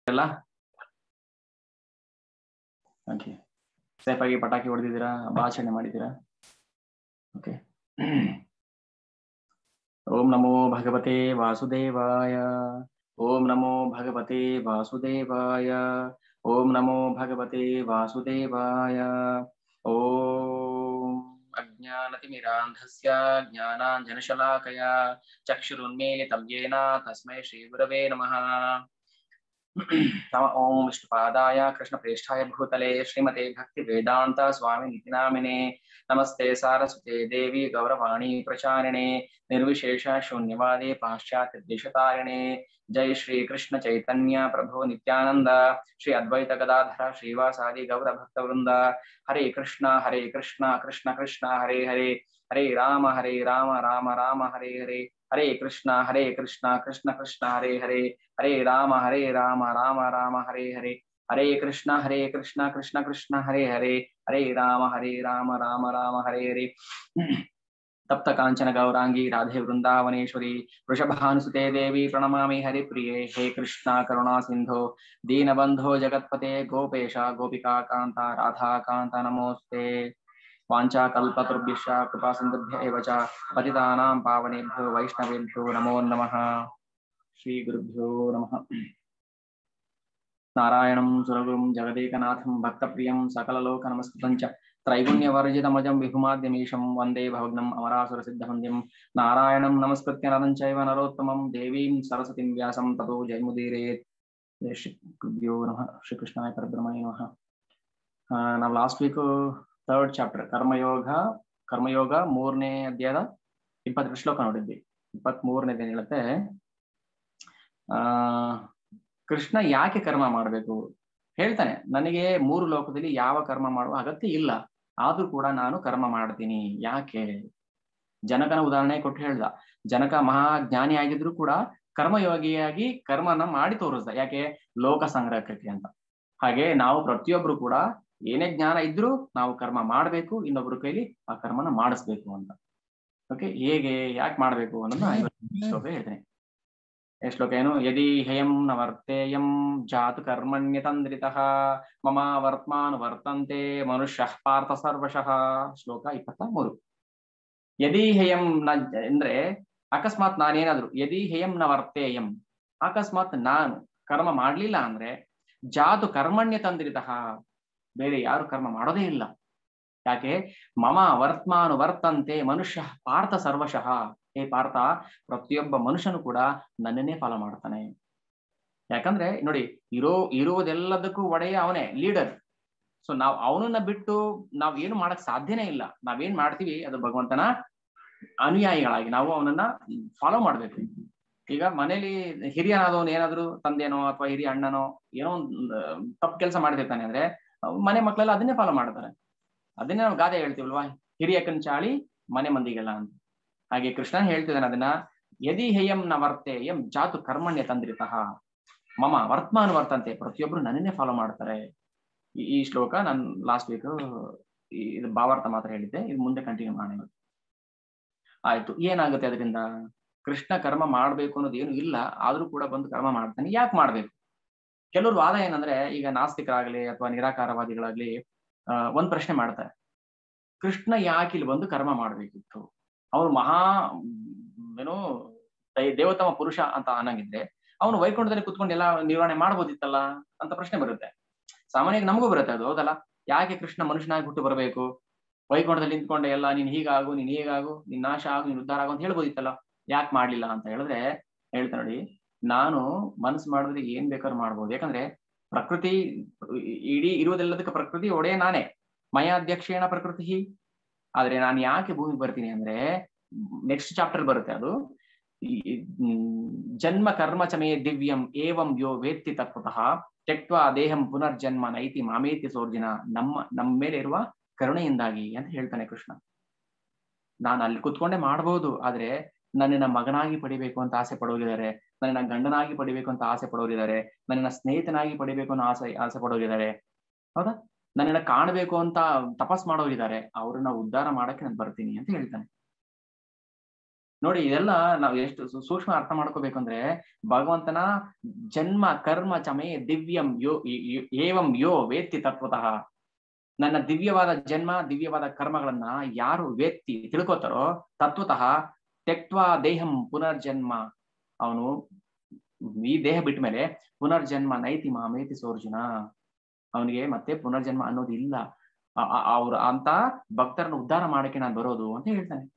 ಎಲ್ಲ okay safe ಆಗಿ ಪಟಾಕಿ ಹೊಡೆದಿದ್ದೀರಾ ಭಾಷಣೆ ಮಾಡಿದ್ದೀರಾ ಓಕೆ ಓಂ ನಮೋ ಭಗವತೆ ವಾಸುದೇವಾಯ ಓಂ ನಮೋ ಭಗವತೆ ವಾಸುದೇವಾಯ ಓಂ ನಮೋ ಭಗವತೆ ವಾಸುದೇವಾಯ ಓಂ ಅಜ್ಞಾನತಿಮಿರಾಂಧಸ್ಯ ಜ್ಞಾನಾಂಜನಶಲಾಕಯ ಚಕ್ಷುರುನ್ಮೇಲಿತಂ ಯೇನ ತಸ್ಮೈ ಶ್ರೀಗುರವೇ ನಮಃ नम ओम विष्णुपादाय कृष्णप्रेष्ठाय भूतले श्रीमते भक्ति वेदांत स्वामी नितिनामिने नमस्ते सारस्वते देवी गौरवाणी प्रचारिणे निर्विशेष शून्यवादे पाश्चात्य देशतारिणे जय श्री कृष्ण चैतन्य प्रभु नित्यानंद श्री अद्वैत गदाधर श्रीवासादि गौर भक्त वृंद हरे कृष्ण हरे कृष्ण कृष्ण कृष्ण हरे हरे हरे राम हरे राम राम राम हरे हरे हरे कृष्ण हरे कृष्ण कृष्ण कृष्ण हरे हरे हरे राम हरे राम राम राम हरे हरे हरे कृष्ण हरे कृष्ण कृष्ण कृष्ण हरे हरे हरे राम हरे राम राम राम हरे हरे तप्त कांचन गौरांगी राधे वृंदावनेश्वरी वृषभानुसुते देवी प्रणमामि हरिप्रिये हे कृष्णा करुणा सिंधो दीनबन्धो जगत्पते गोपेश गोपिका कान्ता राधा कान्ता नमोस्ते वाञ्छाकल्पतरुभ्यश्च कृपासिन्धुभ्य एव च पतितानां पावनेभ्यो वैष्णवेभ्यो नमो नमः श्रीगुरुभ्यो नमः नारायणं सुरगुरुं जगदेकनाथं भक्तप्रियं सकललोकनमस्कृतं च त्रैगुण्यवर्जितमजं विभुमाद्यमीशं वन्दे भवग्नम् अमरासुरसिद्धवन्द्यं नारायणं नमस्कृत्य नरं चैव नरोत्तमं देवीं सरस्वतीं व्यासं ततो जयमुदीरेत् ಶ್ರೀ ಗುರುಭ್ಯೋ ನಮಃ ಶ್ರೀಕೃಷ್ಣಾಯ ಪರಬ್ರಹ್ಮಣೇ ನಮಃ ನಾವು last week third chapter Karmayoga Karmayoga ಮೂರನೇ ಅಧ್ಯಾಯದ ಇಪ್ಪತ್ತೆರಡು ಶ್ಲೋಕ ನೋಡಿದ್ವಿ ಇಪ್ಪತ್ತ್ ಮೂರನೇದೇನು ಹೇಳುತ್ತೆ ಆ ಕೃಷ್ಣ ಯಾಕೆ ಕರ್ಮ ಮಾಡಬೇಕು ಹೇಳ್ತಾನೆ ನನಗೆ ಮೂರು ಲೋಕದಲ್ಲಿ ಯಾವ ಕರ್ಮ ಮಾಡುವ ಅಗತ್ಯ ಇಲ್ಲ ಆದ್ರೂ ಕೂಡ ನಾನು ಕರ್ಮ ಮಾಡ್ತೀನಿ ಯಾಕೆ ಜನಕನ ಉದಾಹರಣೆ ಕೊಟ್ಟು ಹೇಳ್ದ ಜನಕ ಮಹಾಜ್ಞಾನಿ ಆಗಿದ್ರು ಕೂಡ ಕರ್ಮಯೋಗಿಯಾಗಿ ಕರ್ಮನ ಮಾಡಿ ತೋರಿಸ್ದ ಯಾಕೆ ಲೋಕ ಸಂಗ್ರಹಕ್ಕೆ ಅಂತ ಹಾಗೆ ನಾವು ಪ್ರತಿಯೊಬ್ರು ಕೂಡ ಏನೇ ಜ್ಞಾನ ಇದ್ರೂ ನಾವು ಕರ್ಮ ಮಾಡಬೇಕು ಇನ್ನೊಬ್ರ ಕೈಲಿ ಆ ಕರ್ಮನ ಮಾಡಿಸ್ಬೇಕು ಅಂತ ಓಕೆ ಹೇಗೆ ಯಾಕೆ ಮಾಡ್ಬೇಕು ಅನ್ನೋದು ಐವತ್ತು ಶ್ಲೋಕ ಹೇಳ್ತೇನೆ ಶ್ಲೋಕ ಏನು ಯದಿ ಹೇಯಂ ನ ವರ್ತೇಯಂ ಜಾತು ಕರ್ಮಣ್ಯ ತಂದ್ರಿತಃ ಮಮ ವರ್ತ್ಮಾನ್ ವರ್ತಂತೆ ಮನುಷ್ಯ ಪಾರ್ಥ ಸರ್ವಶಃ ಶ್ಲೋಕ ಇಪ್ಪತ್ತ ಮೂರು ಯದಿ ಹೇಯಂ ನ ಅಂದ್ರೆ ಅಕಸ್ಮಾತ್ ನಾನೇನಾದ್ರು ಯದಿ ಹೇಯಂ ನ ವರ್ತೇಯಂ ಅಕಸ್ಮಾತ್ ನಾನು ಕರ್ಮ ಮಾಡ್ಲಿಲ್ಲ ಅಂದ್ರೆ ಜಾತು ಕರ್ಮಣ್ಯ ತಂದ್ರಿತಃ ಬೇರೆ ಯಾರು ಕರ್ಮ ಮಾಡೋದೇ ಇಲ್ಲ ಯಾಕೆ ಮಮ ವರ್ತಮಾನು ವರ್ತಂತೆ ಮನುಷ್ಯ ಪಾರ್ಥ ಸರ್ವಶಃ ಹೇ ಪಾರ್ಥ ಪ್ರತಿಯೊಬ್ಬ ಮನುಷ್ಯನು ಕೂಡ ನನ್ನನ್ನೇ ಫಾಲೋ ಮಾಡ್ತಾನೆ ಯಾಕಂದ್ರೆ ನೋಡಿ ಇರೋ ಇರುವುದೆಲ್ಲದಕ್ಕೂ ಒಡೆಯ ಅವನೇ ಲೀಡರ್ ಸೊ ನಾವ್ ಅವನನ್ನ ಬಿಟ್ಟು ನಾವ್ ಏನು ಮಾಡಕ್ ಸಾಧ್ಯನೇ ಇಲ್ಲ ನಾವೇನ್ ಮಾಡ್ತೀವಿ ಅದು ಭಗವಂತನ ಅನುಯಾಯಿಗಳಾಗಿ ನಾವು ಅವನನ್ನ ಫಾಲೋ ಮಾಡ್ಬೇಕು ಈಗ ಮನೇಲಿ ಹಿರಿಯನಾದವನು ಏನಾದ್ರು ತಂದೆನೋ ಅಥವಾ ಹಿರಿಯ ಅಣ್ಣನೋ ಏನೋ ಒಂದು ತಪ್ಪು ಕೆಲಸ ಮಾಡಿರ್ತಾನೆ ಅಂದ್ರೆ ಮನೆ ಮಕ್ಕಳೆಲ್ಲ ಅದನ್ನೇ ಫಾಲೋ ಮಾಡ್ತಾರೆ ಅದನ್ನೇ ನಾವು ಗಾದೆ ಹೇಳ್ತೀವಲ್ವಾ ಹಿರಿಯಕ್ಕನ್ ಚಾಳಿ ಮನೆ ಮಂದಿಗೆಲ್ಲ ಅಂತ ಹಾಗೆ ಕೃಷ್ಣ ಹೇಳ್ತಿದ್ದಾನೆ ಅದನ್ನ ಯದಿ ಹೇಯಂ ನ ವರ್ತೆ ಎಂ ಜಾತು ಕರ್ಮಣ್ಯ ತಂದ್ರಿತಃ ಮಮ ವರ್ತಮಾನ ವರ್ತಂತೆ ಪ್ರತಿಯೊಬ್ರು ನನ್ನನ್ನೇ ಫಾಲೋ ಮಾಡ್ತಾರೆ ಈ ಶ್ಲೋಕ ನಾನು ಲಾಸ್ಟ್ ವೀಕ್ ಇದು ಭಾವಾರ್ಥ ಮಾತ್ರ ಹೇಳಿದ್ದೆ ಇದು ಮುಂದೆ ಕಂಟಿನ್ಯೂ ಮಾಡೋಣ ಆಯ್ತು ಏನಾಗುತ್ತೆ ಅದರಿಂದ ಕೃಷ್ಣ ಕರ್ಮ ಮಾಡ್ಬೇಕು ಅನ್ನೋದು ಏನು ಇಲ್ಲ ಆದ್ರೂ ಕೂಡ ಬಂದು ಕರ್ಮ ಮಾಡ್ತಾನೆ ಯಾಕೆ ಮಾಡ್ಬೇಕು ಕೆಲವರು ವಾದ ಏನಂದ್ರೆ ಈಗ ನಾಸ್ತಿಕರಾಗ್ಲಿ ಅಥವಾ ನಿರಾಕಾರವಾದಿಗಳಾಗ್ಲಿ ಅಹ್ ಒಂದ್ ಪ್ರಶ್ನೆ ಮಾಡ್ತಾರೆ ಕೃಷ್ಣ ಯಾಕೆ ಇಲ್ಲಿ ಬಂದು ಕರ್ಮ ಮಾಡ್ಬೇಕಿತ್ತು ಅವನು ಮಹಾ ಏನೋ ದೇವತಮ ಪುರುಷ ಅಂತ ಅನ್ನಂಗಿದ್ರೆ ಅವನು ವೈಕುಂಠದಲ್ಲಿ ಕುತ್ಕೊಂಡು ಎಲ್ಲ ನಿರ್ವಹಣೆ ಮಾಡ್ಬೋದಿತ್ತಲ್ಲ ಅಂತ ಪ್ರಶ್ನೆ ಬರುತ್ತೆ ಸಾಮಾನ್ಯವಾಗಿ ನಮಗೂ ಬರುತ್ತೆ ಅದು ಹೌದಲ್ಲ ಯಾಕೆ ಕೃಷ್ಣ ಮನುಷ್ಯನಾಗಿ ಹುಟ್ಟು ಬರಬೇಕು ವೈಕುಂಠದಲ್ಲಿ ನಿಂತ್ಕೊಂಡೆ ಎಲ್ಲ ನೀನ್ ಹೀಗಾಗು ನೀನ್ ಹೀಗಾಗು ನಿನ್ ನಾಶ ಆಗು ನೀನ್ ಉದ್ಧಾರ ಆಗು ಅಂತ ಹೇಳ್ಬೋದಿತ್ತಲ್ಲ ಯಾಕೆ ಮಾಡ್ಲಿಲ್ಲ ಅಂತ ಹೇಳಿದ್ರೆ ಹೇಳ್ತಾ ನೋಡಿ ನಾನು ಮನಸ್ಸು ಮಾಡಿದ್ರೆ ಏನ್ ಬೇಕಾದ್ರೂ ಮಾಡ್ಬೋದು ಯಾಕಂದ್ರೆ ಪ್ರಕೃತಿ ಇಡೀ ಇರುವುದೆಲ್ಲದಕ್ಕೆ ಪ್ರಕೃತಿ ಒಡೆಯ ನಾನೇ ಮಯಾಧ್ಯಕ್ಷೇಣ ಪ್ರಕೃತಿ ಆದ್ರೆ ನಾನು ಯಾಕೆ ಭೂಮಿಗೆ ಬರ್ತೀನಿ ಅಂದ್ರೆ ನೆಕ್ಸ್ಟ್ ಚಾಪ್ಟರ್ ಬರುತ್ತೆ ಅದು ಜನ್ಮ ಕರ್ಮ ಚಮೇ ದಿವ್ಯಂ ಏವಂ ಯೋ ವೇತ್ತಿ ತತ್ವತಃ ತೆಕ್ವ ದೇಹಂ ಪುನರ್ಜನ್ಮ ನೈತಿ ಮಾಮೇತಿ ಸೋರ್ಜಿನ ನಮ್ಮ ನಮ್ಮ ಮೇಲೆ ಇರುವ ಕರುಣೆಯಿಂದಾಗಿ ಅಂತ ಹೇಳ್ತಾನೆ ಕೃಷ್ಣ ನಾನು ಅಲ್ಲಿ ಕುತ್ಕೊಂಡೆ ಮಾಡ್ಬೋದು ಆದ್ರೆ ನನ್ನನ್ನ ಮಗನಾಗಿ ಪಡಿಬೇಕು ಅಂತ ಆಸೆ ಪಡೋಗಿದ್ದಾರೆ ನನ್ನನ್ನ ಗಂಡನಾಗಿ ಪಡಿಬೇಕು ಅಂತ ಆಸೆ ಪಡೋರಿದ್ದಾರೆ ನನ್ನನ್ನ ಸ್ನೇಹಿತನಾಗಿ ಪಡಿಬೇಕು ಅನ್ನೋ ಆಸೆ ಆಸೆ ಪಡೋರಿದ್ದಾರೆ ಹೌದಾ ನನ್ನನ್ನ ಕಾಣಬೇಕು ಅಂತ ತಪಸ್ ಮಾಡೋರಿದ್ದಾರೆ ಅವ್ರನ್ನ ಉದ್ಧಾರ ಮಾಡಕ್ಕೆ ನಾನು ಬರ್ತೀನಿ ಅಂತ ಹೇಳ್ತಾನೆ ನೋಡಿ ಇದೆಲ್ಲ ನಾವು ಎಷ್ಟು ಸೂ- ಸೂಕ್ಷ್ಮ ಅರ್ಥ ಮಾಡ್ಕೋಬೇಕು ಅಂದ್ರೆ ಭಗವಂತನ ಜನ್ಮ ಕರ್ಮ ಚಮೆ ದಿವ್ಯಂ ಯೋ ಯೋ- ಯೋ- ಏವಂ ಯೋ ವೇತ್ತಿ ತತ್ವತಃ ನನ್ನ ದಿವ್ಯವಾದ ಜನ್ಮ ದಿವ್ಯವಾದ ಕರ್ಮಗಳನ್ನ ಯಾರು ವೇತ್ತಿ ತಿಳ್ಕೊತಾರೋ ತತ್ವತಃ ತೆಕ್ವಾ ದೇಹಂ ಪುನರ್ಜನ್ಮ ಅವನು ಈ ದೇಹ ಬಿಟ್ಟ ಮೇಲೆ ಪುನರ್ಜನ್ಮ ನೈತಿ ಮಾಮೇತಿ ಸೋರ್ಜುನ ಅವನಿಗೆ ಮತ್ತೆ ಪುನರ್ಜನ್ಮ ಅನ್ನೋದು ಇಲ್ಲ ಅವ್ರ ಅಂತ ಭಕ್ತರನ್ನು ಉದ್ಧಾರ ಮಾಡಕ್ಕೆ ನಾನು ಬರೋದು ಅಂತ ಹೇಳ್ತಾನೆ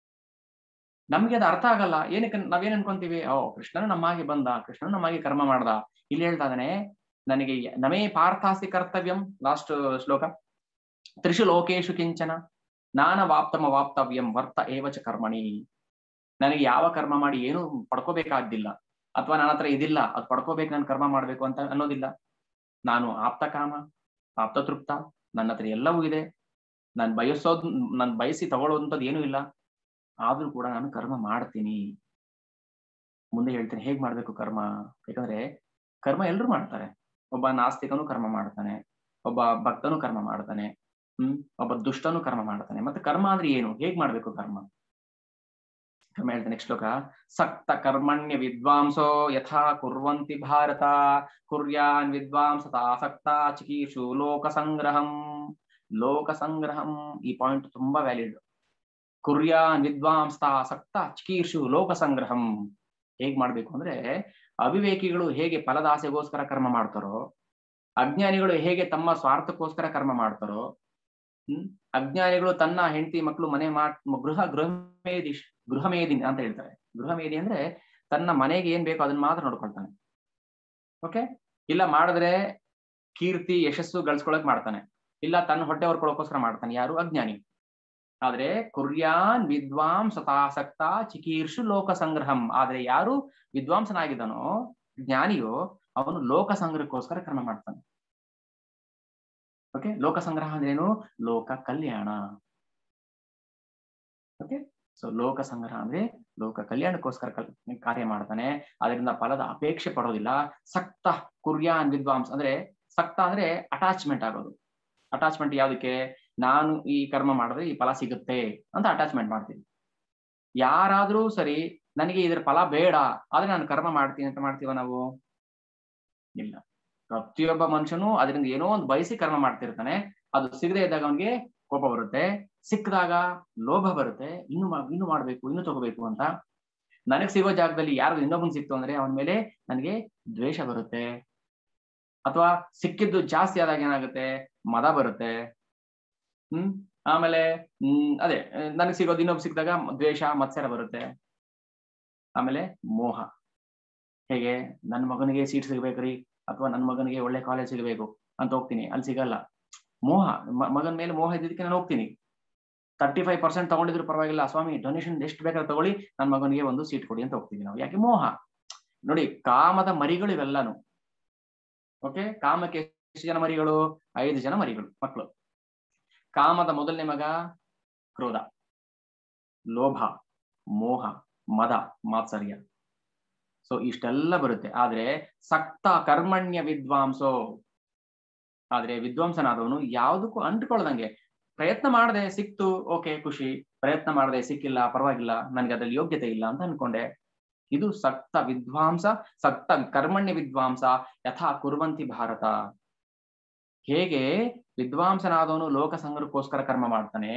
ನಮ್ಗೆ ಅದು ಅರ್ಥ ಆಗಲ್ಲ ಏನಕ್ಕೆ ನಾವೇನ್ ಅನ್ಕೊಂತೀವಿ ಓ ಕೃಷ್ಣನು ನಮ್ಮಾಗೆ ಬಂದ ಕೃಷ್ಣನು ನಮ್ಮಾಗೆ ಕರ್ಮ ಮಾಡ್ದ ಇಲ್ಲಿ ಹೇಳ್ತಾ ಇದ್ದಾನೆ ನನಗೆ ಯ- ನಮೇ ಪಾರ್ಥಾಸಿ ಕರ್ತವ್ಯಂ ಲಾಸ್ಟ್ ಶ್ಲೋಕ ತ್ರಿಷು ಲೋಕೇಶು ಕಿಂಚನ ನಾನ ವಾಪ್ತಮ ವಾಪ್ತವ್ಯಂ ವರ್ತ ಏವಚ ಕರ್ಮಣಿ ನನಗೆ ಯಾವ ಕರ್ಮ ಮಾಡಿ ಏನು ಪಡ್ಕೋಬೇಕಾದ್ದಿಲ್ಲ ಅಥವಾ ನನ್ನ ಹತ್ರ ಇದಿಲ್ಲ ಅದು ಪಡ್ಕೋಬೇಕು ನಾನು ಕರ್ಮ ಮಾಡ್ಬೇಕು ಅಂತ ಅನ್ನೋದಿಲ್ಲ ನಾನು ಆಪ್ತ ಕಾಮ ಆಪ್ತ ತೃಪ್ತ ನನ್ನ ಹತ್ರ ಎಲ್ಲವೂ ಇದೆ ನಾನು ಬಯಸೋದ್ ನಾನು ಬಯಸಿ ತಗೊಳ್ಳುವಂಥದ್ದು ಏನೂ ಇಲ್ಲ ಆದ್ರೂ ಕೂಡ ನಾನು ಕರ್ಮ ಮಾಡ್ತೀನಿ ಮುಂದೆ ಹೇಳ್ತೀನಿ ಹೇಗ್ ಮಾಡ್ಬೇಕು ಕರ್ಮ ಯಾಕಂದ್ರೆ ಕರ್ಮ ಎಲ್ರು ಮಾಡ್ತಾರೆ ಒಬ್ಬ ನಾಸ್ತಿಕನು ಕರ್ಮ ಮಾಡ್ತಾನೆ ಒಬ್ಬ ಭಕ್ತನು ಕರ್ಮ ಮಾಡ್ತಾನೆ ಹ್ಮ್ ಒಬ್ಬ ದುಷ್ಟನು ಕರ್ಮ ಮಾಡ್ತಾನೆ ಮತ್ತೆ ಕರ್ಮ ಅಂದ್ರೆ ಏನು ಹೇಗ್ ಮಾಡ್ಬೇಕು ಕರ್ಮ ಕರ್ಮ ಹೇಳ್ತಾನೆ ನೆಕ್ಸ್ಟ್ ಶ್ಲೋಕ ಸಕ್ತ ಕರ್ಮಣ್ಯ ವಿದ್ವಾಂಸೋ ಯಥಾ ಕುರ್ವಂತಿ ಭಾರತ ಕುರ್ಯಾನ್ ವಿದ್ವಾಂಸತ ಆಸಕ್ತ ಚಿಕೀರ್ಷು ಲೋಕ ಸಂಗ್ರಹಂ ಲೋಕ ಸಂಗ್ರಹಂ ಈ ಪಾಯಿಂಟ್ ತುಂಬಾ ವ್ಯಾಲಿಡ್ ಕುರ್ಯಾನ್ ವಿದ್ವಾಂಸತ ಆಸಕ್ತ ಚಿಕೀರ್ಷು ಲೋಕ ಸಂಗ್ರಹಂ ಹೇಗ್ ಮಾಡ್ಬೇಕು ಅಂದ್ರೆ ಅವಿವೇಕಿಗಳು ಹೇಗೆ ಫಲದಾಸೆಗೋಸ್ಕರ ಕರ್ಮ ಮಾಡ್ತಾರೋ ಅಜ್ಞಾನಿಗಳು ಹೇಗೆ ತಮ್ಮ ಸ್ವಾರ್ಥಕ್ಕೋಸ್ಕರ ಕರ್ಮ ಮಾಡ್ತಾರೋ ಹ್ಮ್ ಅಜ್ಞಾನಿಗಳು ತನ್ನ ಹೆಂಡತಿ ಮಕ್ಕಳು ಮನೆ ಮಾಡ್ ಗೃಹ ಗೃಹಮೇದಿ ಗೃಹಮೇದಿ ಅಂತ ಹೇಳ್ತಾರೆ ಗೃಹಮೇದಿ ಅಂದ್ರೆ ತನ್ನ ಮನೆಗೆ ಏನ್ ಬೇಕೋ ಅದನ್ನ ಮಾತ್ರ ನೋಡ್ಕೊಳ್ತಾನೆ ಓಕೆ ಇಲ್ಲ ಮಾಡಿದ್ರೆ ಕೀರ್ತಿ ಯಶಸ್ಸು ಗಳಿಸ್ಕೊಳಕ್ ಮಾಡ್ತಾನೆ ಇಲ್ಲ ತನ್ನ ಹೊಟ್ಟೆ ಹೊರ್ಕೊಳಕೋಸ್ಕರ ಮಾಡ್ತಾನೆ ಯಾರು ಅಜ್ಞಾನಿ ಆದ್ರೆ ಕುರ್ಯಾನ್ ವಿದ್ವಾಂಸತಾಸಕ್ತ ಚಿಕೀರ್ಷು ಲೋಕ ಸಂಗ್ರಹಂ ಆದ್ರೆ ಯಾರು ವಿದ್ವಾಂಸನಾಗಿದ್ದಾನೋ ಜ್ಞಾನಿಯೋ ಅವನು ಲೋಕ ಸಂಗ್ರಹಕ್ಕೋಸ್ಕರ ಕರ್ಮ ಮಾಡ್ತಾನೆ ಓಕೆ ಲೋಕ ಸಂಗ್ರಹ ಅಂದ್ರೇನು ಲೋಕ ಕಲ್ಯಾಣ ಓಕೆ ಸೊ ಲೋಕ ಸಂಗ್ರಹ ಅಂದ್ರೆ ಲೋಕ ಕಲ್ಯಾಣಕ್ಕೋಸ್ಕರ ಕಲ್ ಕಾರ್ಯ ಮಾಡ್ತಾನೆ ಅದರಿಂದ ಫಲದ ಅಪೇಕ್ಷೆ ಪಡೋದಿಲ್ಲ ಸಕ್ತ ಕುರ್ಯಾನ್ ವಿದ್ವಾಂಸ ಅಂದ್ರೆ ಸಕ್ತ ಅಂದ್ರೆ ಅಟ್ಯಾಚ್ಮೆಂಟ್ ಆಗೋದು ಅಟ್ಯಾಚ್ಮೆಂಟ್ ಯಾವ್ದಕ್ಕೆ ನಾನು ಈ ಕರ್ಮ ಮಾಡಿದ್ರೆ ಈ ಫಲ ಸಿಗುತ್ತೆ ಅಂತ ಅಟ್ಯಾಚ್ಮೆಂಟ್ ಮಾಡ್ತೀನಿ ಯಾರಾದ್ರೂ ಸರಿ ನನಗೆ ಇದ್ರ ಫಲ ಬೇಡ ಆದ್ರೆ ನಾನು ಕರ್ಮ ಮಾಡ್ತೀನಿ ಅಂತ ಮಾಡ್ತೀವ ನಾವು ಇಲ್ಲ ಪ್ರತಿಯೊಬ್ಬ ಮನುಷ್ಯನು ಅದರಿಂದ ಏನೋ ಒಂದು ಬಯಸಿ ಕರ್ಮ ಮಾಡ್ತಿರ್ತಾನೆ ಅದು ಸಿಗದೆ ಇದ್ದಾಗ ಅವನಿಗೆ ಕೋಪ ಬರುತ್ತೆ ಸಿಕ್ಕಿದಾಗ ಲೋಭ ಬರುತ್ತೆ ಇನ್ನು ಇನ್ನು ಮಾಡ್ಬೇಕು ಇನ್ನು ತಗೋಬೇಕು ಅಂತ ನನಗ್ ಸಿಗೋ ಜಾಗದಲ್ಲಿ ಯಾರು ಇನ್ನೊಬ್ಬನ್ ಸಿಕ್ತು ಅಂದ್ರೆ ಅವನ ಮೇಲೆ ನನಗೆ ದ್ವೇಷ ಬರುತ್ತೆ ಅಥವಾ ಸಿಕ್ಕಿದ್ದು ಜಾಸ್ತಿ ಆದಾಗ ಏನಾಗುತ್ತೆ ಮದ ಬರುತ್ತೆ ಹ್ಮ್ ಆಮೇಲೆ ಹ್ಮ್ ಅದೇ ನನಗೆ ಸಿಗೋದು ಇನ್ನೊಬ್ಬ ಸಿಕ್ಕಿದಾಗ ದ್ವೇಷ ಮತ್ಸರ ಬರುತ್ತೆ ಆಮೇಲೆ ಮೋಹ ಹೇಗೆ ನನ್ನ ಮಗನಿಗೆ ಸೀಟ್ ಸಿಗ್ಬೇಕ್ರಿ ಅಥವಾ ನನ್ನ ಮಗನಿಗೆ ಒಳ್ಳೆ ಕಾಲೇಜ್ ಸಿಗಬೇಕು ಅಂತ ಹೋಗ್ತೀನಿ ಅಲ್ಲಿ ಸಿಗಲ್ಲ ಮೋಹ ಮಗನ ಮೇಲೆ ಮೋಹ ಇದ್ದಿದ್ದಕ್ಕೆ ನಾನು ಹೋಗ್ತೀನಿ ತರ್ಟಿ ಫೈವ್ ಪರ್ಸೆಂಟ್ ತಗೊಂಡಿದ್ರು ಪರವಾಗಿಲ್ಲ ಸ್ವಾಮಿ ಡೊನೇಷನ್ ಎಷ್ಟು ಬೇಕಾದ್ರೆ ತಗೊಳ್ಳಿ ನನ್ನ ಮಗನಿಗೆ ಒಂದು ಸೀಟ್ ಕೊಡಿ ಅಂತ ಹೋಗ್ತೀವಿ ನಾವು ಯಾಕೆ ಮೋಹ ನೋಡಿ ಕಾಮದ ಮರಿಗಳು ಇವೆಲ್ಲಾನು ಓಕೆ ಕಾಮಕ್ಕೆ ಎಷ್ಟು ಜನ ಮರಿಗಳು ಐದು ಜನ ಮರಿಗಳು ಮಕ್ಕಳು ಕಾಮದ ಮೊದಲನೇ ಮಗ ಕ್ರೋಧ ಲೋಭ ಮೋಹ ಮದ ಮಾತ್ಸರ್ಯ ಸೊ ಇಷ್ಟೆಲ್ಲ ಬರುತ್ತೆ ಆದ್ರೆ ಸಕ್ತ ಕರ್ಮಣ್ಯ ವಿದ್ವಾಂಸೋ ಆದ್ರೆ ವಿದ್ವಾಂಸನಾದವನು ಯಾವುದಕ್ಕೂ ಅಂಟ್ಕೊಳ್ದಂಗೆ ಪ್ರಯತ್ನ ಮಾಡದೆ ಸಿಕ್ತು ಓಕೆ ಖುಷಿ ಪ್ರಯತ್ನ ಮಾಡದೆ ಸಿಕ್ಕಿಲ್ಲ ಪರವಾಗಿಲ್ಲ ನನ್ಗೆ ಅದ್ರಲ್ಲಿ ಯೋಗ್ಯತೆ ಇಲ್ಲ ಅಂತ ಅನ್ಕೊಂಡೆ ಇದು ಸಕ್ತ ವಿದ್ವಾಂಸ ಸಕ್ತ ಕರ್ಮಣ್ಯ ವಿದ್ವಾಂಸ ಯಥಾ ಕುರುವಂತಿ ಭಾರತ ಹೇಗೆ ವಿದ್ವಾಂಸನಾದವನು ಲೋಕ ಸಂಗ್ರಹಕ್ಕೋಸ್ಕರ ಕರ್ಮ ಮಾಡ್ತಾನೆ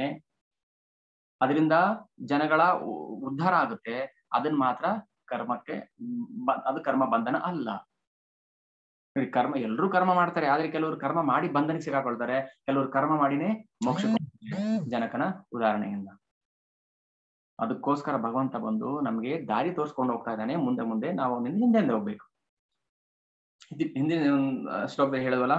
ಅದರಿಂದ ಜನಗಳ ಉದ್ಧಾರ ಆಗುತ್ತೆ ಅದನ್ನ ಮಾತ್ರ ಕರ್ಮಕ್ಕೆ ಅದು ಕರ್ಮ ಬಂಧನ ಅಲ್ಲ ಕರ್ಮ ಎಲ್ರೂ ಕರ್ಮ ಮಾಡ್ತಾರೆ ಆದ್ರೆ ಕೆಲವರು ಕರ್ಮ ಮಾಡಿ ಬಂಧನಕ್ಕೆ ಸಿಗಾಕೊಳ್ತಾರೆ ಕೆಲವರು ಕರ್ಮ ಮಾಡಿನೇ ಮೋಕ್ಷ ಜನಕನ ಉದಾಹರಣೆಯಿಂದ ಅದಕ್ಕೋಸ್ಕರ ಭಗವಂತ ಬಂದು ನಮ್ಗೆ ದಾರಿ ತೋರಿಸ್ಕೊಂಡು ಹೋಗ್ತಾ ಇದ್ದಾನೆ ಮುಂದೆ ಮುಂದೆ ನಾವು ಅವನಿಂದ ಹಿಂದೆ ಹೋಗ್ಬೇಕು ಹಿಂದಿನ ಶ್ಲೋಕದಲ್ಲಿ ಹೇಳುವಲ್ಲ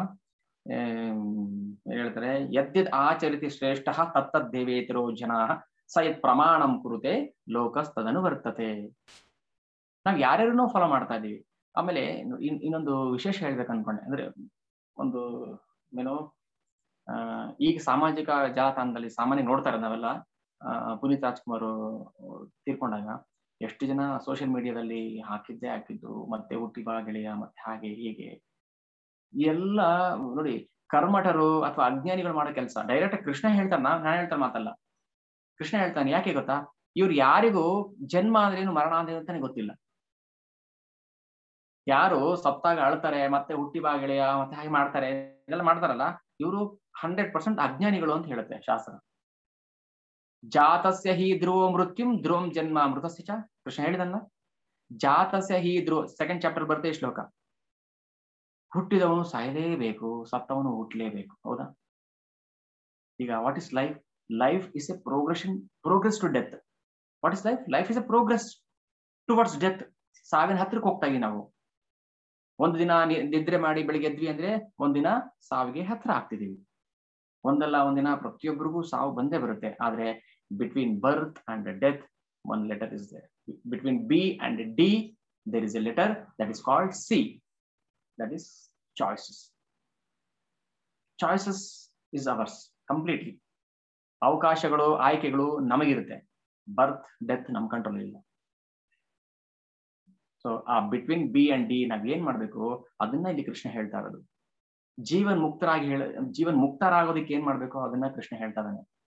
ಹೇಳ್ತಾರೆ ಯದ್ಯದ್ ಆಚರಿತಿ ಶ್ರೇಷ್ಠ ತತ್ತದ್ ದೇವೇತರೋ ಜನ ಸ ಯತ್ ಪ್ರಮಾಣಂ ಕುರುತೆ ಲೋಕಸ್ತದನು ವರ್ತತೆ ನಾವ್ ಯಾರ್ಯಾರನ್ನೂ ಫಾಲೋ ಮಾಡ್ತಾ ಇದೀವಿ ಆಮೇಲೆ ಇನ್ನೊಂದು ವಿಶೇಷ ಹೇಳ್ಬೇಕು ಅನ್ಕೊಂಡೆ ಅಂದ್ರೆ ಒಂದು ಏನು ಆ ಈಗ ಸಾಮಾಜಿಕ ಜಾಲತಾಣದಲ್ಲಿ ಸಾಮಾನ್ಯ ನೋಡ್ತಾರೆ ನಾವೆಲ್ಲ ಪುನೀತ್ ರಾಜ್ಕುಮಾರ್ ತೀರ್ಕೊಂಡಾಗ ಎಷ್ಟು ಜನ ಸೋಷಿಯಲ್ ಮೀಡಿಯಾದಲ್ಲಿ ಹಾಕಿದ್ದೆ ಹಾಕಿದ್ದು ಮತ್ತೆ ಹುಟ್ಟಿ ಬಾ ಗೆಳೆಯ ಮತ್ತೆ ಹಾಗೆ ಹೀಗೆ ಎಲ್ಲ ನೋಡಿ ಕರ್ಮಠರು ಅಥವಾ ಅಜ್ಞಾನಿಗಳು ಮಾಡೋ ಕೆಲಸ ಡೈರೆಕ್ಟ್ ಕೃಷ್ಣ ಹೇಳ್ತಾನ ನಾನು ಹೇಳ್ತಾನೆ ಮಾತಲ್ಲ ಕೃಷ್ಣ ಹೇಳ್ತಾನೆ ಯಾಕೆ ಗೊತ್ತಾ ಇವ್ರು ಯಾರಿಗೂ ಜನ್ಮ ಅಂದ್ರೇನು ಮರಣ ಅಂದ್ರೆ ಅಂತಾನೆ ಗೊತ್ತಿಲ್ಲ ಯಾರು ಸತ್ತಾಗ ಅಳ್ತಾರೆ ಮತ್ತೆ ಹುಟ್ಟಿ ಬಾಗಿಳೆಯ ಮತ್ತೆ ಹಾಗೆ ಮಾಡ್ತಾರೆ ಇದೆಲ್ಲ ಮಾಡ್ತಾರಲ್ಲ ಇವರು ಹಂಡ್ರೆಡ್ ಪರ್ಸೆಂಟ್ ಅಜ್ಞಾನಿಗಳು ಅಂತ ಹೇಳುತ್ತೆ ಶಾಸ್ತ್ರ ಜಾತಸ್ಯ ಹಿ ಧ್ರುವ ಮೃತ್ಯುಂ ಧ್ರುವಂ ಜನ್ಮ ಮೃತಸ್ಯ ಚ ಕೃಷ್ಣ ಹೇಳಿದಲ್ಲ ಜಾತಸ್ಯ ಹಿ ಧ್ರುವ ಸೆಕೆಂಡ್ ಚಾಪ್ಟರ್ ಬರುತ್ತೆ ಈ ಶ್ಲೋಕ ಹುಟ್ಟಿದವನು ಸಾಯಲೇಬೇಕು ಸತ್ತವನು ಹುಟ್ಟಲೇಬೇಕು ಹೌದಾ ಈಗ what is life life is a progression progress to death what is life life is a progress towards death ಸಾವಿನ ಹತ್ರಕ್ಕೆ ಹೋಗ್ತಾ ಇದೀವಿ ನಾವು ಒಂದು ದಿನ ನಿದ್ರೆ ಮಾಡಿ ಬೆಳಿಗ್ಗೆ ಎದ್ವಿ ಅಂದ್ರೆ ಒಂದಿನ ಸಾವಿಗೆ ಹತ್ರ ಆಗ್ತಿದೀವಿ ಒಂದಲ್ಲ ಒಂದಿನ ಪ್ರತಿಯೊಬ್ಬರಿಗೂ ಸಾವು ಬಂದೇ ಬರುತ್ತೆ ಆದ್ರೆ between birth and death one letter is there between B and D there is a letter that is called C that is choices choices is ours completely ಅವಕಾಶಗಳು ಆಯ್ಕೆಗಳು ನಮಗಿರುತ್ತೆ ಬರ್ತ್ ಡೆತ್ ನಮ್ ಕಂಟ್ರೋಲ್ ಇಲ್ಲ ಸೊ ಆ between B and D ನಾವ್ ಏನ್ ಮಾಡ್ಬೇಕು ಅದನ್ನ ಇಲ್ಲಿ ಕೃಷ್ಣ ಹೇಳ್ತಾ ಇರೋದು ಜೀವನ್ ಮುಕ್ತರಾಗಿ ಹೇಳ ಜೀವನ್ ಮುಕ್ತರಾಗೋದಕ್ಕೆ ಏನ್ ಮಾಡ್ಬೇಕು ಅದನ್ನ ಕೃಷ್ಣ ಹೇಳ್ತಾ ಇದ್ದಾನೆ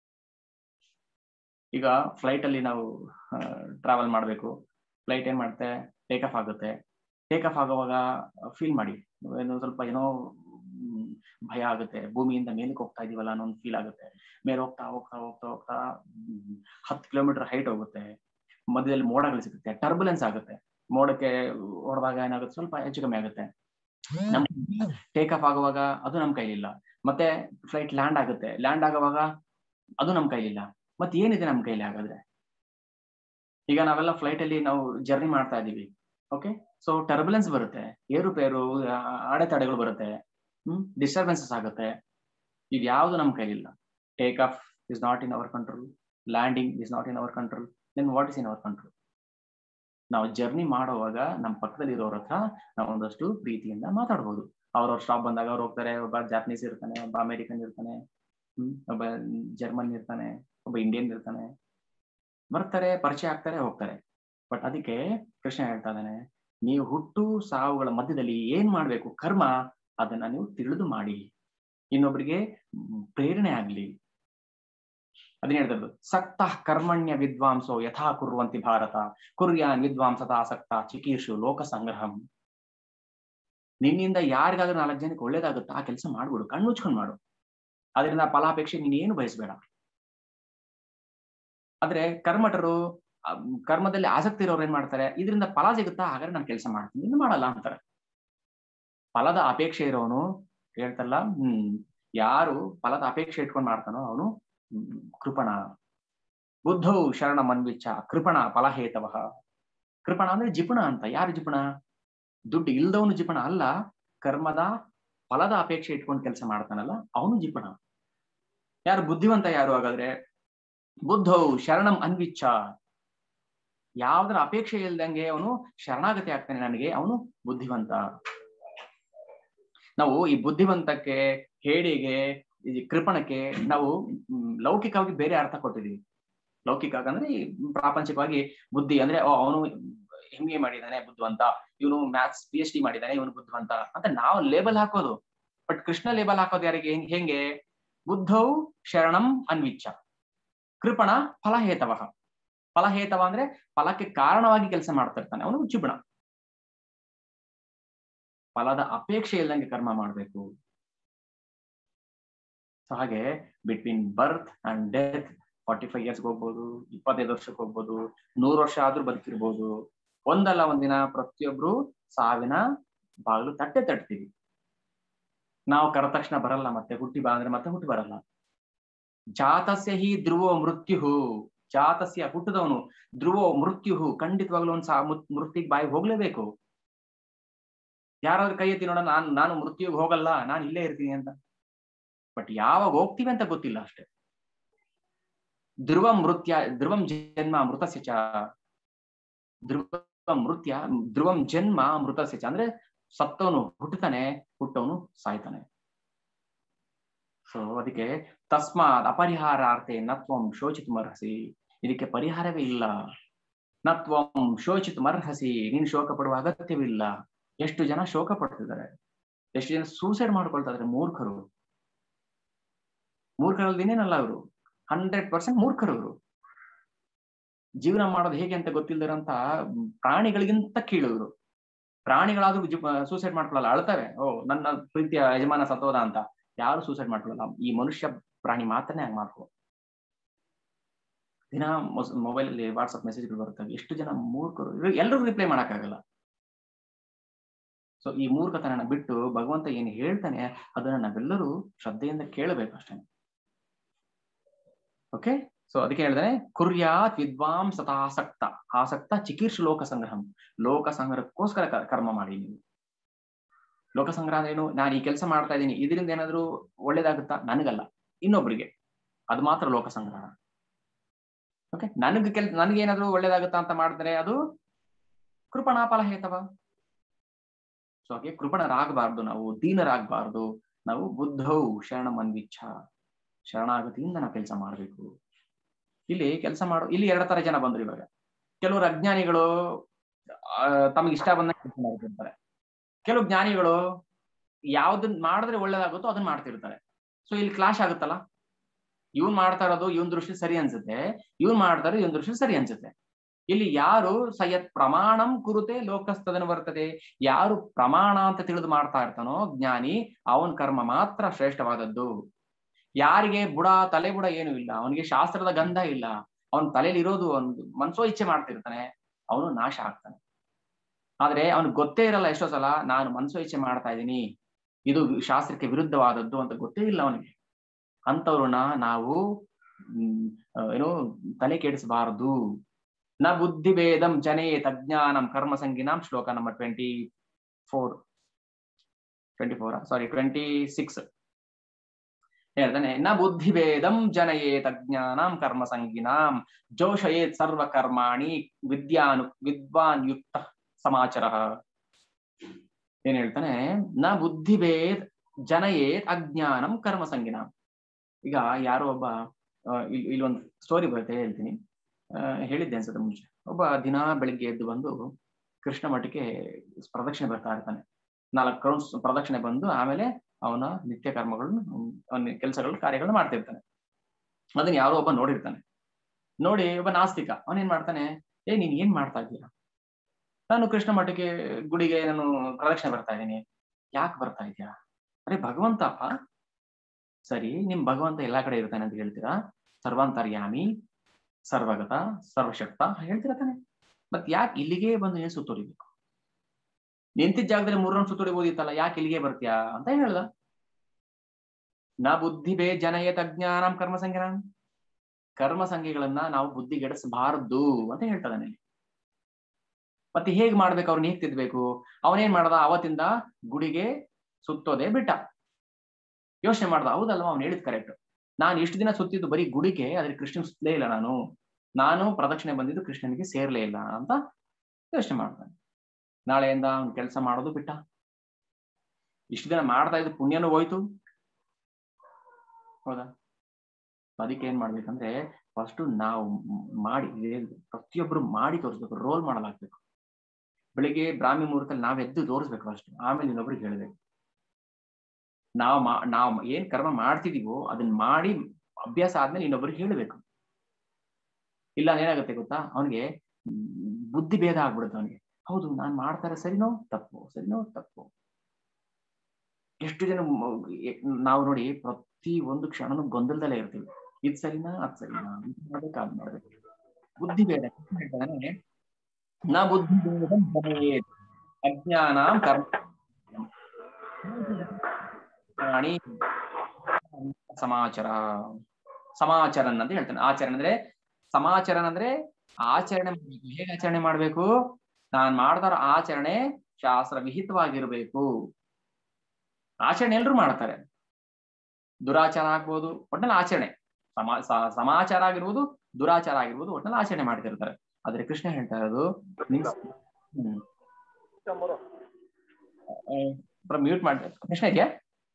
ಈಗ ಫ್ಲೈಟ್ ಅಲ್ಲಿ ನಾವು ಟ್ರಾವೆಲ್ ಮಾಡ್ಬೇಕು ಫ್ಲೈಟ್ ಏನ್ ಮಾಡುತ್ತೆ ಟೇಕ್ ಆಫ್ ಆಗುತ್ತೆ ಟೇಕ್ ಆಫ್ ಆಗುವಾಗ ಫೀಲ್ ಮಾಡಿ ಏನೋ ಸ್ವಲ್ಪ ಏನೋ ಭಯ ಆಗುತ್ತೆ ಭೂಮಿಯಿಂದ ಮೇಲಕ್ಕೆ ಹೋಗ್ತಾ ಇದೀವಲ್ಲ ಅನ್ನೋ ಒಂದು ಫೀಲ್ ಆಗುತ್ತೆ ಮೇಲೆ ಹೋಗ್ತಾ ಹೋಗ್ತಾ ಹೋಗ್ತಾ ಹೋಗ್ತಾ ಹತ್ತು ಕಿಲೋಮೀಟರ್ ಹೈಟ್ ಹೋಗುತ್ತೆ ಮಧ್ಯದಲ್ಲಿ ಮೋಡಗಳು ಸಿಗುತ್ತೆ ಟರ್ಬುಲೆನ್ಸ್ ಆಗುತ್ತೆ ಮೋಡಕ್ಕೆ ಹೊಡೆದಾಗ ಏನಾಗುತ್ತೆ ಸ್ವಲ್ಪ ಹೆಚ್ಚು ಕಮ್ಮಿ ಆಗುತ್ತೆ ನಮ್ ಟೇಕ್ ಆಫ್ ಆಗುವಾಗ ಅದು ನಮ್ ಕೈಲಿಲ್ಲ ಮತ್ತೆ ಫ್ಲೈಟ್ ಲ್ಯಾಂಡ್ ಆಗುತ್ತೆ ಲ್ಯಾಂಡ್ ಆಗುವಾಗ ಅದು ನಮ್ ಕೈಲಿಲ್ಲ ಮತ್ತೆ ಏನಿದೆ ನಮ್ ಕೈಲಿ ಹಾಗಾದ್ರೆ ಈಗ ನಾವೆಲ್ಲ ಫ್ಲೈಟ್ ಅಲ್ಲಿ ನಾವು ಜರ್ನಿ ಮಾಡ್ತಾ ಇದೀವಿ ಓಕೆ ಸೊ ಟರ್ಬುಲೆನ್ಸ್ ಬರುತ್ತೆ ಏರುಪೇರು ಅಡೆತಡೆಗಳು ಬರುತ್ತೆ ಹ್ಮ್ ಡಿಸ್ಟರ್ಬೆನ್ಸಸ್ ಆಗುತ್ತೆ ಇದು ಯಾವುದು ನಮ್ ಕೈಲಿಲ್ಲ take off is not in our control landing is not in our control then what is in our control ನಾವು ಜರ್ನಿ ಮಾಡುವಾಗ ನಮ್ಮ ಪಕ್ಕದಲ್ಲಿ ಇರೋರ ಹತ್ರ ನಾವು ಒಂದಷ್ಟು ಪ್ರೀತಿಯಿಂದ ಮಾತಾಡ್ಬೋದು ಅವ್ರವ್ರ ಸ್ಟಾಪ್ ಬಂದಾಗ ಅವ್ರು ಹೋಗ್ತಾರೆ ಒಬ್ಬ ಜಾಪನೀಸ್ ಇರ್ತಾನೆ ಒಬ್ಬ ಅಮೆರಿಕನ್ ಇರ್ತಾನೆ ಹ್ಮ್ ಒಬ್ಬ ಜರ್ಮನ್ ಇರ್ತಾನೆ ಒಬ್ಬ ಇಂಡಿಯನ್ ಇರ್ತಾನೆ ಬರ್ತಾರೆ ಪರಿಚಯ ಆಗ್ತಾರೆ ಹೋಗ್ತಾರೆ ಬಟ್ ಅದಕ್ಕೆ ಕೃಷ್ಣ ಹೇಳ್ತಾ ಇದ್ದಾನೆ ನೀವು ಹುಟ್ಟು ಸಾವುಗಳ ಮಧ್ಯದಲ್ಲಿ ಏನ್ ಮಾಡ್ಬೇಕು ಕರ್ಮ ಅದನ್ನ ನೀವು ತಿಳಿದು ಮಾಡಿ ಇನ್ನೊಬ್ಬರಿಗೆ ಪ್ರೇರಣೆ ಆಗ್ಲಿ ಅದನ್ನ ಹೇಳ್ತದ್ದು ಸಕ್ತ ಕರ್ಮಣ್ಯ ವಿದ್ವಾಂಸೋ ಯಥಾ ಕುರುವಂತಿ ಭಾರತ ಕುರ್ಯಾನ್ ವಿದ್ವಾಂಸತ ಆಸಕ್ತ ಚಿಕೀರ್ಷು ಲೋಕ ಸಂಗ್ರಹಂ ನಿನ್ನಿಂದ ಯಾರಿಗಾದ್ರೂ ನಾಲ್ಕು ಜನಕ್ಕೆ ಒಳ್ಳೇದಾಗುತ್ತಾ ಆ ಕೆಲಸ ಮಾಡ್ಬಿಡು ಕಣ್ಣು ಮುಚ್ಕೊಂಡ್ ಮಾಡು ಅದರಿಂದ ಫಲಾಪೇಕ್ಷೆ ನೀನೇನು ಬಯಸಬೇಡ ಆದ್ರೆ ಕರ್ಮಟರು ಕರ್ಮದಲ್ಲಿ ಆಸಕ್ತಿ ಇರೋರು ಏನ್ ಮಾಡ್ತಾರೆ ಇದರಿಂದ ಫಲ ಸಿಗುತ್ತಾ ಹಾಗಾದ್ರೆ ನಾನು ಕೆಲಸ ಮಾಡ್ತೀನಿ ಇನ್ನು ಮಾಡಲ್ಲ ಅಂತಾರೆ ಫಲದ ಅಪೇಕ್ಷೆ ಇರೋನು ಹೇಳ್ತಲ್ಲ ಹ್ಮ್ ಯಾರು ಫಲದ ಅಪೇಕ್ಷೆ ಇಟ್ಕೊಂಡು ಮಾಡ್ತಾನೋ ಅವನು ಕೃಪಣ ಬುದ್ಧೌ ಶರಣ ಮನ್ವಿಚ್ಚ ಕೃಪಣ ಫಲಹೇತವ ಕೃಪಣ ಅಂದ್ರೆ ಜಿಪುಣ ಅಂತ ಯಾರು ಜಿಪುಣ ದುಡ್ಡು ಇಲ್ದವನು ಜಿಪುಣ ಅಲ್ಲ ಕರ್ಮದ ಫಲದ ಅಪೇಕ್ಷೆ ಇಟ್ಕೊಂಡು ಕೆಲಸ ಮಾಡ್ತಾನಲ್ಲ ಅವನು ಜಿಪುಣ ಯಾರು ಬುದ್ಧಿವಂತ ಯಾರು ಹಾಗಾದ್ರೆ ಬುದ್ಧೌ ಶರಣಂ ಅನ್ವಿಚ್ಛ ಯಾವ್ದರ ಅಪೇಕ್ಷೆ ಇಲ್ದಂಗೆ ಅವನು ಶರಣಾಗತಿ ಆಗ್ತಾನೆ ನನಗೆ ಅವನು ಬುದ್ಧಿವಂತ ನಾವು ಈ ಬುದ್ಧಿವಂತಕ್ಕೆ ಹೇಡಿಗೆ ಈ ಕೃಪಣಕ್ಕೆ ನಾವು ಲೌಕಿಕವಾಗಿ ಬೇರೆ ಅರ್ಥ ಕೊಟ್ಟಿದೀವಿ ಲೌಕಿಕ ಅಂದ್ರೆ ಪ್ರಾಪಂಚಿಕವಾಗಿ ಬುದ್ಧಿ ಅಂದ್ರೆ ಅವನು ಎಂ ಎ ಮಾಡಿದಾನೆ ಬುದ್ಧಿವಂತ ಇವನು ಮ್ಯಾಥ್ಸ್ ಪಿ ಎಚ್ ಡಿ ಮಾಡಿದಾನೆ ಇವನು ಬುದ್ಧಿವಂತ ಅಂತ ನಾವು ಲೇಬಲ್ ಹಾಕೋದು ಬಟ್ ಕೃಷ್ಣ ಲೇಬಲ್ ಹಾಕೋದು ಯಾರಿಗೆ ಹೆಂಗೆ ಬುದ್ಧೌ ಶರಣಂ ಅನ್ವಿಚ್ಛ ಕೃಪಣ ಫಲಹೇತವ ಫಲಹೇತವ ಅಂದ್ರೆ ಫಲಕ್ಕೆ ಕಾರಣವಾಗಿ ಕೆಲಸ ಮಾಡ್ತಿರ್ತಾನೆ ಅವನು ಜಿಪುಣ ಫಲದ ಅಪೇಕ್ಷೆ ಇಲ್ಲದಂಗೆ ಕರ್ಮ ಮಾಡಬೇಕು ಸೊ ಹಾಗೆ between birth and death forty five years ಹೋಗ್ಬೋದು ಇಪ್ಪತ್ತೈದು ವರ್ಷಕ್ಕೆ ಹೋಗ್ಬೋದು ನೂರು ವರ್ಷ ಆದ್ರೂ ಬದುಕಿರ್ಬೋದು ಒಂದಲ್ಲ ಒಂದಿನ ಪ್ರತಿಯೊಬ್ರು ಸಾವಿನ ಬಾಗಿಲು ತಟ್ಟೆ ತಟ್ತೀವಿ ನಾವು ಕರೆದ ತಕ್ಷಣ ಬರಲ್ಲ ಮತ್ತೆ ಹುಟ್ಟಿ ಬಾ ಅಂದ್ರೆ ಮತ್ತೆ ಹುಟ್ಟಿ ಬರಲ್ಲ ಜಾತಸ್ಯ ಹಿ ಧ್ರುವ ಮೃತ್ಯು ಜಾತಸ್ಯ ಹುಟ್ಟದವನು ಧ್ರುವ ಮೃತ್ಯು ಖಂಡಿತವಾಗ್ಲೂ ಒಂದು ಸಾ ಮೃತ್ಯುಗೆ ಬಾಯಿ ಹೋಗ್ಲೇಬೇಕು ಯಾರಾದ್ರೂ ಕೈ ಎತ್ತಿ ನೋಡ ನಾನು ನಾನು ಮೃತ್ಯುಗೆ ಹೋಗಲ್ಲ ನಾನು ಇಲ್ಲೇ ಇರ್ತೀನಿ ಅಂತ ಬಟ್ ಯಾವಾಗ ಹೋಗ್ತೀವಿ ಅಂತ ಗೊತ್ತಿಲ್ಲ ಅಷ್ಟೇ ಧ್ರುವಂ ಮೃತ್ಯ ಧ್ರುವಂ ಜನ್ಮ ಮೃತಸ್ಯ ಚ ಧ್ರುವ ಮೃತ್ಯ ಧ್ರುವಂ ಜನ್ಮ ಮೃತಸ್ಯ ಚ ಅಂದ್ರೆ ಸತ್ತವನು ಹುಟ್ಟುತ್ತಾನೆ ಹುಟ್ಟವನು ಸಾಯ್ತಾನೆ ಸೊ ಅದಕ್ಕೆ ತಸ್ಮಾತ್ ಅಪರಿಹಾರಾರ್ಥೆ ನತ್ವಂ ಶೋಚಿತು ಮರ್ಹಸಿ ಇದಕ್ಕೆ ಪರಿಹಾರವೇ ಇಲ್ಲ ನತ್ವಂ ಶೋಚಿತು ಮರ್ಹಸಿ ನೀನು ಶೋಕ ಪಡುವ ಅಗತ್ಯವಿಲ್ಲ ಎಷ್ಟು ಜನ ಶೋಕ ಪಡ್ತಿದ್ದಾರೆ ಎಷ್ಟು ಜನ ಸೂಸೈಡ್ ಮಾಡ್ಕೊಳ್ತಾ ಇದಾರೆ ಮೂರ್ಖರು ಮೂರ್ಖರಲ್ಲಿ ಇನ್ನೇನಲ್ಲ ಅವರು ಹಂಡ್ರೆಡ್ ಪರ್ಸೆಂಟ್ ಮೂರ್ಖರು ಅವರು ಜೀವನ ಮಾಡೋದು ಹೇಗೆ ಅಂತ ಗೊತ್ತಿಲ್ದಿರಂತ ಪ್ರಾಣಿಗಳಿಗಿಂತ ಕೀಳುವರು ಪ್ರಾಣಿಗಳಾದ್ರೂ ಸೂಸೈಡ್ ಮಾಡ್ಕೊಳ್ಳಲ್ಲ ಅಳ್ತವೆ ಓ ನನ್ನ ಪ್ರೀತಿಯ ಯಜಮಾನ ಸತ್ತೋದ ಅಂತ ಯಾರು ಸೂಸೈಡ್ ಮಾಡ್ಕೊಳ್ಳಲ್ಲ ಈ ಮನುಷ್ಯ ಪ್ರಾಣಿ ಮಾತ್ರನೇ ಹಂಗ್ ಮಾಡ್ಕೋ ದಿನ ಮೊಬೈಲ್ ಅಲ್ಲಿ ವಾಟ್ಸ್ಆಪ್ ಮೆಸೇಜ್ಗಳು ಬರ್ತವೆ ಎಷ್ಟು ಜನ ಮೂರ್ಖರು ಎಲ್ಲರೂ ರಿಪ್ಲೈ ಮಾಡಕ್ಕಾಗಲ್ಲ ಸೊ ಈ ಮೂರ್ಖತನ ಬಿಟ್ಟು ಭಗವಂತ ಏನು ಹೇಳ್ತಾನೆ ಅದನ್ನ ನಾವೆಲ್ಲರೂ ಶ್ರದ್ಧೆಯಿಂದ ಕೇಳಬೇಕು ಅಷ್ಟೇ ಓಕೆ ಸೊ ಅದಕ್ಕೆ ಹೇಳಿದ್ರೆ ಕುರ್ಯಾತ್ ವಿದ್ವಾಂಸತ ಆಸಕ್ತ ಆಸಕ್ತ ಚಿಕೀರ್ಷ ಲೋಕ ಸಂಗ್ರಹಂ ಲೋಕ ಸಂಗ್ರಹಕ್ಕೋಸ್ಕರ ಕರ್ಮ ಮಾಡಿ ನೀವು ಲೋಕ ಸಂಗ್ರಹ ಅಂದ್ರೆ ಏನು ನಾನು ಈ ಕೆಲಸ ಮಾಡ್ತಾ ಇದ್ದೀನಿ ಇದರಿಂದ ಏನಾದ್ರು ಒಳ್ಳೇದಾಗುತ್ತಾ ನನಗಲ್ಲ ಇನ್ನೊಬ್ರಿಗೆ ಅದು ಮಾತ್ರ ಲೋಕ ಸಂಗ್ರಹ ಓಕೆ ನನಗೆ ಕೆಲ್ ನನಗೆ ಏನಾದ್ರು ಒಳ್ಳೇದಾಗುತ್ತಾ ಅಂತ ಮಾಡಿದ್ರೆ ಅದು ಕೃಪಣಾಫಲ ಹೇತವ ಸೊ ಹಾಗೆ ಕೃಪಣರಾಗಬಾರ್ದು ನಾವು ದೀನರಾಗಬಾರ್ದು ನಾವು ಬುದ್ಧೌ ಶರಣ ಮನ್ವಿಚ್ಛ ಶರಣಾಗತಿಯಿಂದ ನಾವು ಕೆಲಸ ಮಾಡಬೇಕು ಇಲ್ಲಿ ಕೆಲಸ ಮಾಡೋ ಇಲ್ಲಿ ಎರಡು ತರ ಜನ ಬಂದ್ರು ಇವಾಗ ಕೆಲವರು ಅಜ್ಞಾನಿಗಳು ತಮಗೆ ಇಷ್ಟ ಬಂದ ಕೆಲಸ ಮಾಡ್ತಿರ್ತಾರೆ ಕೆಲವು ಜ್ಞಾನಿಗಳು ಯಾವ್ದನ್ ಮಾಡಿದ್ರೆ ಒಳ್ಳೇದಾಗುತ್ತೋ ಅದನ್ನ ಮಾಡ್ತಿರ್ತಾರೆ ಸೊ ಇಲ್ಲಿ ಕ್ಲಾಶ್ ಆಗುತ್ತಲ್ಲ ಇವ್ನ್ ಮಾಡ್ತಾ ಇರೋದು ಇವನ್ ದೃಷ್ಟಿ ಸರಿ ಅನ್ಸುತ್ತೆ ಇವ್ನ್ ಮಾಡ್ತಾರೆ ಇವನ್ ದೃಷ್ಟಿ ಸರಿ ಅನ್ಸುತ್ತೆ ಇಲ್ಲಿ ಯಾರು ಸಯತ್ ಪ್ರಮಾಣಂ ಕುರುತೆ ಲೋಕಸ್ತದನ ಬರ್ತದೆ ಯಾರು ಪ್ರಮಾಣ ಅಂತ ತಿಳಿದು ಮಾಡ್ತಾ ಇರ್ತಾನೋ ಜ್ಞಾನಿ ಅವನ್ ಕರ್ಮ ಮಾತ್ರ ಶ್ರೇಷ್ಠವಾದದ್ದು ಯಾರಿಗೆ ಬುಡ ತಲೆ ಬುಡ ಏನು ಇಲ್ಲ ಅವನಿಗೆ ಶಾಸ್ತ್ರದ ಗಂಧ ಇಲ್ಲ ಅವನ ತಲೆಯಲ್ಲಿ ಇರೋದು ಒಂದು ಮನ್ಸೋ ಇಚ್ಛೆ ಮಾಡ್ತಿರ್ತಾನೆ ಅವನು ನಾಶ ಆಗ್ತಾನೆ ಆದ್ರೆ ಅವನಿಗೆ ಗೊತ್ತೇ ಇರಲ್ಲ ಎಷ್ಟೋ ಸಲ ನಾನು ಮನ್ಸೋ ಇಚ್ಛೆ ಮಾಡ್ತಾ ಇದ್ದೀನಿ ಇದು ಶಾಸ್ತ್ರಕ್ಕೆ ವಿರುದ್ಧವಾದದ್ದು ಅಂತ ಗೊತ್ತೇ ಇಲ್ಲ ಅವನಿಗೆ ಅಂತವ್ರನ್ನ ನಾವು ಹ್ಮ್ ಏನು ತಲೆ ಕೆಡಿಸಬಾರದು ನ ಬುದ್ಧಿ ಭೇದಂ ಜನೇತ್ ಅಜ್ಞಾನಂ ಕರ್ಮ ಸಂಗಿನಾಂ ಶ್ಲೋಕ number twenty four twenty four sorry twenty six ಹೇಳ್ತಾನೆ ನ ಬುದ್ಧಿ ಭೇದಂ ಜನಯೇತ್ ಅಜ್ಞಾನಂ ಕರ್ಮ ಸಂಗಿನಾಂ ಜೋಷಯೇತ್ ಸರ್ವ ಕರ್ಮಾಣಿ ವಿದ್ಯಾನು ವಿದ್ವಾನ್ ಯುಕ್ತ ಸಮಾಚಾರ ಏನ್ ಹೇಳ್ತಾನೆ ನ ಬುದ್ಧಿ ಭೇದ್ ಜನಯೇತ್ ಅಜ್ಞಾನಂ ಕರ್ಮ ಸಂಗಿನಾಂ ಈಗ ಯಾರೋ ಒಬ್ಬ ಇಲ್ಲೊಂದು ಸ್ಟೋರಿ ಬರುತ್ತೆ ಹೇಳ್ತೀನಿ ಹೇಳಿದ್ದೆ ಅನ್ಸುತ್ತೆ ಮುಂಚೆ ಒಬ್ಬ ದಿನ ಬೆಳಿಗ್ಗೆ ಎದ್ದು ಬಂದು ಕೃಷ್ಣ ಮಠಕ್ಕೆ ಪ್ರದಕ್ಷಿಣೆ ಬರ್ತಾ ಇರ್ತಾನೆ ನಾಲ್ಕು ರೌಂಡ್ಸ್ ಪ್ರದಕ್ಷಿಣೆ ಬಂದು ಆಮೇಲೆ ಅವನ ನಿತ್ಯ ಕರ್ಮಗಳನ್ನು ಅವನ ಕೆಲಸಗಳು ಕಾರ್ಯಗಳನ್ನ ಮಾಡ್ತಿರ್ತಾನೆ ಅದನ್ನ ಯಾರೋ ಒಬ್ಬ ನೋಡಿರ್ತಾನೆ ನೋಡಿ ಒಬ್ಬ ನಾಸ್ತಿಕ ಅವನೇನ್ ಮಾಡ್ತಾನೆ ಏ ನೀನ್ ಏನ್ ಮಾಡ್ತಾ ಇದ್ದೀರಾ ನಾನು ಕೃಷ್ಣ ಮಠಕ್ಕೆ ಗುಡಿಗೆ ನಾನು ಪ್ರದಕ್ಷಿಣೆ ಬರ್ತಾ ಇದ್ದೀನಿ ಯಾಕೆ ಬರ್ತಾ ಇದೀಯಾ ಅರೆ ಭಗವಂತ ಸರಿ ನಿಮ್ ಭಗವಂತ ಎಲ್ಲಾ ಕಡೆ ಇರ್ತಾನೆ ಅಂತ ಹೇಳ್ತೀರಾ ಸರ್ವಾಂತರ್ಯಾಮಿ ಸರ್ವಗತ ಸರ್ವಶಕ್ತ ಹೇಳ್ತೀರಾ ತಾನೆ ಮತ್ ಯಾಕೆ ಇಲ್ಲಿಗೆ ಬಂದು ಏನ್ ಸುತ್ತೋರಿಬೇಕು ನಿಂತಿದ್ದ ಜಾಗದಲ್ಲಿ ಮೂರ್ ರೌಂಡ್ ಸುತ್ತೋಡಿಬೋದಿತ್ತಲ್ಲ ಯಾಕೆ ಇಲ್ಲಿಗೆ ಬರ್ತೀಯಾ ಅಂತ ಹೇಳ್ದ ನ ಬುದ್ಧಿ ಬೇ ಜನಯತ್ ಅಜ್ಞಾನಂ ಕರ್ಮ ಸಂಖ್ಯಾನ ಕರ್ಮ ಸಂಖ್ಯೆಗಳನ್ನ ನಾವು ಬುದ್ಧಿಗೆಡಿಸಬಾರದು ಅಂತ ಹೇಳ್ತಾನೆ ಮತ್ತೆ ಹೇಗ್ ಮಾಡ್ಬೇಕು ಅವ್ರನ್ನ ಹೇಗ್ ತಿದ್ಬೇಕು ಅವನೇನ್ ಮಾಡ್ದ ಅವತ್ತಿಂದ ಗುಡಿಗೆ ಸುತ್ತೋದೆ ಬಿಟ್ಟ ಯೋಚನೆ ಮಾಡ್ದ ಹೌದಲ್ವಾ ಅವ್ನು ಹೇಳಿದ್ ಕರೆಕ್ಟ್ ನಾನು ಇಷ್ಟು ದಿನ ಸುತ್ತಿದ್ದು ಬರೀ ಗುಡಿಗೆ ಆದ್ರೆ ಕೃಷ್ಣ ಸುತ್ತಲೇ ಇಲ್ಲ ನಾನು ನಾನು ಪ್ರದಕ್ಷಿಣೆ ಬಂದಿದ್ದು ಕೃಷ್ಣನಿಗೆ ಸೇರ್ಲೇ ಇಲ್ಲ ಅಂತ ಯೋಚನೆ ಮಾಡ್ತಾನೆ ನಾಳೆಯಿಂದ ಅವ್ನು ಕೆಲಸ ಮಾಡೋದು ಬಿಟ್ಟ ಇಷ್ಟು ದಿನ ಮಾಡ್ತಾ ಇದ್ದು ಪುಣ್ಯನೂ ಹೋಯ್ತು ಹೌದಾ ಅದಕ್ಕೆ ಏನ್ ಮಾಡ್ಬೇಕಂದ್ರೆ ಫಸ್ಟ್ ನಾವು ಮಾಡಿ ಪ್ರತಿಯೊಬ್ರು ಮಾಡಿ ತೋರಿಸ್ಬೇಕು ರೋಲ್ ಮಾಡಲಾಗ್ಬೇಕು ಬೆಳಿಗ್ಗೆ ಬ್ರಾಹ್ಮಿ ಮುಹೂರ್ತಲ್ಲಿ ನಾವ್ ಎದ್ದು ತೋರಿಸ್ಬೇಕು ಫಸ್ಟ್ ಆಮೇಲೆ ಇನ್ನೊಬ್ರಿಗೆ ಹೇಳ್ಬೇಕು ನಾವು ಮಾ ನಾವು ಏನ್ ಕರ್ಮ ಮಾಡ್ತಿದೀವೋ ಅದನ್ನ ಮಾಡಿ ಅಭ್ಯಾಸ ಆದ್ಮೇಲೆ ಇನ್ನೊಬ್ರಿಗೆ ಹೇಳ್ಬೇಕು ಇಲ್ಲ ಏನಾಗುತ್ತೆ ಗೊತ್ತಾ ಅವನಿಗೆ ಬುದ್ಧಿ ಭೇದ ಆಗ್ಬಿಡುತ್ತೆ ಅವನಿಗೆ ಹೌದು ನಾನ್ ಮಾಡ್ತಾರೆ ಸರಿನೋ ತಪ್ಪು ಸರಿನೋ ತಪ್ಪು ಎಷ್ಟು ಜನ ನಾವು ನೋಡಿ ಪ್ರತಿ ಒಂದು ಕ್ಷಣನೂ ಗೊಂದಲದಲ್ಲೇ ಇರ್ತೀವಿ ಇದ್ ಸರಿನಾ ಅದ್ ಸರಿನಾ ಮಾಡ್ಬೇಕು ಅದ್ ಮಾಡ್ಬೇಕು ಬುದ್ಧಿ ಭೇದ ಹೇಳ್ತಾನೆ ನಾ ಬುದ್ಧಿ ಭೇದ ಅಜ್ಞಾನ ಕರ್ಮ ಪ್ರಾಣಿ ಸಮಾಚಾರ ಸಮಾಚರನ್ ಅಂತ ಹೇಳ್ತಾನೆ ಆಚರಣೆ ಅಂದ್ರೆ ಸಮಾಚರಣ ಅಂದ್ರೆ ಆಚರಣೆ ಮಾಡ್ಬೇಕು ಹೇಗೆ ಆಚರಣೆ ಮಾಡ್ಬೇಕು ನಾನ್ ಮಾಡ್ತಾರ ಆಚರಣೆ ಶಾಸ್ತ್ರ ವಿಹಿತವಾಗಿರ್ಬೇಕು ಆಚರಣೆ ಎಲ್ರು ಮಾಡ್ತಾರೆ ದುರಾಚಾರ ಆಗ್ಬೋದು ಒಟ್ಟಿನಲ್ಲಿ ಆಚರಣೆ ಸಮಾ ಸಮಾಚಾರ ಆಗಿರ್ಬೋದು ದುರಾಚಾರ ಆಗಿರ್ಬೋದು ಒಟ್ಟಿನಲ್ಲಿ ಆಚರಣೆ ಮಾಡ್ತಿರ್ತಾರೆ ಆದ್ರೆ ಕೃಷ್ಣ ಹೇಳ್ತಾ ಇರೋದು ನಿಮ್ ಮ್ಯೂಟ್ ಮಾಡ್ತಾರೆ ಕೃಷ್ಣ ಇದೆಯಾ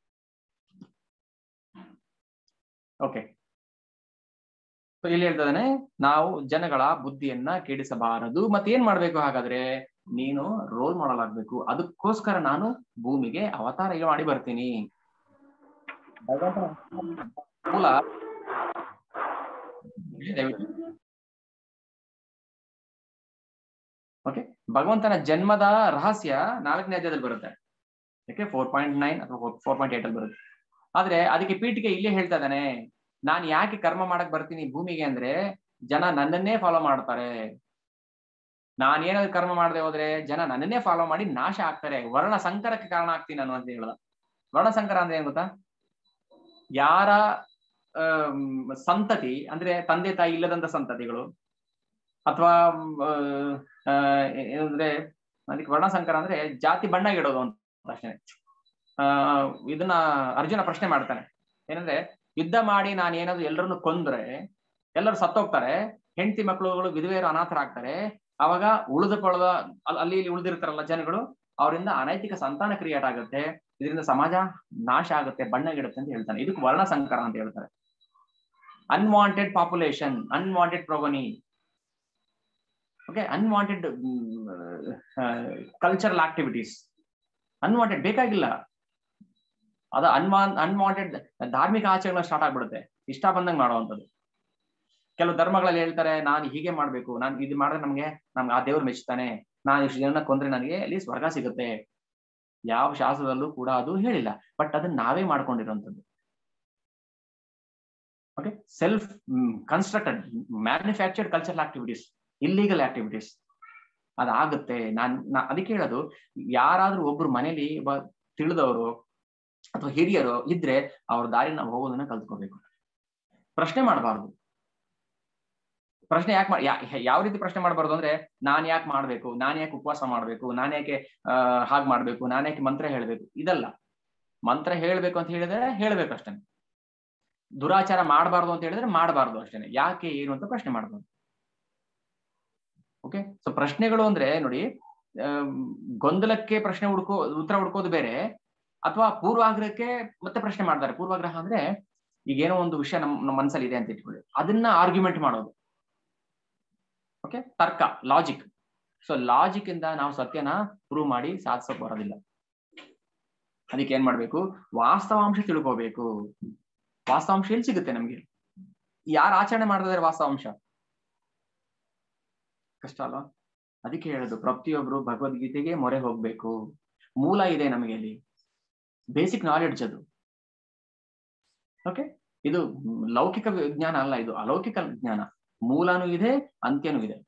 ಓಕೆ ಸೊ ಇಲ್ಲಿ ಹೇಳ್ತದಾನೆ ನಾವು ಜನಗಳ ಬುದ್ಧಿಯನ್ನ ಕೆಡಿಸಬಾರದು ಮತ್ತೆ ಏನ್ ಮಾಡ್ಬೇಕು ಹಾಗಾದ್ರೆ ನೀನು ರೋಲ್ ಮಾಡಲ್ ಆಗ್ಬೇಕು ಅದಕ್ಕೋಸ್ಕರ ನಾನು ಭೂಮಿಗೆ ಅವತಾರ ಮಾಡಿ ಬರ್ತೀನಿ ಮೂಲ ಓಕೆ ಭಗವಂತನ ಜನ್ಮದ ರಹಸ್ಯ ನಾಲ್ಕನೇ ಅಧ್ಯಾಯದಲ್ಲಿ ಬರುತ್ತೆ ಯಾಕೆ ಫೋರ್ ಪಾಯಿಂಟ್ ನೈನ್ ಅಥವಾ ಫೋರ್ ಪಾಯಿಂಟ್ ಏಟ್ ಅಲ್ಲಿ ಬರುತ್ತೆ ಆದ್ರೆ ಅದಕ್ಕೆ ಪೀಠಿಗೆ ಇಲ್ಲೇ ಹೇಳ್ತಾ ಇದ್ದಾನೆ ನಾನು ಯಾಕೆ ಕರ್ಮ ಮಾಡಕ್ ಬರ್ತೀನಿ ಭೂಮಿಗೆ ಅಂದ್ರೆ ಜನ ನನ್ನನ್ನೇ ಫಾಲೋ ಮಾಡ್ತಾರೆ ನಾನು ಏನಾದ್ರು ಕರ್ಮ ಮಾಡದೆ ಹೋದ್ರೆ ಜನ ನನ್ನನ್ನೇ ಫಾಲೋ ಮಾಡಿ ನಾಶ ಆಗ್ತಾರೆ ವರ್ಣ ಸಂಕರಕ್ಕೆ ಕಾರಣ ಆಗ್ತೀನಿ ನಾನು ಅಂತ ಹೇಳ್ದ ವರ್ಣ ಸಂಕರ ಅಂದ್ರೆ ಏನ್ ಗೊತ್ತಾ ಯಾರ ಸಂತತಿ ಅಂದ್ರೆ ತಂದೆ ತಾಯಿ ಇಲ್ಲದಂತ ಸಂತತಿಗಳು ಅಥವಾ ಏನಂದ್ರೆ ಅದಕ್ಕೆ ವರ್ಣಸಂಕರ ಅಂದ್ರೆ ಜಾತಿ ಬಣ್ಣ ಇಡೋದು ಅಂತ ಅಷ್ಟೇ ಆ ಇದನ್ನ ಅರ್ಜುನ ಪ್ರಶ್ನೆ ಮಾಡ್ತಾನೆ ಏನಂದ್ರೆ ಯುದ್ಧ ಮಾಡಿ ನಾನು ಏನಾದ್ರು ಎಲ್ಲರನ್ನು ಕೊಂದ್ರೆ ಎಲ್ಲರೂ ಸತ್ತೋಗ್ತಾರೆ ಹೆಂಡತಿ ಮಕ್ಕಳುಗಳು ವಿಧವೆಯರು ಅನಾಥರಾಗ್ತಾರೆ ಅವಾಗ ಉಳಿದ ಪಳದ ಅಲ್ಲಿ ಇಲ್ಲಿ ಉಳಿದಿರ್ತಾರಲ್ಲ ಜನಗಳು ಅವರಿಂದ ಅನೈತಿಕ ಸಂತಾನ ಕ್ರಿಯೇಟ್ ಆಗುತ್ತೆ ಇದರಿಂದ ಸಮಾಜ ನಾಶ ಆಗುತ್ತೆ ಬಣ್ಣಗಿಡುತ್ತೆ ಅಂತ ಹೇಳ್ತಾನೆ ಇದಕ್ಕೆ ವರ್ಣ ಸಂಕರ ಅಂತ ಹೇಳ್ತಾರೆ unwanted population unwanted progeny okay unwanted cultural activities unwanted ಬೇಕಾಗಿಲ್ಲ ಅದು ಅನ್ವಾನ್ ಅನ್ವಾಂಟೆಡ್ ಧಾರ್ಮಿಕ ಆಚರಣೆ ಸ್ಟಾರ್ಟ್ ಆಗ್ಬಿಡುತ್ತೆ ಇಷ್ಟ ಬಂದಂಗೆ ಮಾಡುವಂಥದ್ದು ಕೆಲವು ಧರ್ಮಗಳಲ್ಲಿ ಹೇಳ್ತಾರೆ ನಾನು ಹೀಗೆ ಮಾಡ್ಬೇಕು ನಾನು ಇದು ಮಾಡಿದ್ರೆ ನಮ್ಗೆ ನಮ್ಗೆ ಆ ದೇವ್ರು ಮೆಚ್ಚುತ್ತಾನೆ ನಾನು ಇಷ್ಟು ಜನ ಕೊಂದ್ರೆ ನನಗೆ ಅಲ್ಲಿ ಸ್ವರ್ಗ ಸಿಗುತ್ತೆ ಯಾವ ಶಾಸ್ತ್ರದಲ್ಲೂ ಕೂಡ ಅದು ಹೇಳಿಲ್ಲ ಬಟ್ ಅದನ್ನ ನಾವೇ ಮಾಡ್ಕೊಂಡಿರುವಂಥದ್ದು okay self constructed manufactured cultural activities illegal activities ಅದಾಗುತ್ತೆ ನಾನ್ ನಾ ಅದಕ್ಕೆ ಹೇಳೋದು ಯಾರಾದ್ರೂ ಒಬ್ರು ಮನೇಲಿ ಒಬ್ಬ ತಿಳಿದವರು ಅಥವಾ ಹಿರಿಯರು ಇದ್ರೆ ಅವ್ರ ದಾರಿ ನಾವು ಹೋಗೋದನ್ನ ಕಲ್ತ್ಕೋಬೇಕು ಪ್ರಶ್ನೆ ಮಾಡಬಾರ್ದು ಪ್ರಶ್ನೆ ಯಾಕೆ ಯಾವ ರೀತಿ ಪ್ರಶ್ನೆ ಮಾಡಬಾರ್ದು ಅಂದ್ರೆ ನಾನ್ ಯಾಕೆ ಮಾಡ್ಬೇಕು ನಾನ್ ಯಾಕೆ ಉಪವಾಸ ಮಾಡ್ಬೇಕು ನಾನ್ ಯಾಕೆ ಅಹ್ ಹಾಗೆ ಮಾಡ್ಬೇಕು ನಾನ್ ಯಾಕೆ ಮಂತ್ರ ಹೇಳ್ಬೇಕು ಇದಲ್ಲ ಮಂತ್ರ ಹೇಳ್ಬೇಕು ಅಂತ ಹೇಳಿದ್ರೆ ಹೇಳ್ಬೇಕು ಅಷ್ಟೇ ದುರಾಚಾರ ಮಾಡಬಾರ್ದು ಅಂತ ಹೇಳಿದ್ರೆ ಮಾಡಬಾರ್ದು ಅಷ್ಟೇನೆ ಯಾಕೆ ಏನು ಅಂತ ಪ್ರಶ್ನೆ ಮಾಡಬಾರ್ದು ಓಕೆ ಸೊ ಪ್ರಶ್ನೆಗಳು ಅಂದ್ರೆ ನೋಡಿ ಗೊಂದಲಕ್ಕೆ ಪ್ರಶ್ನೆ ಹುಡ್ಕೋ ಉತ್ತರ ಹುಡ್ಕೋದು ಬೇರೆ ಅಥವಾ ಪೂರ್ವಾಗ್ರಹಕ್ಕೆ ಮತ್ತೆ ಪ್ರಶ್ನೆ ಮಾಡ್ತಾರೆ ಪೂರ್ವಾಗ್ರಹ ಅಂದ್ರೆ ಈಗೇನೋ ಒಂದು ವಿಷಯ ನಮ್ ನಮ್ಮ ಮನಸ್ಸಲ್ಲಿ ಇದೆ ಅಂತ ಇಟ್ಕೊಳ್ಳಿ ಅದನ್ನ ಆರ್ಗ್ಯುಮೆಂಟ್ ಮಾಡೋದು ಓಕೆ ತರ್ಕ ಲಾಜಿಕ್ ಸೊ ಲಾಜಿಕ್ ಇಂದ ನಾವು ಸತ್ಯನ ಪ್ರೂವ್ ಮಾಡಿ ಸಾಧಿಸಕ್ ಬರೋದಿಲ್ಲ ಅದಕ್ಕೆ ಏನ್ ಮಾಡ್ಬೇಕು ವಾಸ್ತವಾಂಶ ತಿಳ್ಕೋಬೇಕು ವಾಸ್ತವಾಂಶ ಎಲ್ಲಿ ಸಿಗುತ್ತೆ ನಮ್ಗೆ ಯಾರು ಆಚರಣೆ ಮಾಡಿದ್ರೆ ವಾಸ್ತವಾಂಶ ಕಷ್ಟ ಅಲ್ವಾ ಅದಕ್ಕೆ ಹೇಳೋದು ಪ್ರತಿಯೊಬ್ರು ಭಗವದ್ಗೀತೆಗೆ ಮೊರೆ ಹೋಗ್ಬೇಕು ಮೂಲ ಇದೆ ನಮಗೆ ಅಲ್ಲಿ ಬೇಸಿಕ್ ನಾಲೆಡ್ಜ್ ಅದು ಓಕೆ ಇದು ಲೌಕಿಕ ವಿಜ್ಞಾನ ಅಲ್ಲ ಇದು ಅಲೌಕಿಕ ಜ್ಞಾನ ಮೂಲನೂ ಇದೆ ಅಂತ್ಯನೂ ಇದೆ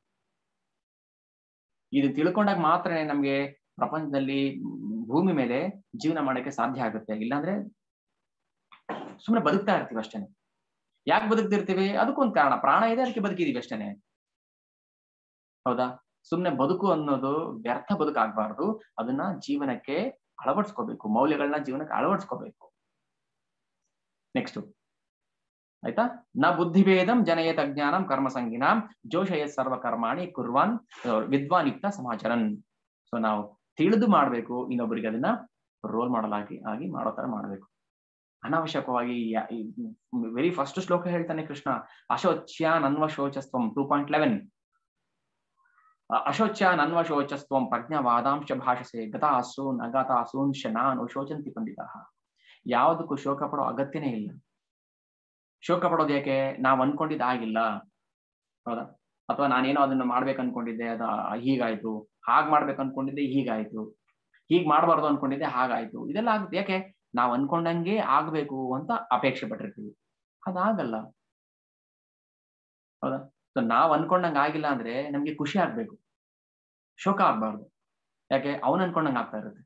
ಇದು ತಿಳ್ಕೊಂಡಾಗ ಮಾತ್ರ ನಮ್ಗೆ ಪ್ರಪಂಚದಲ್ಲಿ ಭೂಮಿ ಮೇಲೆ ಜೀವನ ಮಾಡಕ್ಕೆ ಸಾಧ್ಯ ಆಗುತ್ತೆ ಇಲ್ಲಾಂದ್ರೆ ಸುಮ್ಮನೆ ಬದುಕ್ತಾ ಇರ್ತೀವಿ ಅಷ್ಟೇನೆ ಯಾಕೆ ಬದುಕ್ತಿರ್ತೀವಿ ಅದಕ್ಕೊಂದು ಕಾರಣ ಪ್ರಾಣ ಇದೆ ಅದಕ್ಕೆ ಬದುಕಿದೀವಿ ಅಷ್ಟೇನೆ ಹೌದಾ ಸುಮ್ನೆ ಬದುಕು ಅನ್ನೋದು ವ್ಯರ್ಥ ಬದುಕಾಗಬಾರ್ದು ಅದನ್ನ ಜೀವನಕ್ಕೆ ಅಳವಡಿಸ್ಕೋಬೇಕು ಮೌಲ್ಯಗಳನ್ನ ಜೀವನಕ್ಕೆ ಅಳವಡಿಸ್ಕೋಬೇಕು ನೆಕ್ಸ್ಟ್ ಆಯ್ತಾ ನ ಬುದ್ಧಿಭೇದಂ ಜನಯತ ಜ್ಞಾನಂ ಕರ್ಮ ಸಂಗಿನಾಂ ಜೋಶಯ ಸರ್ವ ಕರ್ಮಾಣಿ ಕುರ್ವಾನ್ ವಿದ್ವಾನ್ ಯುಕ್ತ ಸಮಾಚರನ್ ಸೊ ನಾವು ತಿಳಿದು ಮಾಡ್ಬೇಕು ಇನ್ನೊಬ್ಬರಿಗೆ ಅದನ್ನ ರೋಲ್ ಮಾಡಲಾಗಿ ಆಗಿ ಮಾಡೋ ತರ ಮಾಡ್ಬೇಕು ಅನಾವಶ್ಯಕವಾಗಿ ವೆರಿ ಫಸ್ಟ್ ಶ್ಲೋಕ ಹೇಳ್ತಾನೆ ಕೃಷ್ಣ ಅಶೋಚ್ಯ ನನ್ವ ಶೋಚಸ್ತ್ವಂ ಟೂ ಪಾಯಿಂಟ್ ಲೆವೆನ್ ಅಶೋಚ್ಯ ನನ್ವ ಶೋಚಸ್ತ್ವಂ ಪ್ರಜ್ಞಾವಾದಾಂಶ ಭಾಷಸೆ ಗತಾಸೂನ್ ಅಗತಾಸೂನ್ ಶನಾನ್ ಶೋಚಂತಿ ಪಂಡಿತ ಯಾವುದಕ್ಕೂ ಶೋಕ ಪಡೋ ಅಗತ್ಯನೇ ಇಲ್ಲ ಶೋಕ ಪಡೋದು ಯಾಕೆ ನಾವ್ ಅನ್ಕೊಂಡಿದ್ದು ಆಗಿಲ್ಲ ಹೌದಾ ಅಥವಾ ನಾನೇನೋ ಅದನ್ನ ಮಾಡ್ಬೇಕು ಅನ್ಕೊಂಡಿದ್ದೆ ಅದ ಹೀಗಾಯ್ತು ಹಾಗ್ ಮಾಡ್ಬೇಕು ಅನ್ಕೊಂಡಿದ್ದೆ ಹೀಗಾಯ್ತು ಹೀಗ್ ಮಾಡ್ಬಾರ್ದು ಅನ್ಕೊಂಡಿದ್ದೆ ಹಾಗಾಯ್ತು ಇದೆಲ್ಲ ಆಗುತ್ತೆ ಯಾಕೆ ನಾವ್ ಅನ್ಕೊಂಡಂಗೆ ಆಗ್ಬೇಕು ಅಂತ ಅಪೇಕ್ಷೆ ಪಟ್ಟಿರ್ತೀವಿ ಅದಾಗಲ್ಲ ಹೌದಾ ಸೊ ನಾವ್ ಅನ್ಕೊಂಡಂಗ ಆಗಿಲ್ಲ ಅಂದ್ರೆ ನಮ್ಗೆ ಖುಷಿ ಆಗ್ಬೇಕು ಶೋಕ ಆಗ್ಬಾರ್ದು ಯಾಕೆ ಅವನ್ ಅನ್ಕೊಂಡಂಗ ಆಗ್ತಾ ಇರುತ್ತೆ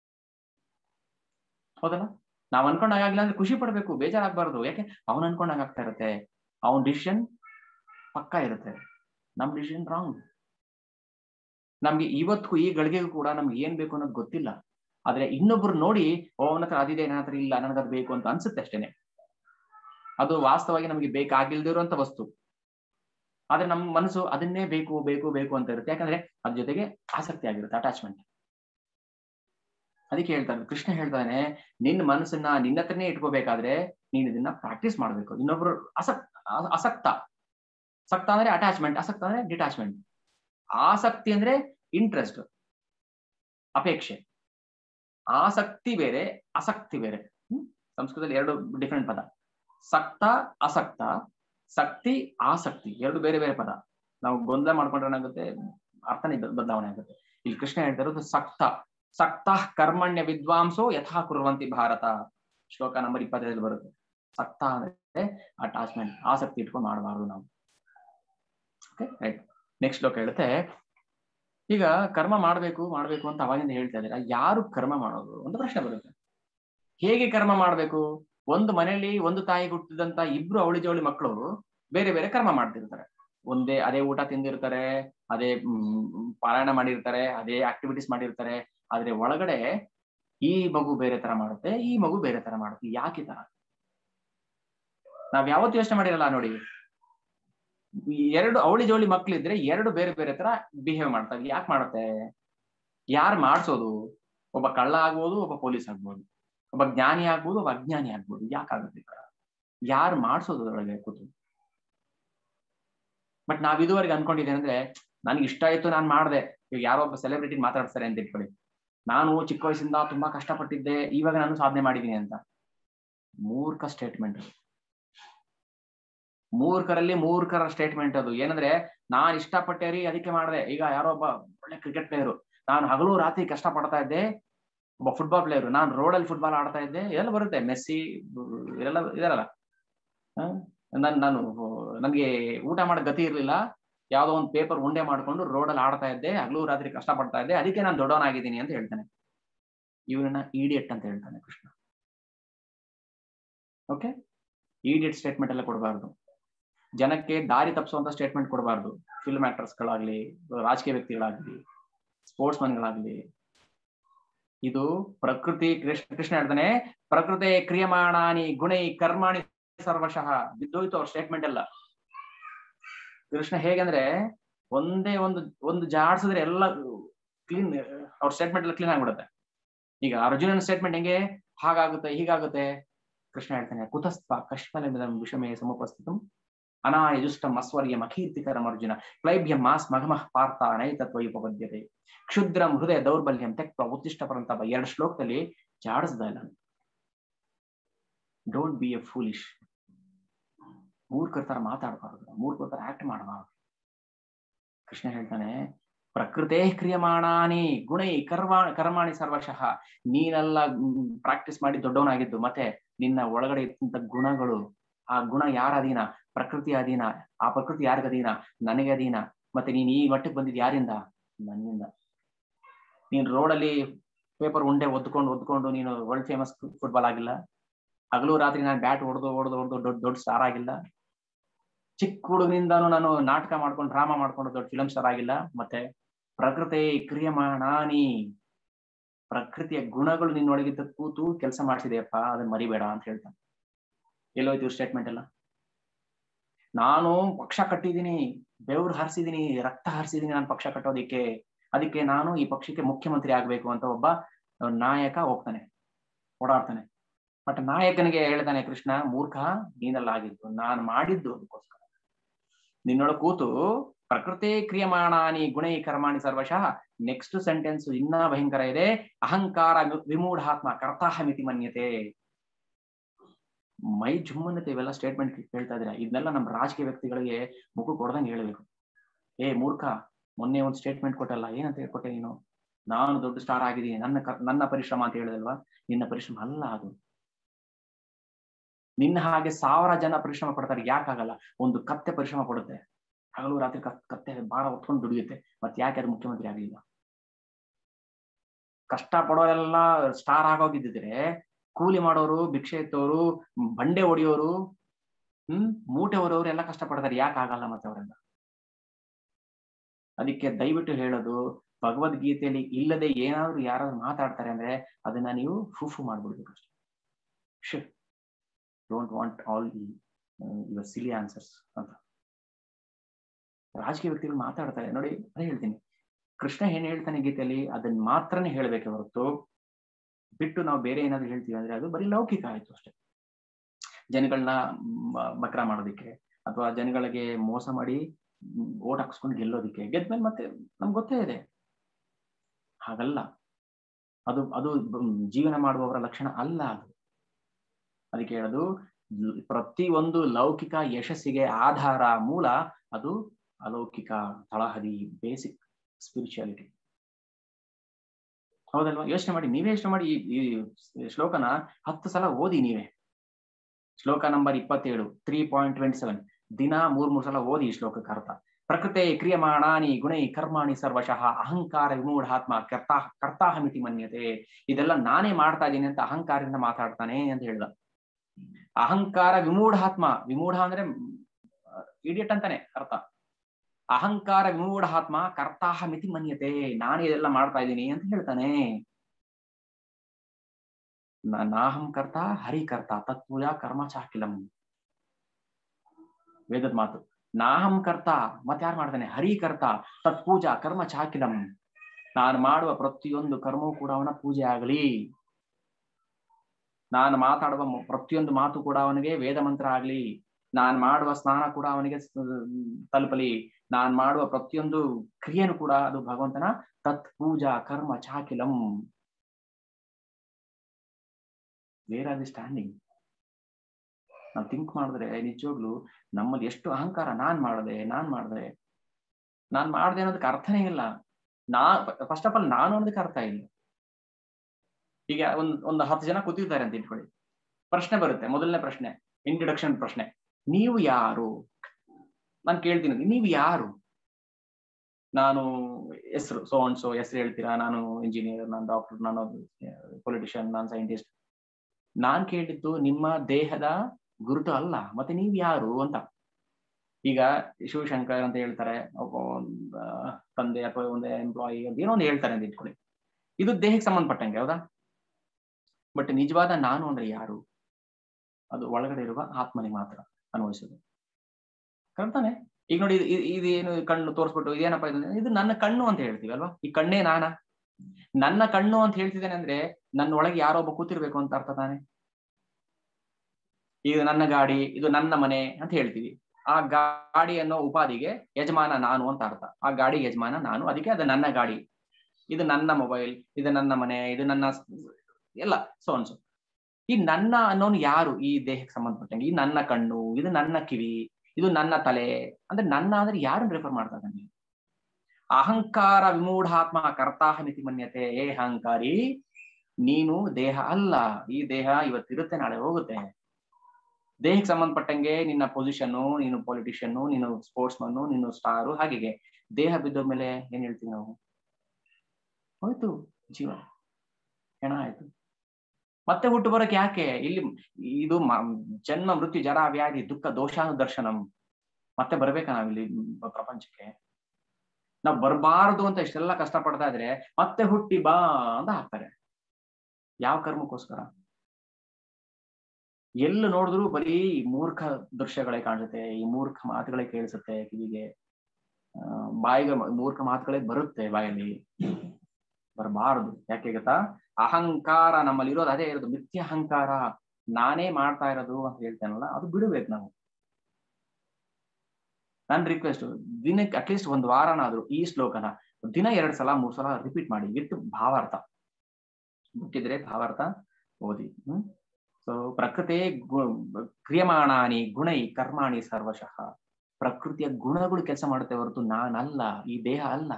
ಹೌದಲ್ಲ ನಾವ್ ಅನ್ಕೊಂಡಾಗ ಆಗಿಲ್ಲ ಅಂದ್ರೆ ಖುಷಿ ಪಡ್ಬೇಕು ಬೇಜಾರಾಗ್ಬಾರ್ದು ಯಾಕೆ ಅವನ್ ಅನ್ಕೊಂಡಂಗ ಆಗ್ತಾ ಇರುತ್ತೆ ಅವನ್ ಡಿಸಿಷನ್ ಪಕ್ಕ ಇರುತ್ತೆ ನಮ್ ಡಿಸಿಷನ್ ರಾಂಗ್ ನಮ್ಗೆ ಇವತ್ತು ಈ ಗಳಿಗೆಗೂ ಕೂಡ ನಮ್ಗೆ ಏನ್ ಬೇಕು ಅನ್ನೋದು ಗೊತ್ತಿಲ್ಲ ಆದ್ರೆ ಇನ್ನೊಬ್ರು ನೋಡಿ ಓ ಅವನ ಹತ್ರ ಅದಿದೆ ನನ್ನ ಹತ್ರ ಇಲ್ಲ ನನಗದು ಬೇಕು ಅಂತ ಅನ್ಸುತ್ತೆ ಅಷ್ಟೇನೆ ಅದು ವಾಸ್ತವವಾಗಿ ನಮ್ಗೆ ಬೇಕಾಗಿಲ್ದಿರುವಂತ ವಸ್ತು ಆದ್ರೆ ನಮ್ ಮನಸ್ಸು ಅದನ್ನೇ ಬೇಕು ಬೇಕು ಬೇಕು ಅಂತ ಇರುತ್ತೆ ಯಾಕಂದ್ರೆ ಅದ್ರ ಜೊತೆಗೆ ಆಸಕ್ತಿ ಆಗಿರುತ್ತೆ ಅಟ್ಯಾಚ್ಮೆಂಟ್ ಅದಕ್ಕೆ ಹೇಳ್ತಾನೆ ಕೃಷ್ಣ ಹೇಳ್ತಾನೆ ನಿನ್ನ ಮನಸ್ಸನ್ನ ನಿನ್ನ ಹತ್ರನೇ ಇಟ್ಕೋಬೇಕಾದ್ರೆ ನೀನ್ ಇದನ್ನ ಪ್ರಾಕ್ಟೀಸ್ ಮಾಡ್ಬೇಕು ಇನ್ನೊಬ್ರು ಅಸಕ್ ಅಸಕ್ತ ಸಕ್ತ ಅಂದ್ರೆ ಅಟ್ಯಾಚ್ಮೆಂಟ್ ಅಸಕ್ತ ಅಂದ್ರೆ ಡಿಟ್ಯಾಚ್ಮೆಂಟ್ ಆಸಕ್ತಿ ಅಂದ್ರೆ ಇಂಟ್ರೆಸ್ಟ್ ಅಪೇಕ್ಷೆ ಆಸಕ್ತಿ ಬೇರೆ ಆಸಕ್ತಿ ಬೇರೆ ಹ್ಮ್ ಸಂಸ್ಕೃತದಲ್ಲಿ ಎರಡು ಡಿಫ್ರೆಂಟ್ ಪದ ಸಕ್ತ ಅಸಕ್ತ ಶಕ್ತಿ ಆಸಕ್ತಿ ಎರಡು ಬೇರೆ ಬೇರೆ ಪದ ನಾವು ಗೊಂದಲ ಮಾಡ್ಕೊಂಡ್ರೆ ಏನಾಗುತ್ತೆ ಅರ್ಥನೇ ಬ- ಬದಲಾವಣೆ ಆಗುತ್ತೆ ಇಲ್ಲಿ ಕೃಷ್ಣ ಹೇಳ್ತಾ ಇರೋದು ಸಕ್ತ ಸಕ್ತ ಕರ್ಮಣ್ಯ ವಿದ್ವಾಂಸೋ ಯಥಾ ಕುರುವಂತಿ ಭಾರತ ಶ್ಲೋಕ ನಂಬರ್ ಇಪ್ಪತ್ತೈದು ಬರುತ್ತೆ ಸಕ್ತ ಅಂದ್ರೆ ಅಟ್ಯಾಚ್ಮೆಂಟ್ ಆಸಕ್ತಿ ಇಟ್ಕೊಂಡು ಮಾಡಬಾರ್ದು ನಾವು ಓಕೆ ರೈಟ್ ನೆಕ್ಸ್ಟ್ ಶ್ಲೋಕ ಹೇಳುತ್ತೆ ಈಗ ಕರ್ಮ ಮಾಡ್ಬೇಕು ಮಾಡ್ಬೇಕು ಅಂತ ಅವಾಗಿಂದ ಹೇಳ್ತಾ ಇದ್ದೀರಾ ಯಾರು ಕರ್ಮ ಮಾಡೋದು ಒಂದು ಪ್ರಶ್ನೆ ಬರುತ್ತೆ ಹೇಗೆ ಕರ್ಮ ಮಾಡ್ಬೇಕು ಒಂದು ಮನೆಯಲ್ಲಿ ಒಂದು ತಾಯಿ ಹುಟ್ಟಿದಂತ ಇಬ್ರು ಅವಳಿ ಜವಳಿ ಮಕ್ಕಳು ಬೇರೆ ಬೇರೆ ಕರ್ಮ ಮಾಡ್ತಿರ್ತಾರೆ ಒಂದೇ ಅದೇ ಊಟ ತಿಂದಿರ್ತಾರೆ ಅದೇ ಮ್, ಪಾರಾಯಣ ಮಾಡಿರ್ತಾರೆ ಅದೇ ಆಕ್ಟಿವಿಟೀಸ್ ಮಾಡಿರ್ತಾರೆ ಆದ್ರೆ ಒಳಗಡೆ ಈ ಮಗು ಬೇರೆ ತರ ಮಾಡುತ್ತೆ ಈ ಮಗು ಬೇರೆ ತರ ಮಾಡುತ್ತೆ ಯಾಕೆ ಈ ತರ ನಾವ್ ಯಾವತ್ತು ಯೋಚನೆ ಮಾಡಿರಲ್ಲ ನೋಡಿ ಈ ಎರಡು ಅವಳಿ ಜವಳಿ ಮಕ್ಳಿದ್ರೆ ಎರಡು ಬೇರೆ ಬೇರೆ ತರ ಬಿಹೇವ್ ಮಾಡ್ತಾರೆ ಯಾಕೆ ಮಾಡುತ್ತೆ ಯಾರು ಮಾಡ್ಸೋದು ಒಬ್ಬ ಕಳ್ಳ ಆಗ್ಬೋದು ಒಬ್ಬ ಪೊಲೀಸ್ ಆಗ್ಬೋದು ಒಬ್ಬ ಜ್ಞಾನಿ ಆಗ್ಬೋದು ಒಬ್ಬ ಅಜ್ಞಾನಿ ಆಗ್ಬೋದು ಯಾಕಾಗುತ್ತೆ ಯಾರು ಮಾಡ್ಸೋದು ಅದ್ರೊಳಗೆ ಕೂತು ಬಟ್ ನಾವ್ ಇದುವರೆಗೆ ಅನ್ಕೊಂಡಿದ್ದೇನೆ ಅಂದ್ರೆ ನನ್ಗೆ ಇಷ್ಟ ಆಯ್ತು ನಾನು ಮಾಡ್ದೆ ಈಗ ಯಾರೋ ಒಬ್ಬ ಸೆಲೆಬ್ರಿಟಿ ಮಾತಾಡ್ತಾರೆ ಅಂತ ಇಟ್ಕೊಳ್ಳಿ ನಾನು ಚಿಕ್ಕ ವಯಸ್ಸಿಂದ ತುಂಬಾ ಕಷ್ಟಪಟ್ಟಿದ್ದೆ ಇವಾಗ ನಾನು ಸಾಧನೆ ಮಾಡಿದ್ದೀನಿ ಅಂತ ಮೂರ್ಖ ಸ್ಟೇಟ್ಮೆಂಟ್ ಮೂರ್ಖರಲ್ಲಿ ಮೂರ್ಖರ ಸ್ಟೇಟ್ಮೆಂಟ್ ಅದು ಏನಂದ್ರೆ ನಾನ್ ಇಷ್ಟಪಟ್ಟೆ ರೀ ಅದಕ್ಕೆ ಮಾಡಿದೆ ಈಗ ಯಾರೋ ಒಬ್ಬ ಒಳ್ಳೆ ಕ್ರಿಕೆಟ್ ಪ್ಲೇಯರು ನಾನು ಹಗಲು ರಾತ್ರಿ ಕಷ್ಟ ಪಡ್ತಾ ಇದ್ದೆ ಒಬ್ಬ ಫುಟ್ಬಾಲ್ ಪ್ಲೇಯರು ನಾನು ರೋಡಲ್ಲಿ ಫುಟ್ಬಾಲ್ ಆಡ್ತಾ ಇದ್ದೆ ಎಲ್ಲ ಬರುತ್ತೆ ಮೆಸ್ಸಿ ಇದೆಲ್ಲ ಇದೆಲ್ಲ ನನ್ ನಾನು ನನ್ಗೆ ಊಟ ಮಾಡೋ ಗತಿ ಇರ್ಲಿಲ್ಲ ಯಾವ್ದೋ ಒಂದು ಪೇಪರ್ ಉಂಡೆ ಮಾಡ್ಕೊಂಡು ರೋಡಲ್ಲಿ ಆಡ್ತಾ ಇದ್ದೆ ಹಗಲು ರಾತ್ರಿ ಕಷ್ಟ ಪಡ್ತಾ ಇದ್ದೆ ಅದಕ್ಕೆ ನಾನು ದೊಡ್ಡವನಾಗಿದ್ದೀನಿ ಅಂತ ಹೇಳ್ತಾನೆ ಇವನನ್ನ ಈಡಿಯಟ್ ಅಂತ ಹೇಳ್ತಾನೆ ಕೃಷ್ಣ ಓಕೆ ಈಡಿಯಟ್ ಸ್ಟೇಟ್ಮೆಂಟ್ ಎಲ್ಲ ಕೊಡಬಾರ್ದು ಜನಕ್ಕೆ ದಾರಿ ತಪ್ಪಿಸುವಂತ ಸ್ಟೇಟ್ಮೆಂಟ್ ಕೊಡಬಾರ್ದು ಫಿಲ್ಮ್ ಆಕ್ಟರ್ಸ್ಗಳಾಗ್ಲಿ ರಾಜಕೀಯ ವ್ಯಕ್ತಿಗಳಾಗ್ಲಿ ಸ್ಪೋರ್ಟ್ಸ್ ಮನ್ಗಳಾಗ್ಲಿ ಇದು ಪ್ರಕೃತಿ ಕೃಷ್ಣ ಕೃಷ್ಣ ಹೇಳ್ತಾನೆ ಪ್ರಕೃತಿ ಕ್ರಿಯಮಾಣಾನಿ ಗುಣೈ ಕರ್ಮಾಣಿ ಸರ್ವಶಃ ಬಿದ್ದೋಯ್ತು ಅವ್ರ ಸ್ಟೇಟ್ಮೆಂಟ್ ಎಲ್ಲ ಕೃಷ್ಣ ಹೇಗಂದ್ರೆ ಒಂದೇ ಒಂದು ಒಂದು ಜಾಡ್ಸಿದ್ರೆ ಎಲ್ಲ ಕ್ಲೀನ್ ಅವ್ರ ಸ್ಟೇಟ್ಮೆಂಟ್ ಎಲ್ಲ ಕ್ಲೀನ್ ಆಗ್ಬಿಡುತ್ತೆ ಈಗ ಅರ್ಜುನನ ಸ್ಟೇಟ್ಮೆಂಟ್ ಹೆಂಗೆ ಹಾಗಾಗುತ್ತೆ ಹೀಗಾಗುತ್ತೆ ಕೃಷ್ಣ ಹೇಳ್ತಾನೆ ಕುತಸ್ತ್ವ ಕಶ್ಮಲ ವಿಷಮೇ ಸಮುಪಸ್ಥಿತಂ ಅನಾಯಜುಷ್ಟಂ ಅಸ್ವರ್ಯಂ ಅಕೀರ್ತಿಕರಂ ಅರ್ಜುನ ಕ್ಲೈಬ್ಯಂ ಮಾಸ್ ಮಗಮಃ ಪಾರ್ಥ ನೈತತ್ವಯುಪಪದ್ಯತೆ ಕ್ಷುದ್ರಂ ಹೃದಯ ದೌರ್ಬಲ್ಯಂ ತೆಕ್ವ ಉತ್ತಿಷ್ಟ ಪರಂತಪ ಎರಡು ಶ್ಲೋಕದಲ್ಲಿ ಜಾಡಿಸ್ದ ಇಲ್ಲ ಡೋಂಟ್ ಬಿ ಎ ಫೂಲಿಶ್ ಮೂರ್ಖರ ತರ ಮಾತಾಡಬಾರ್ದು ಮೂರ್ಖರ ತರ ಆಕ್ಟ್ ಮಾಡಬಾರ್ದು ಕೃಷ್ಣ ಹೇಳ್ತಾನೆ ಪ್ರಕೃತೇ ಕ್ರಿಯಮಾಣಾನಿ ಗುಣೈ ಕರ್ವಾ ಕರ್ಮಾಣಿ ಸರ್ವಶಃ ನೀನೆಲ್ಲ ಪ್ರಾಕ್ಟೀಸ್ ಮಾಡಿ ದೊಡ್ಡವನಾಗಿದ್ದು ಮತ್ತೆ ನಿನ್ನ ಒಳಗಡೆ ಇದ್ದಂತ ಗುಣಗಳು ಆ ಗುಣ ಯಾರ ಅಧೀನ ಪ್ರಕೃತಿ ಅಧೀನ ಆ ಪ್ರಕೃತಿ ಯಾರಿಗ ಅಧೀನ ನನಗೆ ಅಧೀನ ಮತ್ತೆ ನೀನ್ ಈ ಮಟ್ಟಕ್ಕೆ ಬಂದಿದ್ ಯಾರಿಂದ ನನ್ನಿಂದ ನೀನ್ ರೋಡಲ್ಲಿ ಪೇಪರ್ ಉಂಡೆ ಒದ್ಕೊಂಡು ಒದ್ಕೊಂಡು ನೀನು ವರ್ಲ್ಡ್ ಫೇಮಸ್ ಫುಟ್ಬಾಲ್ ಆಗಿಲ್ಲ ಹಗಲು ರಾತ್ರಿ ನಾನು ಬ್ಯಾಟ್ ಹೊಡೆದು ಹೊಡೆದು ಹೊಡೆದು ದೊಡ್ಡ ದೊಡ್ಡ ಸ್ಟಾರ್ ಆಗಿಲ್ಲ ಚಿಕ್ಕ ಹುಡುಗನಿಂದಾನು ನಾನು ನಾಟಕ ಮಾಡ್ಕೊಂಡು ಡ್ರಾಮಾ ಮಾಡ್ಕೊಂಡು ದೊಡ್ಡ ಫಿಲಂ ಸ್ಟಾರ್ ಆಗಿಲ್ಲ ಮತ್ತೆ ಪ್ರಕೃತಿ ಕ್ರಿಯಮಾಣಾನಿ ಪ್ರಕೃತಿಯ ಗುಣಗಳು ನಿನ್ನೊಳಗಿದ್ದ ಕೂತು ಕೆಲಸ ಮಾಡಿಸಿದೆಯಪ್ಪ ಅದನ್ನ ಮರಿಬೇಡ ಅಂತ ಹೇಳ್ತಾನೆ ಎಲ್ಲೋಯ್ತು ಸ್ಟೇಟ್ಮೆಂಟ್ ಎಲ್ಲ ನಾನು ಪಕ್ಷ ಕಟ್ಟಿದ್ದೀನಿ ಬೆವ್ರು ಹಾರಿಸಿದೀನಿ ರಕ್ತ ಹಾರಿಸಿದೀನಿ ನಾನು ಪಕ್ಷ ಕಟ್ಟೋದಿಕ್ಕೆ ಅದಕ್ಕೆ ನಾನು ಈ ಪಕ್ಷಕ್ಕೆ ಮುಖ್ಯಮಂತ್ರಿ ಆಗ್ಬೇಕು ಅಂತ ಒಬ್ಬ ನಾಯಕ ಹೋಗ್ತಾನೆ ಓಡಾಡ್ತಾನೆ ಬಟ್ ನಾಯಕನಿಗೆ ಹೇಳ್ತಾನೆ ಕೃಷ್ಣ ಮೂರ್ಖ ನೀನೆಲ್ಲ ಆಗಿದ್ದು ನಾನು ಮಾಡಿದ್ದು ಅದಕ್ಕೋಸ್ಕರ ನಿನ್ನೊಳಗೆ ಕೂತು ಪ್ರಕೃತಿ ಕ್ರಿಯಮಾಣಾನಿ ಗುಣೈ ಕರ್ಮಾಣಿ ಸರ್ವಶಃ ನೆಕ್ಸ್ಟ್ ಸೆಂಟೆನ್ಸ್ ಇನ್ನ ಭಯಂಕರ ಇದೆ ಅಹಂಕಾರ ವಿಮೂಢಾತ್ಮ ಕರ್ತಾಹಮಿತಿ ಮನ್ಯತೆ ಮೈ ಜುಮ್ಮನ್ನತೆ ಇವೆಲ್ಲ ಸ್ಟೇಟ್ಮೆಂಟ್ ಕೇಳ್ತಾ ಇದ್ದೀರಾ ಇದನ್ನೆಲ್ಲ ನಮ್ಮ ರಾಜಕೀಯ ವ್ಯಕ್ತಿಗಳಿಗೆ ಮುಖ ಕೊಡ್ದಂಗೆ ಹೇಳ್ಬೇಕು ಏ ಮೂರ್ಖ ಮೊನ್ನೆ ಒಂದು ಸ್ಟೇಟ್ಮೆಂಟ್ ಕೊಟ್ಟಲ್ಲ ಏನಂತ ಹೇಳ್ಕೊಟ್ಟೆ ನೀನು ನಾನು ದೊಡ್ಡ ಸ್ಟಾರ್ ಆಗಿದ್ದೀನಿ ನನ್ನ ನನ್ನ ಪರಿಶ್ರಮ ಅಂತ ಹೇಳಿದಲ್ವಾ ನಿನ್ನ ಪರಿಶ್ರಮ ಅಲ್ಲ ಅದು ನಿನ್ನ ಹಾಗೆ ಸಾವಿರ ಜನ ಪರಿಶ್ರಮ ಪಡ್ತಾರೆ ಯಾಕಾಗಲ್ಲ ಒಂದು ಕತ್ತೆ ಪರಿಶ್ರಮ ಪಡುತ್ತೆ ಹಗಲು ರಾತ್ರಿ ಕತ್ತೆ ಭಾರ ಹೊತ್ಕೊಂಡು ದುಡಿಯುತ್ತೆ ಮತ್ತೆ ಯಾಕೆ ಅದು ಮುಖ್ಯಮಂತ್ರಿ ಆಗಲಿಲ್ಲ ಕಷ್ಟ ಪಡೋರೆಲ್ಲ ಸ್ಟಾರ್ ಆಗೋಗಿದ್ದಿದ್ರೆ ಕೂಲಿ ಮಾಡೋರು ಭಿಕ್ಷೆ ಎತ್ತೋರು ಬಂಡೆ ಹೊಡಿಯೋರು ಹ್ಮ್ ಮೂಟೆ ಹೊರೋರು ಎಲ್ಲ ಕಷ್ಟ ಪಡ್ತಾರೆ ಯಾಕೆ ಆಗಲ್ಲ ಮತ್ತೆ ಅವರೆಲ್ಲ ಅದಕ್ಕೆ ದಯವಿಟ್ಟು ಹೇಳೋದು ಭಗವದ್ಗೀತೆಯಲ್ಲಿ ಇಲ್ಲದೆ ಏನಾದ್ರು ಯಾರಾದ್ರೂ ಮಾತಾಡ್ತಾರೆ ಅಂದ್ರೆ ಅದನ್ನ ನೀವು ಫುಫು ಮಾಡ್ಬಿಡ್ಬೇಕು ಅಷ್ಟೇ ಶ್ don't want all your silly answers ಅಂತ ರಾಜಕೀಯ ವ್ಯಕ್ತಿಗಳು ಮಾತಾಡ್ತಾರೆ ನೋಡಿ ಅದೇ ಹೇಳ್ತೀನಿ ಕೃಷ್ಣ ಏನ್ ಹೇಳ್ತಾನೆ ಗೀತೆಯಲ್ಲಿ ಅದನ್ನ ಮಾತ್ರನೇ ಹೇಳ್ಬೇಕೆ ಹೊರತು ಬಿಟ್ಟು ನಾವು ಬೇರೆ ಏನಾದ್ರು ಹೇಳ್ತೀವಿ ಅಂದ್ರೆ ಅದು ಬರೀ ಲೌಕಿಕ ಆಯ್ತು ಅಷ್ಟೇ ಜನಗಳನ್ನ ಬಕ್ರ ಮಾಡೋದಿಕ್ಕೆ ಅಥವಾ ಜನಗಳಿಗೆ ಮೋಸ ಮಾಡಿ ಓಟ್ ಹಾಕ್ಸ್ಕೊಂಡು ಗೆಲ್ಲೋದಿಕ್ಕೆ ಗೆದ್ಮೇಲೆ ಮತ್ತೆ ನಮ್ಗೆ ಗೊತ್ತೇ ಇದೆ ಹಾಗಲ್ಲ ಅದು ಅದು ಜೀವನ ಮಾಡುವವರ ಲಕ್ಷಣ ಅಲ್ಲ ಅದು ಅದಕ್ಕೆ ಹೇಳೋದು ಪ್ರತಿ ಒಂದು ಲೌಕಿಕ ಯಶಸ್ಸಿಗೆ ಆಧಾರ ಮೂಲ ಅದು ಅಲೌಕಿಕ ತಳಹದಿ ಬೇಸಿಕ್ ಸ್ಪಿರಿಚುಯಾಲಿಟಿ ಹೌದಲ್ವಾ ಯೋಚನೆ ಮಾಡಿ ನೀವೇ ಯೋಚನೆ ಮಾಡಿ ಈ ಈ ಶ್ಲೋಕನ ಹತ್ತು ಸಲ ಓದಿ ನೀವೇ ಶ್ಲೋಕ ನಂಬರ್ ಇಪ್ಪತ್ತೇಳು ತ್ರೀ ಪಾಯಿಂಟ್ ಟ್ವೆಂಟಿ ಸೆವೆನ್ ದಿನ ಮೂರ್ ಮೂರ್ ಸಲ ಓದಿ ಈ ಶ್ಲೋಕಕ್ಕೆ ಅರ್ಥ ಪ್ರಕೃತೆ ಕ್ರಿಯಮಾಣಾನಿ ಗುಣೈ ಕರ್ಮಾಣಿ ಸರ್ವಶಃ ಅಹಂಕಾರ ವಿಮೂಢಾತ್ಮ ಕರ್ತಾ ಕರ್ತಾಹಮಿತಿ ಮನ್ಯತೆ ಇದೆಲ್ಲ ನಾನೇ ಮಾಡ್ತಾ ಇದ್ದೀನಿ ಅಂತ ಅಹಂಕಾರದಿಂದ ಮಾತಾಡ್ತಾನೆ ಅಂತ ಹೇಳ್ದ ಅಹಂಕಾರ ವಿಮೂಢಾತ್ಮ ವಿಮೂಢ ಅಂದ್ರೆ ಇಡಿಯಟ್ ಅಂತಾನೆ ಅರ್ಥ ಅಹಂಕಾರ ವಿಮೂಢಾತ್ಮ ಕರ್ತಾಹ ಮಿತಿ ಮನ್ಯತೆ ನಾನು ಇದೆಲ್ಲ ಮಾಡ್ತಾ ಇದ್ದೀನಿ ಅಂತ ಹೇಳ್ತಾನೆ ನಾಹಂ ಕರ್ತ ಹರಿ ಕರ್ತ ತತ್ಪೂಜ ಕರ್ಮ ಚಾಕಿಲಂ ವೇದದ ಮಾತು ನಾಹಂ ಕರ್ತ ಮತ್ತೆ ಯಾರು ಮಾಡ್ತಾನೆ ಹರಿ ಕರ್ತ ತತ್ಪೂಜಾ ಕರ್ಮ ಚಾಕಿಲಂ ನಾನು ಮಾಡುವ ಪ್ರತಿಯೊಂದು ಕರ್ಮವೂ ಕೂಡ ಅವನ ಪೂಜೆ ಆಗಲಿ ನಾನು ಮಾತಾಡುವ ಪ್ರತಿಯೊಂದು ಮಾತು ಕೂಡ ಅವನಿಗೆ ವೇದ ಮಂತ್ರ ಆಗ್ಲಿ ನಾನ್ ಮಾಡುವ ಸ್ನಾನ ಕೂಡ ಅವನಿಗೆ ತಲುಪಲಿ ನಾನ್ ಮಾಡುವ ಪ್ರತಿಯೊಂದು ಕ್ರಿಯೆನು ಕೂಡ ಅದು ಭಗವಂತನ ತತ್ ಪೂಜಾ ಕರ್ಮ ಚಾಕಿಲಂ ವೇರ್ ಆರ್ ದಿ ಸ್ಟ್ಯಾಂಡಿಂಗ್ ನಾವು ಥಿಂಕ್ ಮಾಡಿದ್ರೆ ನಿಜವಾಗ್ಲು ನಮ್ಮಲ್ಲಿ ಎಷ್ಟು ಅಹಂಕಾರ ನಾನ್ ಮಾಡಿದೆ ನಾನ್ ಮಾಡಿದೆ ನಾನ್ ಮಾಡಿದೆ ಅನ್ನೋದಕ್ಕೆ ಅರ್ಥನೇ ಇಲ್ಲ ನಾ ಫಸ್ಟ್ ಆಫ್ ಆಲ್ ನಾನು ಅನ್ನೋದಕ್ಕೆ ಅರ್ಥ ಇಲ್ಲ ಈಗ ಒಂದ್ ಒಂದು ಹತ್ತು ಜನ ಕೂತಿದ್ದಾರೆ ಅಂತ ಇಟ್ಕೊಳ್ಳಿ ಪ್ರಶ್ನೆ ಬರುತ್ತೆ ಮೊದಲನೇ ಪ್ರಶ್ನೆ ಇಂಟ್ರೊಡಕ್ಷನ್ ಪ್ರಶ್ನೆ ನೀವು ಯಾರು ನಾನು ಕೇಳ್ತೀನಿ ನೀವು ಯಾರು ನಾನು ಹೆಸರು ಸೋ ಅಂಡ್ ಸೋ ಹೆಸರು ಹೇಳ್ತೀರಾ ನಾನು ಇಂಜಿನಿಯರ್ ನಾನು ಡಾಕ್ಟರ್ ನಾನು ಪೊಲಿಟಿಷಿಯನ್ ನಾನು ಸೈಂಟಿಸ್ಟ್ ನಾನ್ ಕೇಳಿದ್ದು ನಿಮ್ಮ ದೇಹದ ಗುರುತು ಅಲ್ಲ ಮತ್ತೆ ನೀವ್ ಯಾರು ಅಂತ ಈಗ ಶಿವಶಂಕರ್ ಅಂತ ಹೇಳ್ತಾರೆ ಒಬ್ಬ ತಂದೆ ಅಥವಾ ಒಂದು ಎಂಪ್ಲಾಯಿ ಅಂತ ಏನೋ ಒಂದು ಹೇಳ್ತಾರೆ ಅಂತ ಇಟ್ಕೊಳ್ಳಿ ಇದು ದೇಹಕ್ಕೆ ಸಂಬಂಧಪಟ್ಟಂಗೆ ಹೌದಾ ಬಟ್ ನಿಜವಾದ ನಾನು ಅಂದ್ರೆ ಯಾರು ಅದು ಒಳಗಡೆ ಇರುವ ಆತ್ಮನಿಗೆ ಮಾತ್ರ ಅನ್ವಯಿಸೋದು ಕರ್ತಾನೆ ಈಗ ನೋಡಿ ಇದೇನು ಕಣ್ಣು ತೋರಿಸ್ಬಿಟ್ಟು ಇದೇನಪ್ಪ ಇದು ಇದು ನನ್ನ ಕಣ್ಣು ಅಂತ ಹೇಳ್ತೀವಿ ಅಲ್ವಾ ಈ ಕಣ್ಣೇ ನಾನ ನನ್ನ ಕಣ್ಣು ಅಂತ ಹೇಳ್ತಿದ್ದೇನೆ ಅಂದ್ರೆ ನನ್ನ ಒಳಗೆ ಯಾರೊಬ್ಬ ಕೂತಿರ್ಬೇಕು ಅಂತ ಅರ್ಥ ತಾನೆ ಈಗ ನನ್ನ ಗಾಡಿ ಇದು ನನ್ನ ಮನೆ ಅಂತ ಹೇಳ್ತೀವಿ ಆ ಗಾಡಿ ಅನ್ನೋ ಉಪಾಧಿಗೆ ಯಜಮಾನ ನಾನು ಅಂತ ಅರ್ಥ ಆ ಗಾಡಿ ಯಜಮಾನ ನಾನು ಅದಕ್ಕೆ ಅದು ನನ್ನ ಗಾಡಿ ಇದು ನನ್ನ ಮೊಬೈಲ್ ಇದು ನನ್ನ ಮನೆ ಇದು ನನ್ನ ಎಲ್ಲ ಸೊ ಅನ್ಸು ಈ ನನ್ನ ಅನ್ನೋನು ಯಾರು ಈ ದೇಹಕ್ಕೆ ಸಂಬಂಧಪಟ್ಟಂಗೆ ಈ ನನ್ನ ಕಣ್ಣು ಇದು ನನ್ನ ಕಿವಿ ಇದು ನನ್ನ ತಲೆ ಅಂದ್ರೆ ನನ್ನ ಅಂದ್ರೆ ಯಾರನ್ನ ರೆಫರ್ ಮಾಡ್ತಾ ಇದ್ದಾನೆ ಅಹಂಕಾರ ವಿಮೂಢಾತ್ಮ ಕರ್ತಾಹ ಮಿತಿ ಮನ್ಯತೆ ಏ ಅಹಂಕಾರಿ ನೀನು ದೇಹ ಅಲ್ಲ ಈ ದೇಹ ಇವತ್ತಿರುತ್ತೆ ನಾಳೆ ಹೋಗುತ್ತೆ ದೇಹಕ್ಕೆ ಸಂಬಂಧಪಟ್ಟಂಗೆ ನಿನ್ನ ಪೊಸಿಷನ್ನು ನೀನು ಪೊಲಿಟಿಷಿಯನ್ ನೀನು ಸ್ಪೋರ್ಟ್ಸ್ ಮನ್ನು ನೀನು ಸ್ಟಾರು ಹಾಗೆ ದೇಹ ಬಿದ್ದ ಮೇಲೆ ಏನ್ ಹೇಳ್ತೀವಿ ನಾವು ಹೋಯ್ತು ಜೀವ ಹೆಣ ಆಯ್ತು ಮತ್ತೆ ಹುಟ್ಟು ಬರೋಕೆ ಯಾಕೆ ಇಲ್ಲಿ ಇದು ಜನ್ಮ ಮೃತ್ಯು ಜರ ವ್ಯಾಧಿ ದುಃಖ ದೋಷಾನುದರ್ಶನಂ ಮತ್ತೆ ಬರ್ಬೇಕಾ ನಾವಿಲ್ಲಿ ಪ್ರಪಂಚಕ್ಕೆ ನಾವ್ ಬರಬಾರದು ಅಂತ ಇಷ್ಟೆಲ್ಲ ಕಷ್ಟ ಪಡ್ತಾ ಇದ್ರೆ ಮತ್ತೆ ಹುಟ್ಟಿ ಬಾ ಅಂತ ಹಾಕ್ತಾರೆ ಯಾವ ಕರ್ಮಕ್ಕೋಸ್ಕರ ಎಲ್ಲಿ ನೋಡಿದ್ರು ಬರೀ ಮೂರ್ಖ ದೃಶ್ಯಗಳೇ ಕಾಣಿಸುತ್ತೆ ಈ ಮೂರ್ಖ ಮಾತುಗಳೇ ಕೇಳಿಸುತ್ತೆ ಕಿವಿಗೆ ಬಾಯಿಗೆ ಮೂರ್ಖ ಮಾತುಗಳೇ ಬರುತ್ತೆ ಬಾಯಲ್ಲಿ ಬರಬಾರದು ಯಾಕೆ ಗೊತ್ತಾ ಅಹಂಕಾರ ನಮ್ಮಲ್ಲಿ ಇರೋದು ಅದೇ ಇರೋದು ಮಿಥ್ಯ ಅಹಂಕಾರ ನಾನೇ ಮಾಡ್ತಾ ಇರೋದು ಅಂತ ಹೇಳ್ತೇನಲ್ಲ ಅದು ಬಿಡಬೇಕು ನಾವು ನನ್ ರಿಕ್ವೆಸ್ಟ್ ದಿನಕ್ಕೆ ಅಟ್ಲೀಸ್ಟ್ ಒಂದು ವಾರನಾದ್ರು ಈ ಶ್ಲೋಕನ ದಿನ ಎರಡ್ ಸಲ ಮೂರ್ ಸಲ ರಿಪೀಟ್ ಮಾಡಿ ವಿತ್ ಭಾವಾರ್ಥ ಬಿಟ್ಟಿದ್ರೆ ಭಾವಾರ್ಥ ಓದಿ ಹ್ಮ್ ಸೊ ಪ್ರಕೃತಿ ಕ್ರಿಯಮಾಣಾನಿ ಗುಣೈ ಕರ್ಮಾಣಿ ಸರ್ವಶಃ ಪ್ರಕೃತಿಯ ಗುಣಗಳು ಕೆಲಸ ಮಾಡುತ್ತೆ ಹೊರತು ನಾನಲ್ಲ ಈ ದೇಹ ಅಲ್ಲ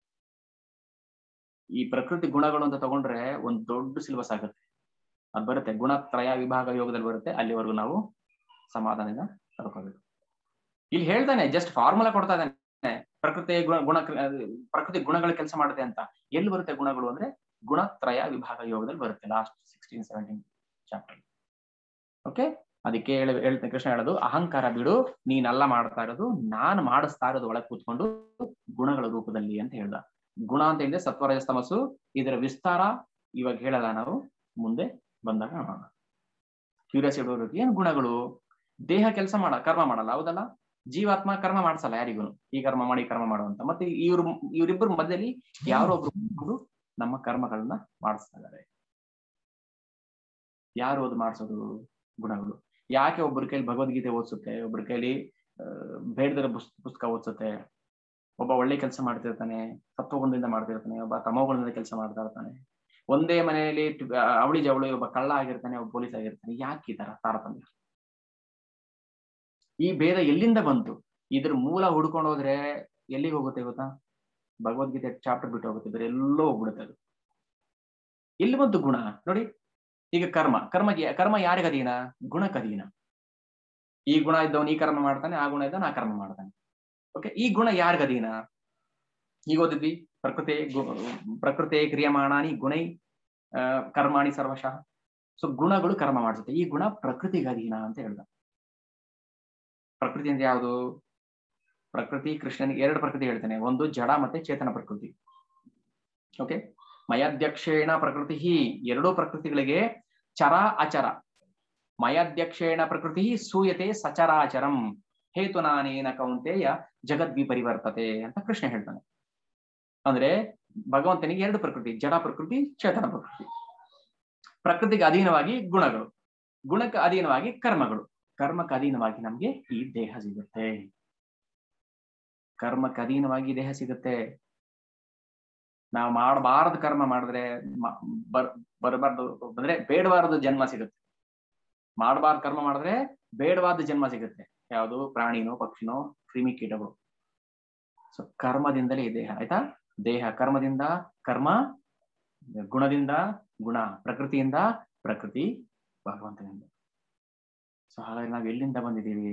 ಈ ಪ್ರಕೃತಿ ಗುಣಗಳು ಅಂತ ತಗೊಂಡ್ರೆ ಒಂದ್ ದೊಡ್ಡ ಸಿಲೆಬಸ್ ಆಗುತ್ತೆ ಅದ್ ಬರುತ್ತೆ ಗುಣತ್ರಯ ವಿಭಾಗ ಯೋಗದಲ್ಲಿ ಬರುತ್ತೆ ಅಲ್ಲಿವರೆಗೂ ನಾವು ಸಮಾಧಾನದಿಂದ ತಡ್ಕೋಬೇಕು ಇಲ್ಲಿ ಹೇಳ್ತಾನೆ ಜಸ್ಟ್ ಫಾರ್ಮುಲಾ ಕೊಡ್ತಾ ಇದ್ದಾನೆ ಪ್ರಕೃತಿ ಗುಣ ಗುಣ ಪ್ರಕೃತಿ ಗುಣಗಳು ಕೆಲಸ ಮಾಡುತ್ತೆ ಅಂತ ಎಲ್ಲಿ ಬರುತ್ತೆ ಗುಣಗಳು ಅಂದ್ರೆ ಗುಣತ್ರಯ ವಿಭಾಗ ಯೋಗದಲ್ಲಿ ಬರುತ್ತೆ last sixteen seventeen chapter okay ಅದಕ್ಕೆ ಹೇಳ ಹೇಳ್ತೇನೆ ಕೃಷ್ಣ ಹೇಳೋದು ಅಹಂಕಾರ ಬಿಡು ನೀನೆಲ್ಲ ಮಾಡ್ತಾ ಇರೋದು ನಾನು ಮಾಡಿಸ್ತಾ ಇರೋದು ಒಳಗೆ ಕೂತ್ಕೊಂಡು ಗುಣಗಳ ರೂಪದಲ್ಲಿ ಅಂತ ಹೇಳ್ದ ಗುಣ ಅಂತ ಹೇಳಿದ್ರೆ ಸತ್ವರಜ ತಮಸ್ಸು ಇದರ ವಿಸ್ತಾರ ಇವಾಗ ಹೇಳಲ್ಲ ನಾವು ಮುಂದೆ ಬಂದಾಗ ನೋಡೋಣ ಕ್ಯೂರಿಯಾಸಿಟಿ ಏನ್ ಗುಣಗಳು ದೇಹ ಕೆಲಸ ಮಾಡ ಕರ್ಮ ಮಾಡಲ್ಲ ಹೌದಲ್ಲ ಜೀವಾತ್ಮ ಕರ್ಮ ಮಾಡಿಸಲ್ಲ ಯಾರಿಗೂ ಈ ಕರ್ಮ ಮಾಡಿ ಕರ್ಮ ಮಾಡುವಂತ ಮತ್ತೆ ಇವ್ರು ಇವರಿಬ್ಬರ ಮಧ್ಯದಲ್ಲಿ ಯಾರೋ ಒಬ್ರು ನಮ್ಮ ಕರ್ಮಗಳನ್ನ ಮಾಡಿಸ್ತಾ ಇದ್ದಾರೆ ಯಾರು ಅದು ಮಾಡಿಸೋದು ಗುಣಗಳು ಯಾಕೆ ಒಬ್ಬರ ಕೈಲಿ ಭಗವದ್ಗೀತೆ ಓದಿಸುತ್ತೆ ಒಬ್ಬರ ಕೈಲಿ ಬೇಡದರ ಪುಸ್ತಕ ಓದಿಸುತ್ತೆ ಒಬ್ಬ ಒಳ್ಳೆ ಕೆಲಸ ಮಾಡ್ತಿರ್ತಾನೆ ಸತ್ವಗುಣದಿಂದ ಮಾಡ್ತಿರ್ತಾನೆ ಒಬ್ಬ ತಮೋಗುಣದಿಂದ ಕೆಲಸ ಮಾಡ್ತಾ ಇರ್ತಾನೆ ಒಂದೇ ಮನೆಯಲ್ಲಿ ಅವಳಿ ಜವಳಿ ಒಬ್ಬ ಕಳ್ಳ ಆಗಿರ್ತಾನೆ ಒಬ್ಬ ಪೊಲೀಸ್ ಆಗಿರ್ತಾನೆ ಯಾಕೆ ಈ ತರ ತಾರತಮ್ಯ ಈ ಭೇದ ಎಲ್ಲಿಂದ ಬಂತು ಇದ್ರ ಮೂಲ ಹುಡ್ಕೊಂಡು ಹೋದ್ರೆ ಎಲ್ಲಿಗೆ ಹೋಗುತ್ತೆ ಗೊತ್ತಾ ಭಗವದ್ಗೀತೆ ಚಾಪ್ಟರ್ ಬಿಟ್ಟು ಹೋಗುತ್ತೆ ಬೇರೆ ಎಲ್ಲೋ ಹೋಗ್ಬಿಡುತ್ತೆ ಅದು ಎಲ್ಲಿ ಬಂತು ಗುಣ ನೋಡಿ ಈಗ ಕರ್ಮ ಕರ್ಮಗೆ ಕರ್ಮ ಯಾರಿಗೆ ಅಧೀನ ಗುಣಕ್ಕೆ ಅಧೀನ ಈ ಗುಣ ಇದ್ದವನು ಈ ಕರ್ಮ ಮಾಡ್ತಾನೆ ಆ ಗುಣ ಇದ್ದವನು ಆ ಕರ್ಮ ಮಾಡ್ತಾನೆ ಓಕೆ ಈ ಗುಣ ಯಾರಿಗ ಅಧೀನ ಈಗ ಓದಿದ್ವಿ ಪ್ರಕೃತಿ ಪ್ರಕೃತಿ ಕ್ರಿಯಮಾಣಾನಿ ಗುಣೈ ಆ, ಕರ್ಮಾಣಿ ಸರ್ವಶಃ ಸೊ ಗುಣಗಳು ಕರ್ಮ ಮಾಡಿಸುತ್ತೆ ಈ ಗುಣ ಪ್ರಕೃತಿಗೆ ಅಧೀನ ಅಂತ ಹೇಳ್ದ ಪ್ರಕೃತಿ ಅಂದ್ರೆ ಯಾವುದು ಪ್ರಕೃತಿ ಕೃಷ್ಣನಿಗೆ ಎರಡು ಪ್ರಕೃತಿ ಹೇಳ್ತೇನೆ ಒಂದು ಜಡ ಮತ್ತೆ ಚೇತನ ಪ್ರಕೃತಿ ಓಕೆ ಮಯಾಧ್ಯಕ್ಷೇಣ ಪ್ರಕೃತಿ ಎರಡೂ ಪ್ರಕೃತಿಗಳಿಗೆ ಚರ ಅಚರ ಮಯಾಧ್ಯಕ್ಷೇಣ ಪ್ರಕೃತಿ ಸೂಯತೆ ಸಚರಾಚರಂ ಹೇತುನಾನೇನ ಕೌಂತೆಯ ಜಗದ್ವಿಪರಿವರ್ತತೆ ಅಂತ ಕೃಷ್ಣ ಹೇಳ್ತಾನೆ ಅಂದ್ರೆ ಭಗವಂತನಿಗೆ ಎರಡು ಪ್ರಕೃತಿ ಜಡ ಪ್ರಕೃತಿ ಚೇತನ ಪ್ರಕೃತಿ ಪ್ರಕೃತಿಗೆ ಅಧೀನವಾಗಿ ಗುಣಗಳು ಗುಣಕ್ಕೆ ಅಧೀನವಾಗಿ ಕರ್ಮಗಳು ಕರ್ಮಕ್ಕೆ ಅಧೀನವಾಗಿ ನಮ್ಗೆ ಈ ದೇಹ ಸಿಗುತ್ತೆ ಕರ್ಮಕ್ಕೆ ಅಧೀನವಾಗಿ ದೇಹ ಸಿಗುತ್ತೆ ನಾವು ಮಾಡಬಾರದು ಕರ್ಮ ಮಾಡಿದ್ರೆ ಮ- ಬರ್ ಬರಬಾರ್ದು ಅಂದ್ರೆ ಬೇಡಬಾರದು ಜನ್ಮ ಸಿಗುತ್ತೆ ಮಾಡಬಾರ್ದು ಕರ್ಮ ಮಾಡಿದ್ರೆ ಬೇಡವಾದ ಜನ್ಮ ಸಿಗುತ್ತೆ ಯಾವುದು ಪ್ರಾಣಿನೋ ಪಕ್ಷಿನೋ ಕ್ರಿಮಿ ಕೀಟಗಳು ಸೊ ಕರ್ಮದಿಂದಲೇ ಈ ದೇಹ ಆಯ್ತಾ ದೇಹ ಕರ್ಮದಿಂದ ಕರ್ಮ ಗುಣದಿಂದ ಗುಣ ಪ್ರಕೃತಿಯಿಂದ ಪ್ರಕೃತಿ ಭಗವಂತನಿಂದ ಸೊ ಹಾಗಾಗಿ ನಾವು ಎಲ್ಲಿಂದ ಬಂದಿದ್ದೀವಿ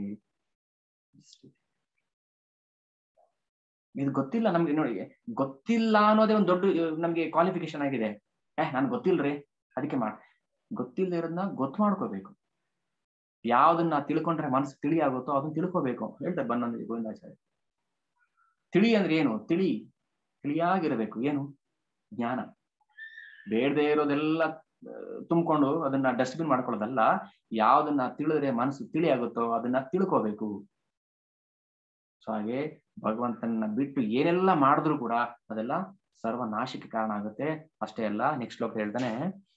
ಇದು ಗೊತ್ತಿಲ್ಲ ನಮ್ಗೆ ನೋಡಿ ಗೊತ್ತಿಲ್ಲ ಅನ್ನೋದೇ ಒಂದು ದೊಡ್ಡ ಆ, ನಮ್ಗೆ ಕ್ವಾಲಿಫಿಕೇಶನ್ ಆಗಿದೆ ಏ ನನ್ಗೆ ಗೊತ್ತಿಲ್ರಿ ಅದಕ್ಕೆ ಮಾಡ್ ಗೊತ್ತಿಲ್ಲದೆ ಇರೋದನ್ನ ಗೊತ್ತು ಮಾಡ್ಕೋಬೇಕು ಯಾವ್ದನ್ನ ತಿಳ್ಕೊಂಡ್ರೆ ಮನಸ್ಸು ತಿಳಿ ಆಗುತ್ತೋ ಅದನ್ನ ತಿಳ್ಕೋಬೇಕು ಹೇಳ್ತಾರೆ ಬನ್ನಂದ್ರಿ ಗೋವಿಂದಾಚಾರ್ಯ ತಿಳಿ ಅಂದ್ರೆ ಏನು ತಿಳಿ ತಿಳಿಯಾಗಿರಬೇಕು ಏನು ಜ್ಞಾನ ಬೇಡದೆ ಇರೋದೆಲ್ಲ ಆ, ತುಂಬಿಕೊಂಡು ಅದನ್ನ ಡಸ್ಟ್ಬಿನ್ ಮಾಡ್ಕೊಳ್ಳೋದಲ್ಲ ಯಾವ್ದನ್ನ ತಿಳಿದ್ರೆ ಮನಸ್ಸು ತಿಳಿ ಆಗುತ್ತೋ ಅದನ್ನ ತಿಳ್ಕೋಬೇಕು ಸೊ ಹಾಗೆ ಭಗವಂತನ ಬಿಟ್ಟು ಏನೆಲ್ಲ ಮಾಡಿದ್ರು ಕೂಡ ಅದೆಲ್ಲ ಸರ್ವನಾಶಕ್ಕೆ ಕಾರಣ ಆಗುತ್ತೆ ಅಷ್ಟೇ ಅಲ್ಲ ನೆಕ್ಸ್ಟ್ ಶ್ಲೋಕ ಹೇಳ್ತಾನೆ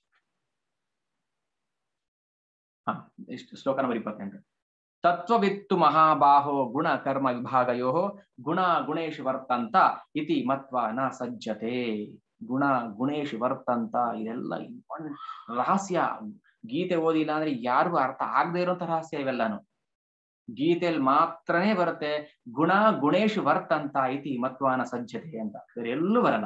ಹ ಇಷ್ಟು ಶ್ಲೋಕ ನಂಬರ್ ಇಪ್ಪತ್ತೆಂಟು ತತ್ವವಿತ್ತು ಮಹಾಬಾಹೋ ಗುಣ ಕರ್ಮ ವಿಭಾಗಯೋ ಗುಣ ಗುಣೇಶು ವರ್ತಂತ ಇತಿ ಮತ್ವ ನ ಸಜ್ಜತೆ ಗುಣ ಗುಣೇಶು ವರ್ತಂತ ಇದೆಲ್ಲ important ರಹಸ್ಯ ಗೀತೆ ಓದಿಲ್ಲ ಅಂದ್ರೆ ಯಾರಿಗೂ ಅರ್ಥ ಆಗದೆ ಇರೋಂಥ ರಹಸ್ಯ ಇವೆಲ್ಲಾನು ಗೀತೆಯಲ್ಲಿ ಮಾತ್ರನೇ ಬರುತ್ತೆ ಗುಣ ಗುಣೇಶು ವರ್ತಂತ ಇತಿ ಮತ್ವಾನ ಸಜ್ಜತೆ ಅಂತ ಬೇರೆ ಎಲ್ಲೂ ಬರಲ್ಲ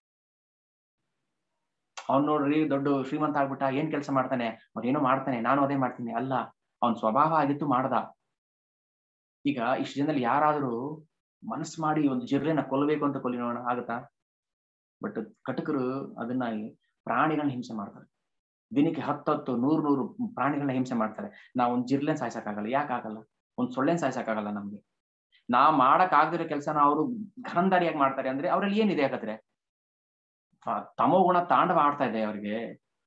ಅವ್ನ್ ನೋಡ್ರಿ ದೊಡ್ಡ ಶ್ರೀಮಂತ ಆಗ್ಬಿಟ್ಟ ಏನ್ ಕೆಲಸ ಮಾಡ್ತಾನೆ ಅವ್ನೇನೋ ಮಾಡ್ತಾನೆ ನಾನು ಅದೇ ಮಾಡ್ತೀನಿ ಅಲ್ಲ ಅವನ್ ಸ್ವಭಾವ ಆಗಿತ್ತು ಮಾಡ್ದ ಈಗ ಇಷ್ಟು ಜನದಲ್ಲಿ ಯಾರಾದ್ರೂ ಮನಸ್ಸು ಮಾಡಿ ಒಂದು ಜಿರ್ರೆನ ಕೊಲ್ಲಬೇಕು ಅಂತ ಕೊಲ್ಲಿ ನೋಡೋಣ ಆಗುತ್ತಾ ಬಟ್ ಕಟಕರು ಅದನ್ನ ಪ್ರಾಣಿಗಳನ್ನ ಹಿಂಸೆ ಮಾಡ್ತಾರೆ ದಿನಕ್ಕೆ ಹತ್ತತ್ತು ನೂರ್ ನೂರು ಪ್ರಾಣಿಗಳನ್ನ ಹಿಂಸೆ ಮಾಡ್ತಾರೆ ನಾವು ಒಂದು ಜಿರ್ಲೆನ್ ಸಾಯ್ಸಕ್ಕಾಗಲ್ಲ ಯಾಕೆ ಆಗಲ್ಲ ಒಂದ್ ಸೊಳ್ಳೆನ್ ಸಾಯ್ಸಕ್ಕಾಗಲ್ಲ ನಮ್ಗೆ ನಾವ್ ಮಾಡಕ್ ಆಗದಿರೋ ಕೆಲಸನ ಅವರು ಘನದಾರಿಯಾಗಿ ಮಾಡ್ತಾರೆ ಅಂದ್ರೆ ಅವ್ರಲ್ಲಿ ಏನಿದೆ ಹಾಗಾದ್ರೆ ತಮೋ ಗುಣ ತಾಂಡವ ಆಡ್ತಾ ಇದೆ ಅವ್ರಿಗೆ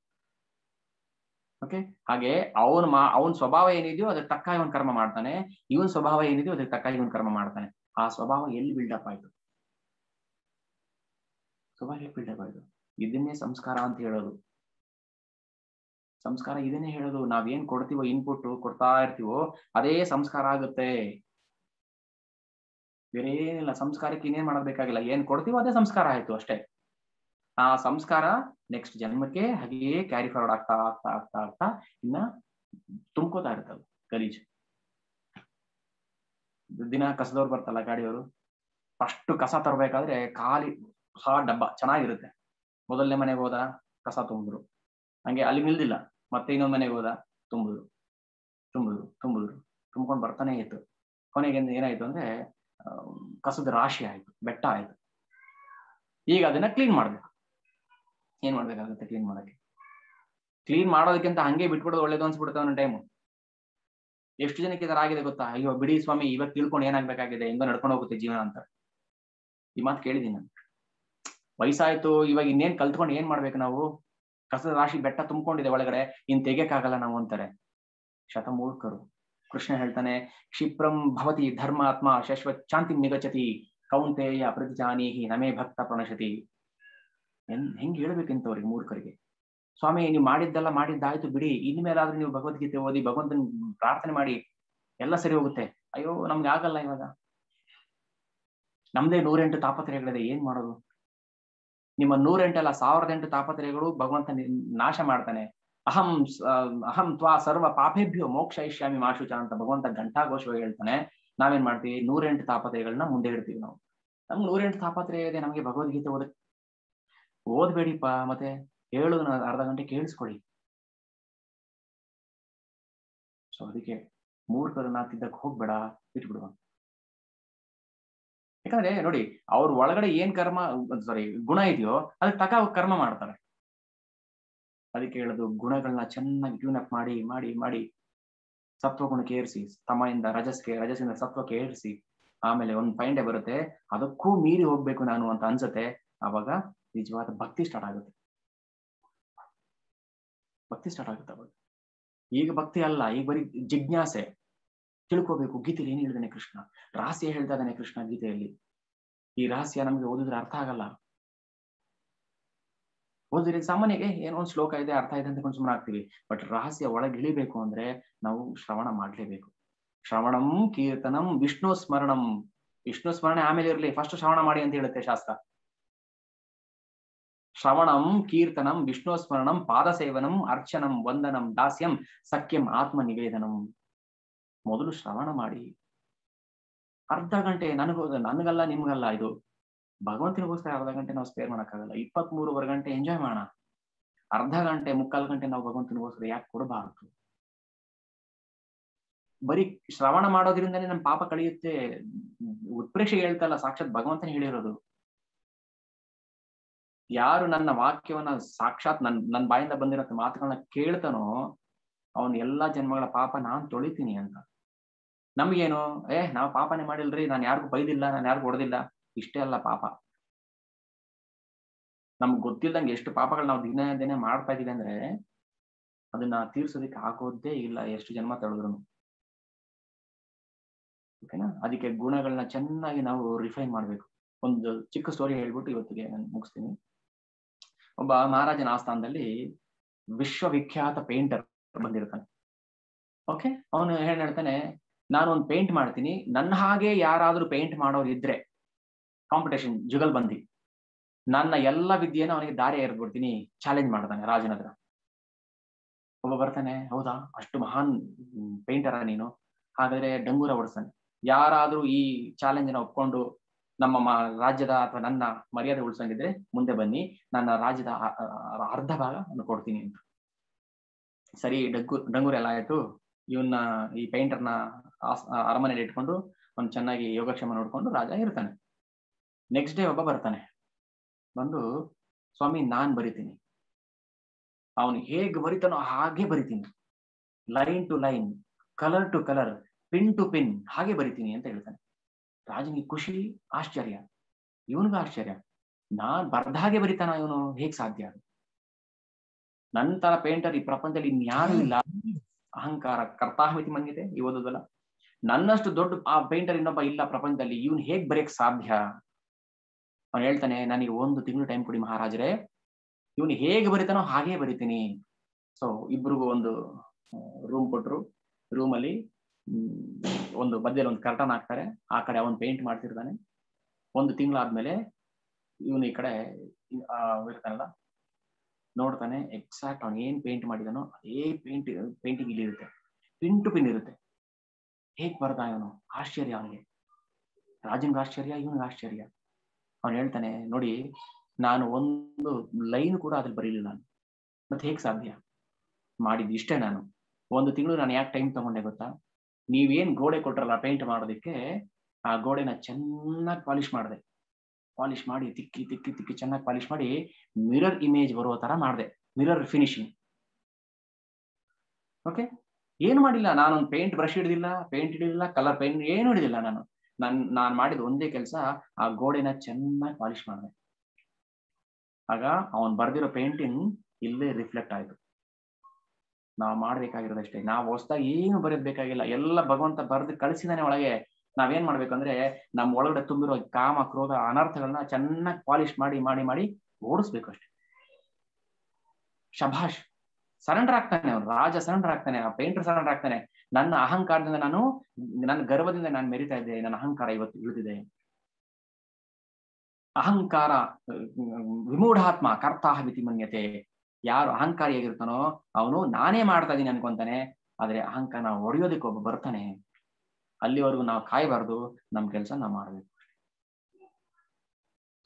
ಓಕೆ ಹಾಗೆ ಅವನ್ ಮಾ ಅವನ್ ಸ್ವಭಾವ ಏನಿದೆಯೋ ಅದಕ್ಕೆ ತಕ್ಕ ಇವನ್ ಕರ್ಮ ಮಾಡ್ತಾನೆ ಇವನ್ ಸ್ವಭಾವ ಏನಿದೆಯೋ ಅದಕ್ಕೆ ತಕ್ಕ ಇವನ್ ಕರ್ಮ ಮಾಡ್ತಾನೆ ಆ ಸ್ವಭಾವ ಎಲ್ಲಿ ಬಿಲ್ಡಪ್ ಆಯ್ತು ಸ್ವಭಾವ ಹೇಗೆ ಬಿಲ್ಡಪ್ ಆಯ್ತು ಇದನ್ನೇ ಸಂಸ್ಕಾರ ಅಂತ ಹೇಳೋದು ಸಂಸ್ಕಾರ ಇದನ್ನೇ ಹೇಳೋದು ನಾವೇನ್ ಕೊಡ್ತೀವೋ ಇನ್ಪುಟ್ ಕೊಡ್ತಾ ಇರ್ತೀವೋ ಅದೇ ಸಂಸ್ಕಾರ ಆಗುತ್ತೆ ಬೇರೆ ಏನಿಲ್ಲ ಸಂಸ್ಕಾರಕ್ಕೆ ಇನ್ನೇನ್ ಮಾಡಬೇಕಾಗಿಲ್ಲ ಏನ್ ಕೊಡ್ತೀವೋ ಅದೇ ಸಂಸ್ಕಾರ ಆಯ್ತು ಅಷ್ಟೇ ಆ ಸಂಸ್ಕಾರ ನೆಕ್ಸ್ಟ್ ಜನ್ಮಕ್ಕೆ ಹಾಗೆಯೇ ಕ್ಯಾರಿ ಫಾರ್ವರ್ಡ್ ಆಗ್ತಾ ಆಗ್ತಾ ಆಗ್ತಾ ಆಗ್ತಾ ಇನ್ನ ತುಂಬ್ಕೋತಾ ಇರ್ತವೆ ಗಲೀಜ್ ದಿನ ಕಸದವ್ರು ಬರ್ತಲ್ಲ ಗಾಡಿಯವರು ಫಸ್ಟ್ ಕಸ ತರಬೇಕಾದ್ರೆ ಖಾಲಿ ಹೊಸ ಡಬ್ಬ ಚೆನ್ನಾಗಿರುತ್ತೆ ಮೊದಲನೇ ಮನೆಗೆ ಹೋದ ಕಸ ತುಂಬಿದ್ರು ಹಂಗೆ ಅಲ್ಲಿ ನಿಲ್ದಿಲ್ಲ ಮತ್ತೆ ಇನ್ನೊಂದ್ ಮನೆಗೆ ಹೋದ ತುಂಬಿದ್ರು ತುಂಬಿದ್ರು ತುಂಬಿದ್ರು ತುಂಬ್ಕೊಂಡು ಬರ್ತಾನೆ ಇತ್ತು ಕೊನೆಗೆ ಏನಾಯ್ತು ಅಂದ್ರೆ ಆ, ಕಸದ ರಾಶಿ ಆಯ್ತು ಬೆಟ್ಟ ಆಯ್ತು ಈಗ ಅದನ್ನ ಕ್ಲೀನ್ ಮಾಡ್ಬೇಕು ಏನ್ ಮಾಡ್ಬೇಕಾಗುತ್ತೆ ಕ್ಲೀನ್ ಮಾಡಕ್ಕೆ ಕ್ಲೀನ್ ಮಾಡೋದಕ್ಕಿಂತ ಹಂಗೆ ಬಿಟ್ಬಿಡೋದು ಒಳ್ಳೇದು ಅನ್ಸ್ಬಿಡುತ್ತೆ ಒಂದ್ ಟೈಮು ಎಷ್ಟು ಜನಕ್ಕೆ ಇದರ ಆಗಿದೆ ಗೊತ್ತಾ ಅಯ್ಯೋ ಬಿಡಿ ಸ್ವಾಮಿ ಇವತ್ತು ತಿಳ್ಕೊಂಡು ಏನಾಗ್ಬೇಕಾಗಿದೆ ಹೆಂಗೋ ನಡ್ಕೊಂಡು ಹೋಗುತ್ತೆ ಜೀವನ ಅಂತ ಈ ಮಾತು ಕೇಳಿದೀನಿ ನಾನು ವಯಸ್ಸಾಯ್ತು ಇವಾಗ ಇನ್ನೇನ್ ಕಲ್ತ್ಕೊಂಡು ಏನ್ ಮಾಡ್ಬೇಕು ನಾವು ಕಸದ ರಾಶಿ ಬೆಟ್ಟ ತುಂಬಿಕೊಂಡಿದೆ ಒಳಗಡೆ ಇನ್ ತೆಗಿಯಕ್ಕಾಗಲ್ಲ ನಾವು ಅಂತಾರೆ ಶತಮೂರ್ಖರು ಕೃಷ್ಣ ಹೇಳ್ತಾನೆ ಕ್ಷಿಪ್ರಂ ಭವತಿ ಧರ್ಮಾತ್ಮ ಶಶ್ವತ್ ಶಾಂತಿ ನಿಗಚತಿ ಕೌಂತೆಯ ಪ್ರತಿಜಾನೀಹಿ ನಮೇ ಭಕ್ತ ಪ್ರಣಶತಿ ಹೆಂಗ್ ಹೆಂಗ್ ಹೇಳ್ಬೇಕಿಂತವ್ರಿಗೆ ಮೂರ್ಖರಿಗೆ ಸ್ವಾಮಿ ನೀವು ಮಾಡಿದ್ದೆಲ್ಲ ಮಾಡಿದ್ದಾಯ್ತು ಬಿಡಿ ಇನ್ಮೇಲಾದ್ರೂ ನೀವು ಭಗವದ್ಗೀತೆ ಓದಿ ಭಗವಂತನ ಪ್ರಾರ್ಥನೆ ಮಾಡಿ ಎಲ್ಲ ಸರಿ ಹೋಗುತ್ತೆ ಅಯ್ಯೋ ನಮ್ಗೆ ಆಗಲ್ಲ ಇವಾಗ ನಮ್ದೇ ನೂರೆಂಟು ತಾಪತ್ರಯಗಳಿದೆ ಏನ್ ಮಾಡೋದು ನಿಮ್ಮ ನೂರೆಂಟಲ್ಲ ಸಾವಿರದ ಎಂಟು ತಾಪತ್ರಯಗಳು ಭಗವಂತ ನಿ- ನಾಶ ಮಾಡ್ತಾನೆ ಅಹಂ ಸ- ಅಹಂ ತ್ವಾ ಸರ್ವ ಪಾಪೇಭ್ಯೋ ಮೋಕ್ಷ ಇಷ್ಯಾಮಿ ಮಾಶುಚ ಅಂತ ಭಗವಂತ ಘಂಟಾಘೋಷವಾಗಿ ಹೇಳ್ತಾನೆ ನಾವೇನ್ ಮಾಡ್ತೀವಿ ನೂರೆಂಟು ತಾಪತ್ರಯಗಳನ್ನ ಮುಂದೆ ಇಡ್ತೀವಿ ನಾವು ನಮ್ಗೆ ನೂರೆಂಟು ತಾಪತ್ರಯ ಇದೆ ನಮಗೆ ಭಗವದ್ಗೀತೆ ಓದಕ್ ಓದ್ಬೇಡಿಪ್ಪ ಮತ್ತೆ ಹೇಳು ಅರ್ಧ ಗಂಟೆ ಕೇಳಿಸ್ಕೊಳ್ಳಿ ಸೊ ಅದಕ್ಕೆ ಮೂರ್ಖರನ್ನ ತಿದ್ದಕ್ ಹೋಗ್ಬೇಡ ಬಿಟ್ಬಿಡುವ ಯಾಕಂದ್ರೆ ನೋಡಿ ಅವ್ರ ಒಳಗಡೆ ಏನ್ ಕರ್ಮ ಸಾರಿ ಗುಣ ಇದೆಯೋ ಅದಕ್ಕೆ ತಕ ಅವ್ರು ಕರ್ಮ ಮಾಡ್ತಾರೆ ಅದಕ್ಕೆ ಹೇಳೋದು ಗುಣಗಳನ್ನ ಚೆನ್ನಾಗಿ ಟ್ಯೂನ್ ಅಪ್ ಮಾಡಿ ಮಾಡಿ ಮಾಡಿ ಸತ್ವಗುಣಕ್ಕೆ ಏರಿಸಿ ತಮಯಿಂದ ರಜಸ್ಗೆ ರಜಸ್ಸಿಂದ ಸತ್ವಕ್ಕೆ ಏರಿಸಿ ಆಮೇಲೆ ಒಂದು ಪಾಯಿಂಟೇ ಬರುತ್ತೆ ಅದಕ್ಕೂ ಮೀರಿ ಹೋಗ್ಬೇಕು ನಾನು ಅಂತ ಅನ್ಸುತ್ತೆ ಅವಾಗ ನಿಜವಾದ ಭಕ್ತಿ ಸ್ಟಾರ್ಟ್ ಆಗುತ್ತೆ ಭಕ್ತಿ ಸ್ಟಾರ್ಟ್ ಆಗುತ್ತೆ ಅವಾಗ ಈಗ ಭಕ್ತಿ ಅಲ್ಲ ಈಗ ಬರೀ ಜಿಜ್ಞಾಸೆ ತಿಳ್ಕೋಬೇಕು ಗೀತೆಯಲ್ಲಿ ಏನ್ ಹೇಳಿದಾನೆ ಕೃಷ್ಣ ರಹಸ್ಯ ಹೇಳ್ತಾ ಇದ್ದಾನೆ ಕೃಷ್ಣ ಗೀತೆಯಲ್ಲಿ ಈ ರಹಸ್ಯ ನಮ್ಗೆ ಓದಿದ್ರೆ ಅರ್ಥ ಆಗಲ್ಲ ಓದಿದ್ರೆ ಸಾಮಾನ್ಯಗೆ ಏನೋ ಒಂದು ಶ್ಲೋಕ ಇದೆ ಅರ್ಥ ಇದೆ ಅಂತ ಸುಮ್ಮನೆ ಆಗ್ತೀವಿ ಬಟ್ ರಹಸ್ಯ ಒಳಗೆ ಇಳಿಬೇಕು ಅಂದ್ರೆ ನಾವು ಶ್ರವಣ ಮಾಡ್ಲೇಬೇಕು ಶ್ರವಣಂ ಕೀರ್ತನಂ ವಿಷ್ಣು ಸ್ಮರಣಂ ವಿಷ್ಣು ಸ್ಮರಣೆ ಆಮೇಲೆ ಇರಲಿ ಫಸ್ಟ್ ಶ್ರವಣ ಮಾಡಿ ಅಂತ ಹೇಳುತ್ತೆ ಶಾಸ್ತ್ರ ಶ್ರವಣಂ ಕೀರ್ತನಂ ವಿಷ್ಣು ಸ್ಮರಣಂ ಪಾದ ಸೇವನಂ ಅರ್ಚನಂ ವಂದನಂ ದಾಸ್ಯಂ ಸಖ್ಯಂ ಆತ್ಮ ನಿವೇದನಂ ಮೊದಲು ಶ್ರವಣ ಮಾಡಿ ಅರ್ಧ ಗಂಟೆ ನನಗೂ ನನಗಲ್ಲ ನಿಮ್ಗಲ್ಲ ಇದು ಭಗವಂತನಿಗೋಸ್ಕರ ಅರ್ಧ ಗಂಟೆ ನಾವು ಸ್ಪೇರ್ ಮಾಡಕ್ಕಾಗಲ್ಲ ಇಪ್ಪತ್ತ್ ಮೂರುವರೆ ಗಂಟೆ ಎಂಜಾಯ್ ಮಾಡೋಣ ಅರ್ಧ ಗಂಟೆ ಮುಕ್ಕಾಲು ಗಂಟೆ ನಾವು ಭಗವಂತನಿಗೋಸ್ಕರ ಯಾಕೆ ಕೊಡಬಾರದು ಬರೀ ಶ್ರವಣ ಮಾಡೋದ್ರಿಂದನೇ ನಮ್ಮ ಪಾಪ ಕಳಿಯುತ್ತೆ ಉತ್ಪ್ರೇಕ್ಷೆ ಹೇಳ್ತಲ್ಲ ಸಾಕ್ಷಾತ್ ಭಗವಂತನೇ ಹೇಳಿರೋದು ಯಾರು ನನ್ನ ವಾಕ್ಯವನ್ನ ಸಾಕ್ಷಾತ್ ನನ್ ನನ್ನ ಬಾಯಿಂದ ಬಂದಿರೋ ಮಾತುಗಳನ್ನ ಕೇಳ್ತಾನೋ ಅವನ್ ಎಲ್ಲಾ ಜನ್ಮಗಳ ಪಾಪ ನಾನ್ ತೊಳಿತೀನಿ ಅಂತ ನಮ್ಗೇನು ಏ ನಾವ್ ಪಾಪನೇ ಮಾಡಿಲ್ರಿ ನಾನು ಯಾರಿಗೂ ಬೈದಿಲ್ಲ ನಾನು ಯಾರಿಗೂ ಹೊಡೆದಿಲ್ಲ ಇಷ್ಟೇ ಅಲ್ಲ ಪಾಪ ನಮ್ಗೆ ಗೊತ್ತಿಲ್ದಂಗೆ ಎಷ್ಟು ಪಾಪಗಳು ನಾವು ದಿನ ದಿನ ಮಾಡ್ತಾ ಇದೀವಿ ಅಂದ್ರೆ ಅದನ್ನ ತೀರ್ಸೋದಕ್ಕೆ ಆಗೋದೇ ಇಲ್ಲ ಎಷ್ಟು ಜನ್ಮ ತಳೆದ್ರು ಓಕೆನಾ ಅದಕ್ಕೆ ಗುಣಗಳನ್ನ ಚೆನ್ನಾಗಿ ನಾವು ರಿಫೈನ್ ಮಾಡ್ಬೇಕು ಒಂದು ಚಿಕ್ಕ ಸ್ಟೋರಿ ಹೇಳ್ಬಿಟ್ಟು ಇವತ್ತಿಗೆ ನಾನು ಮುಗಿಸ್ತೀನಿ ಒಬ್ಬ ಮಹಾರಾಜನ ಆಸ್ಥಾನದಲ್ಲಿ ವಿಶ್ವವಿಖ್ಯಾತ ಪೇಂಟರ್ ಬಂದಿರ್ತಾನೆ ಓಕೆ ಅವನು ಏನ್ ಹೇಳ್ತಾನೆ ನಾನು ಒಂದು ಪೇಂಟ್ ಮಾಡ್ತೀನಿ ನನ್ನ ಹಾಗೆ ಯಾರಾದ್ರೂ ಪೇಂಟ್ ಮಾಡೋರು ಇದ್ರೆ ಕಾಂಪಿಟೇಷನ್ ಜುಗಲ್ ಬಂದಿ ನನ್ನ ಎಲ್ಲ ವಿದ್ಯೆಯನ್ನು ಅವನಿಗೆ ದಾರಿ ಎರೆದ್ಬಿಡ್ತೀನಿ ಚಾಲೆಂಜ್ ಮಾಡ್ತಾನೆ ರಾಜನ ಹತ್ರ ಒಬ್ಬ ಬರ್ತಾನೆ ಹೌದಾ ಅಷ್ಟು ಮಹಾನ್ ಪೇಂಟರ ನೀನು ಹಾಗಾದ್ರೆ ಡಂಗೂರ ಓಡಿಸ್ತಾನೆ ಯಾರಾದ್ರೂ ಈ ಚಾಲೆಂಜ್ ನ ಒಪ್ಕೊಂಡು ನಮ್ಮ ರಾಜ್ಯದ ಅಥವಾ ನನ್ನ ಮರ್ಯಾದೆ ಉಳಿಸಂಗಿದ್ರೆ ಮುಂದೆ ಬನ್ನಿ ನನ್ನ ರಾಜ್ಯದ ಅರ್ಧ ಭಾಗ ನಾನು ಕೊಡ್ತೀನಿ ಅಂತ ಸರಿ ಡಗ್ಗು ಡಂಗೂರ್ ಎಲ್ಲ ಆಯ್ತು ಇವನ್ನ ಈ ಪೇಂಟರ್ನ ಅರಮನೆಯಲ್ಲಿ ಇಟ್ಕೊಂಡು ಅವ್ನು ಚೆನ್ನಾಗಿ ಯೋಗಕ್ಷೇಮ ನೋಡ್ಕೊಂಡು ರಾಜ ಇರ್ತಾನೆ ನೆಕ್ಸ್ಟ್ ಡೇ ಒಬ್ಬ ಬರ್ತಾನೆ ಬಂದು ಸ್ವಾಮಿ ನಾನ್ ಬರಿತೀನಿ ಅವನು ಹೇಗ್ ಬರಿತಾನೋ ಹಾಗೆ ಬರಿತೀನಿ line to line colour to colour pin to pin ಹಾಗೆ ಬರಿತೀನಿ ಅಂತ ಹೇಳ್ತಾನೆ ರಾಜನಿಗೆ ಖುಷಿ ಆಶ್ಚರ್ಯ ಇವನಿಗೂ ಆಶ್ಚರ್ಯ ನಾನ್ ಬರ್ದ ಹಾಗೆ ಬರಿತಾನ ಇವನು ಹೇಗ್ ಸಾಧ್ಯ ನನ್ನ ತರ ಪೇಂಟರ್ ಈ ಪ್ರಪಂಚದಲ್ಲಿ ಇನ್ಯಾರು ಇಲ್ಲ ಅಹಂಕಾರ ಕರ್ತಾಹಮಿತಿ ಮಂಗಿದೆ ಈ ಓದೋದಲ್ಲ ನನ್ನಷ್ಟು ದೊಡ್ಡ ಆ ಪೇಂಟರ್ ಇನ್ನೊಬ್ಬ ಇಲ್ಲ ಪ್ರಪಂಚದಲ್ಲಿ ಇವನ್ ಹೇಗ್ ಬರೆಯಕ್ ಸಾಧ್ಯ ಅವ್ನು ಹೇಳ್ತಾನೆ ನನಗೆ ಒಂದು ತಿಂಗಳು ಟೈಮ್ ಕೊಡಿ ಮಹಾರಾಜರೇ ಇವನು ಹೇಗೆ ಬರಿತಾನೋ ಹಾಗೇ ಬರಿತೀನಿ ಸೊ ಇಬ್ರಿಗೂ ಒಂದು ರೂಮ್ ಕೊಟ್ರು ರೂಮಲ್ಲಿ ಒಂದು ಮಧ್ಯದಲ್ಲಿ ಒಂದು ಕರ್ಟನ್ ಹಾಕ್ತಾರೆ ಆ ಕಡೆ ಅವನ್ ಪೇಂಟ್ ಮಾಡ್ತಿರ್ತಾನೆ ಒಂದು ತಿಂಗಳಾದ್ಮೇಲೆ ಇವನು ಈ ಕಡೆ ಇರ್ತಾನಲ್ಲ ನೋಡ್ತಾನೆ ಎಕ್ಸಾಕ್ಟ್ ಅವ್ನು ಏನ್ ಪೇಂಟ್ ಮಾಡಿದಾನೋ ಅದೇ ಪೇಂಟ್ ಪೇಂಟಿಂಗ್ ಇಲ್ಲಿ ಇರುತ್ತೆ ಪಿನ್ ಟು ಪಿನ್ ಇರುತ್ತೆ ಹೇಗ್ ಬರ್ದ ಇವನು ಆಶ್ಚರ್ಯ ಅವನಿಗೆ ರಾಜನ್ಗೆ ಆಶ್ಚರ್ಯ ಇವನಿಗೆ ಆಶ್ಚರ್ಯ ಅವನು ಹೇಳ್ತಾನೆ ನೋಡಿ ನಾನು ಒಂದು ಲೈನ್ ಕೂಡ ಅದ್ರಲ್ಲಿ ಬರೀಲಿಲ್ಲ ನಾನು ಮತ್ತೆ ಹೇಗ್ ಸಾಧ್ಯ ಮಾಡಿದ್ದು ಇಷ್ಟೇ ನಾನು ಒಂದು ತಿಂಗಳು ನಾನು ಯಾಕೆ ಟೈಮ್ ತಗೊಂಡೆ ಗೊತ್ತಾ ನೀವೇನ್ ಗೋಡೆ ಕೊಟ್ರಲ್ಲ ಪೇಂಟ್ ಮಾಡೋದಕ್ಕೆ ಆ ಗೋಡೆನ ಚೆನ್ನಾಗಿ ಪಾಲಿಶ್ ಮಾಡಿದೆ ಪಾಲಿಶ್ ಮಾಡಿ ತಿಕ್ಕಿ ತಿಕ್ಕಿ ತಿಕ್ಕಿ ಚೆನ್ನಾಗಿ ಪಾಲಿಶ್ ಮಾಡಿ ಮಿರರ್ ಇಮೇಜ್ ಬರುವ ತರ ಮಾಡಿದೆ ಮಿರರ್ ಫಿನಿಶಿಂಗ್ ಓಕೆ ಏನು ಮಾಡಿಲ್ಲ ನಾನೊಂದು ಪೇಂಟ್ ಬ್ರಷ್ ಹಿಡಿದಿಲ್ಲ ಪೇಂಟ್ ಹಿಡಿದಿಲ್ಲ ಕಲರ್ ಪೇಂಟ್ ಏನು ಹಿಡಿದಿಲ್ಲ ನಾನು ನನ್ ನಾನ್ ಮಾಡಿದ ಒಂದೇ ಕೆಲಸ ಆ ಗೋಡೆನ ಚೆನ್ನಾಗಿ ಪಾಲಿಶ್ ಮಾಡಿದೆ ಆಗ ಅವನ್ ಬರ್ದಿರೋ ಪೇಂಟಿಂಗ್ ಇಲ್ಲೇ ರಿಫ್ಲೆಕ್ಟ್ ಆಯ್ತು ನಾವು ಮಾಡ್ಬೇಕಾಗಿರೋದಷ್ಟೇ ನಾವು ಹೊಸದಾಗಿ ಏನು ಬರೆಯೋದ್ ಬೇಕಾಗಿಲ್ಲ ಎಲ್ಲ ಭಗವಂತ ಬರೆದು ಕಳಿಸಿದಾನೆ ಒಳಗೆ ನಾವೇನ್ ಮಾಡ್ಬೇಕಂದ್ರೆ ನಮ್ ಒಳಗಡೆ ತುಂಬಿರೋ ಕಾಮ ಕ್ರೋಧ ಅನರ್ಥಗಳನ್ನ ಚೆನ್ನಾಗಿ ಪಾಲಿಶ್ ಮಾಡಿ ಮಾಡಿ ಮಾಡಿ ಓಡಿಸ್ಬೇಕು ಅಷ್ಟೇ ಶಭಾಷ್ ಸರೆಂಡರ್ ಆಗ್ತಾನೆ ಅವ್ನು ರಾಜ ಸರೆಂಡರ್ ಆಗ್ತಾನೆ ಆ ಪೇಂಟರ್ ಸರೆಂಡರ್ ಆಗ್ತಾನೆ ನನ್ನ ಅಹಂಕಾರದಿಂದ ನಾನು ನನ್ನ ಗರ್ವದಿಂದ ನಾನು ಮೆರಿತಾ ಇದ್ದೆ ನನ್ನ ಅಹಂಕಾರ ಇವತ್ತು ಇಳಿದಿದೆ ಅಹಂಕಾರ ವಿಮೂಢಾತ್ಮ ಕರ್ತಾಹ ಮಿತಿ ಮನ್ಯತೆ ಯಾರು ಅಹಂಕಾರಿಯಾಗಿರ್ತಾನೋ ಅವನು ನಾನೇ ಮಾಡ್ತಾ ಇದೀನಿ ಅನ್ಕೊಂತಾನೆ ಆದ್ರೆ ಅಹಂಕಾರ ಹೊಡೆಯೋದಕ್ಕೆ ಒಬ್ಬ ಬರ್ತಾನೆ ಅಲ್ಲಿವರೆಗೂ ನಾವು ಕಾಯಬಾರ್ದು ನಮ್ ಕೆಲಸ ನಾವು ಮಾಡ್ಬೇಕು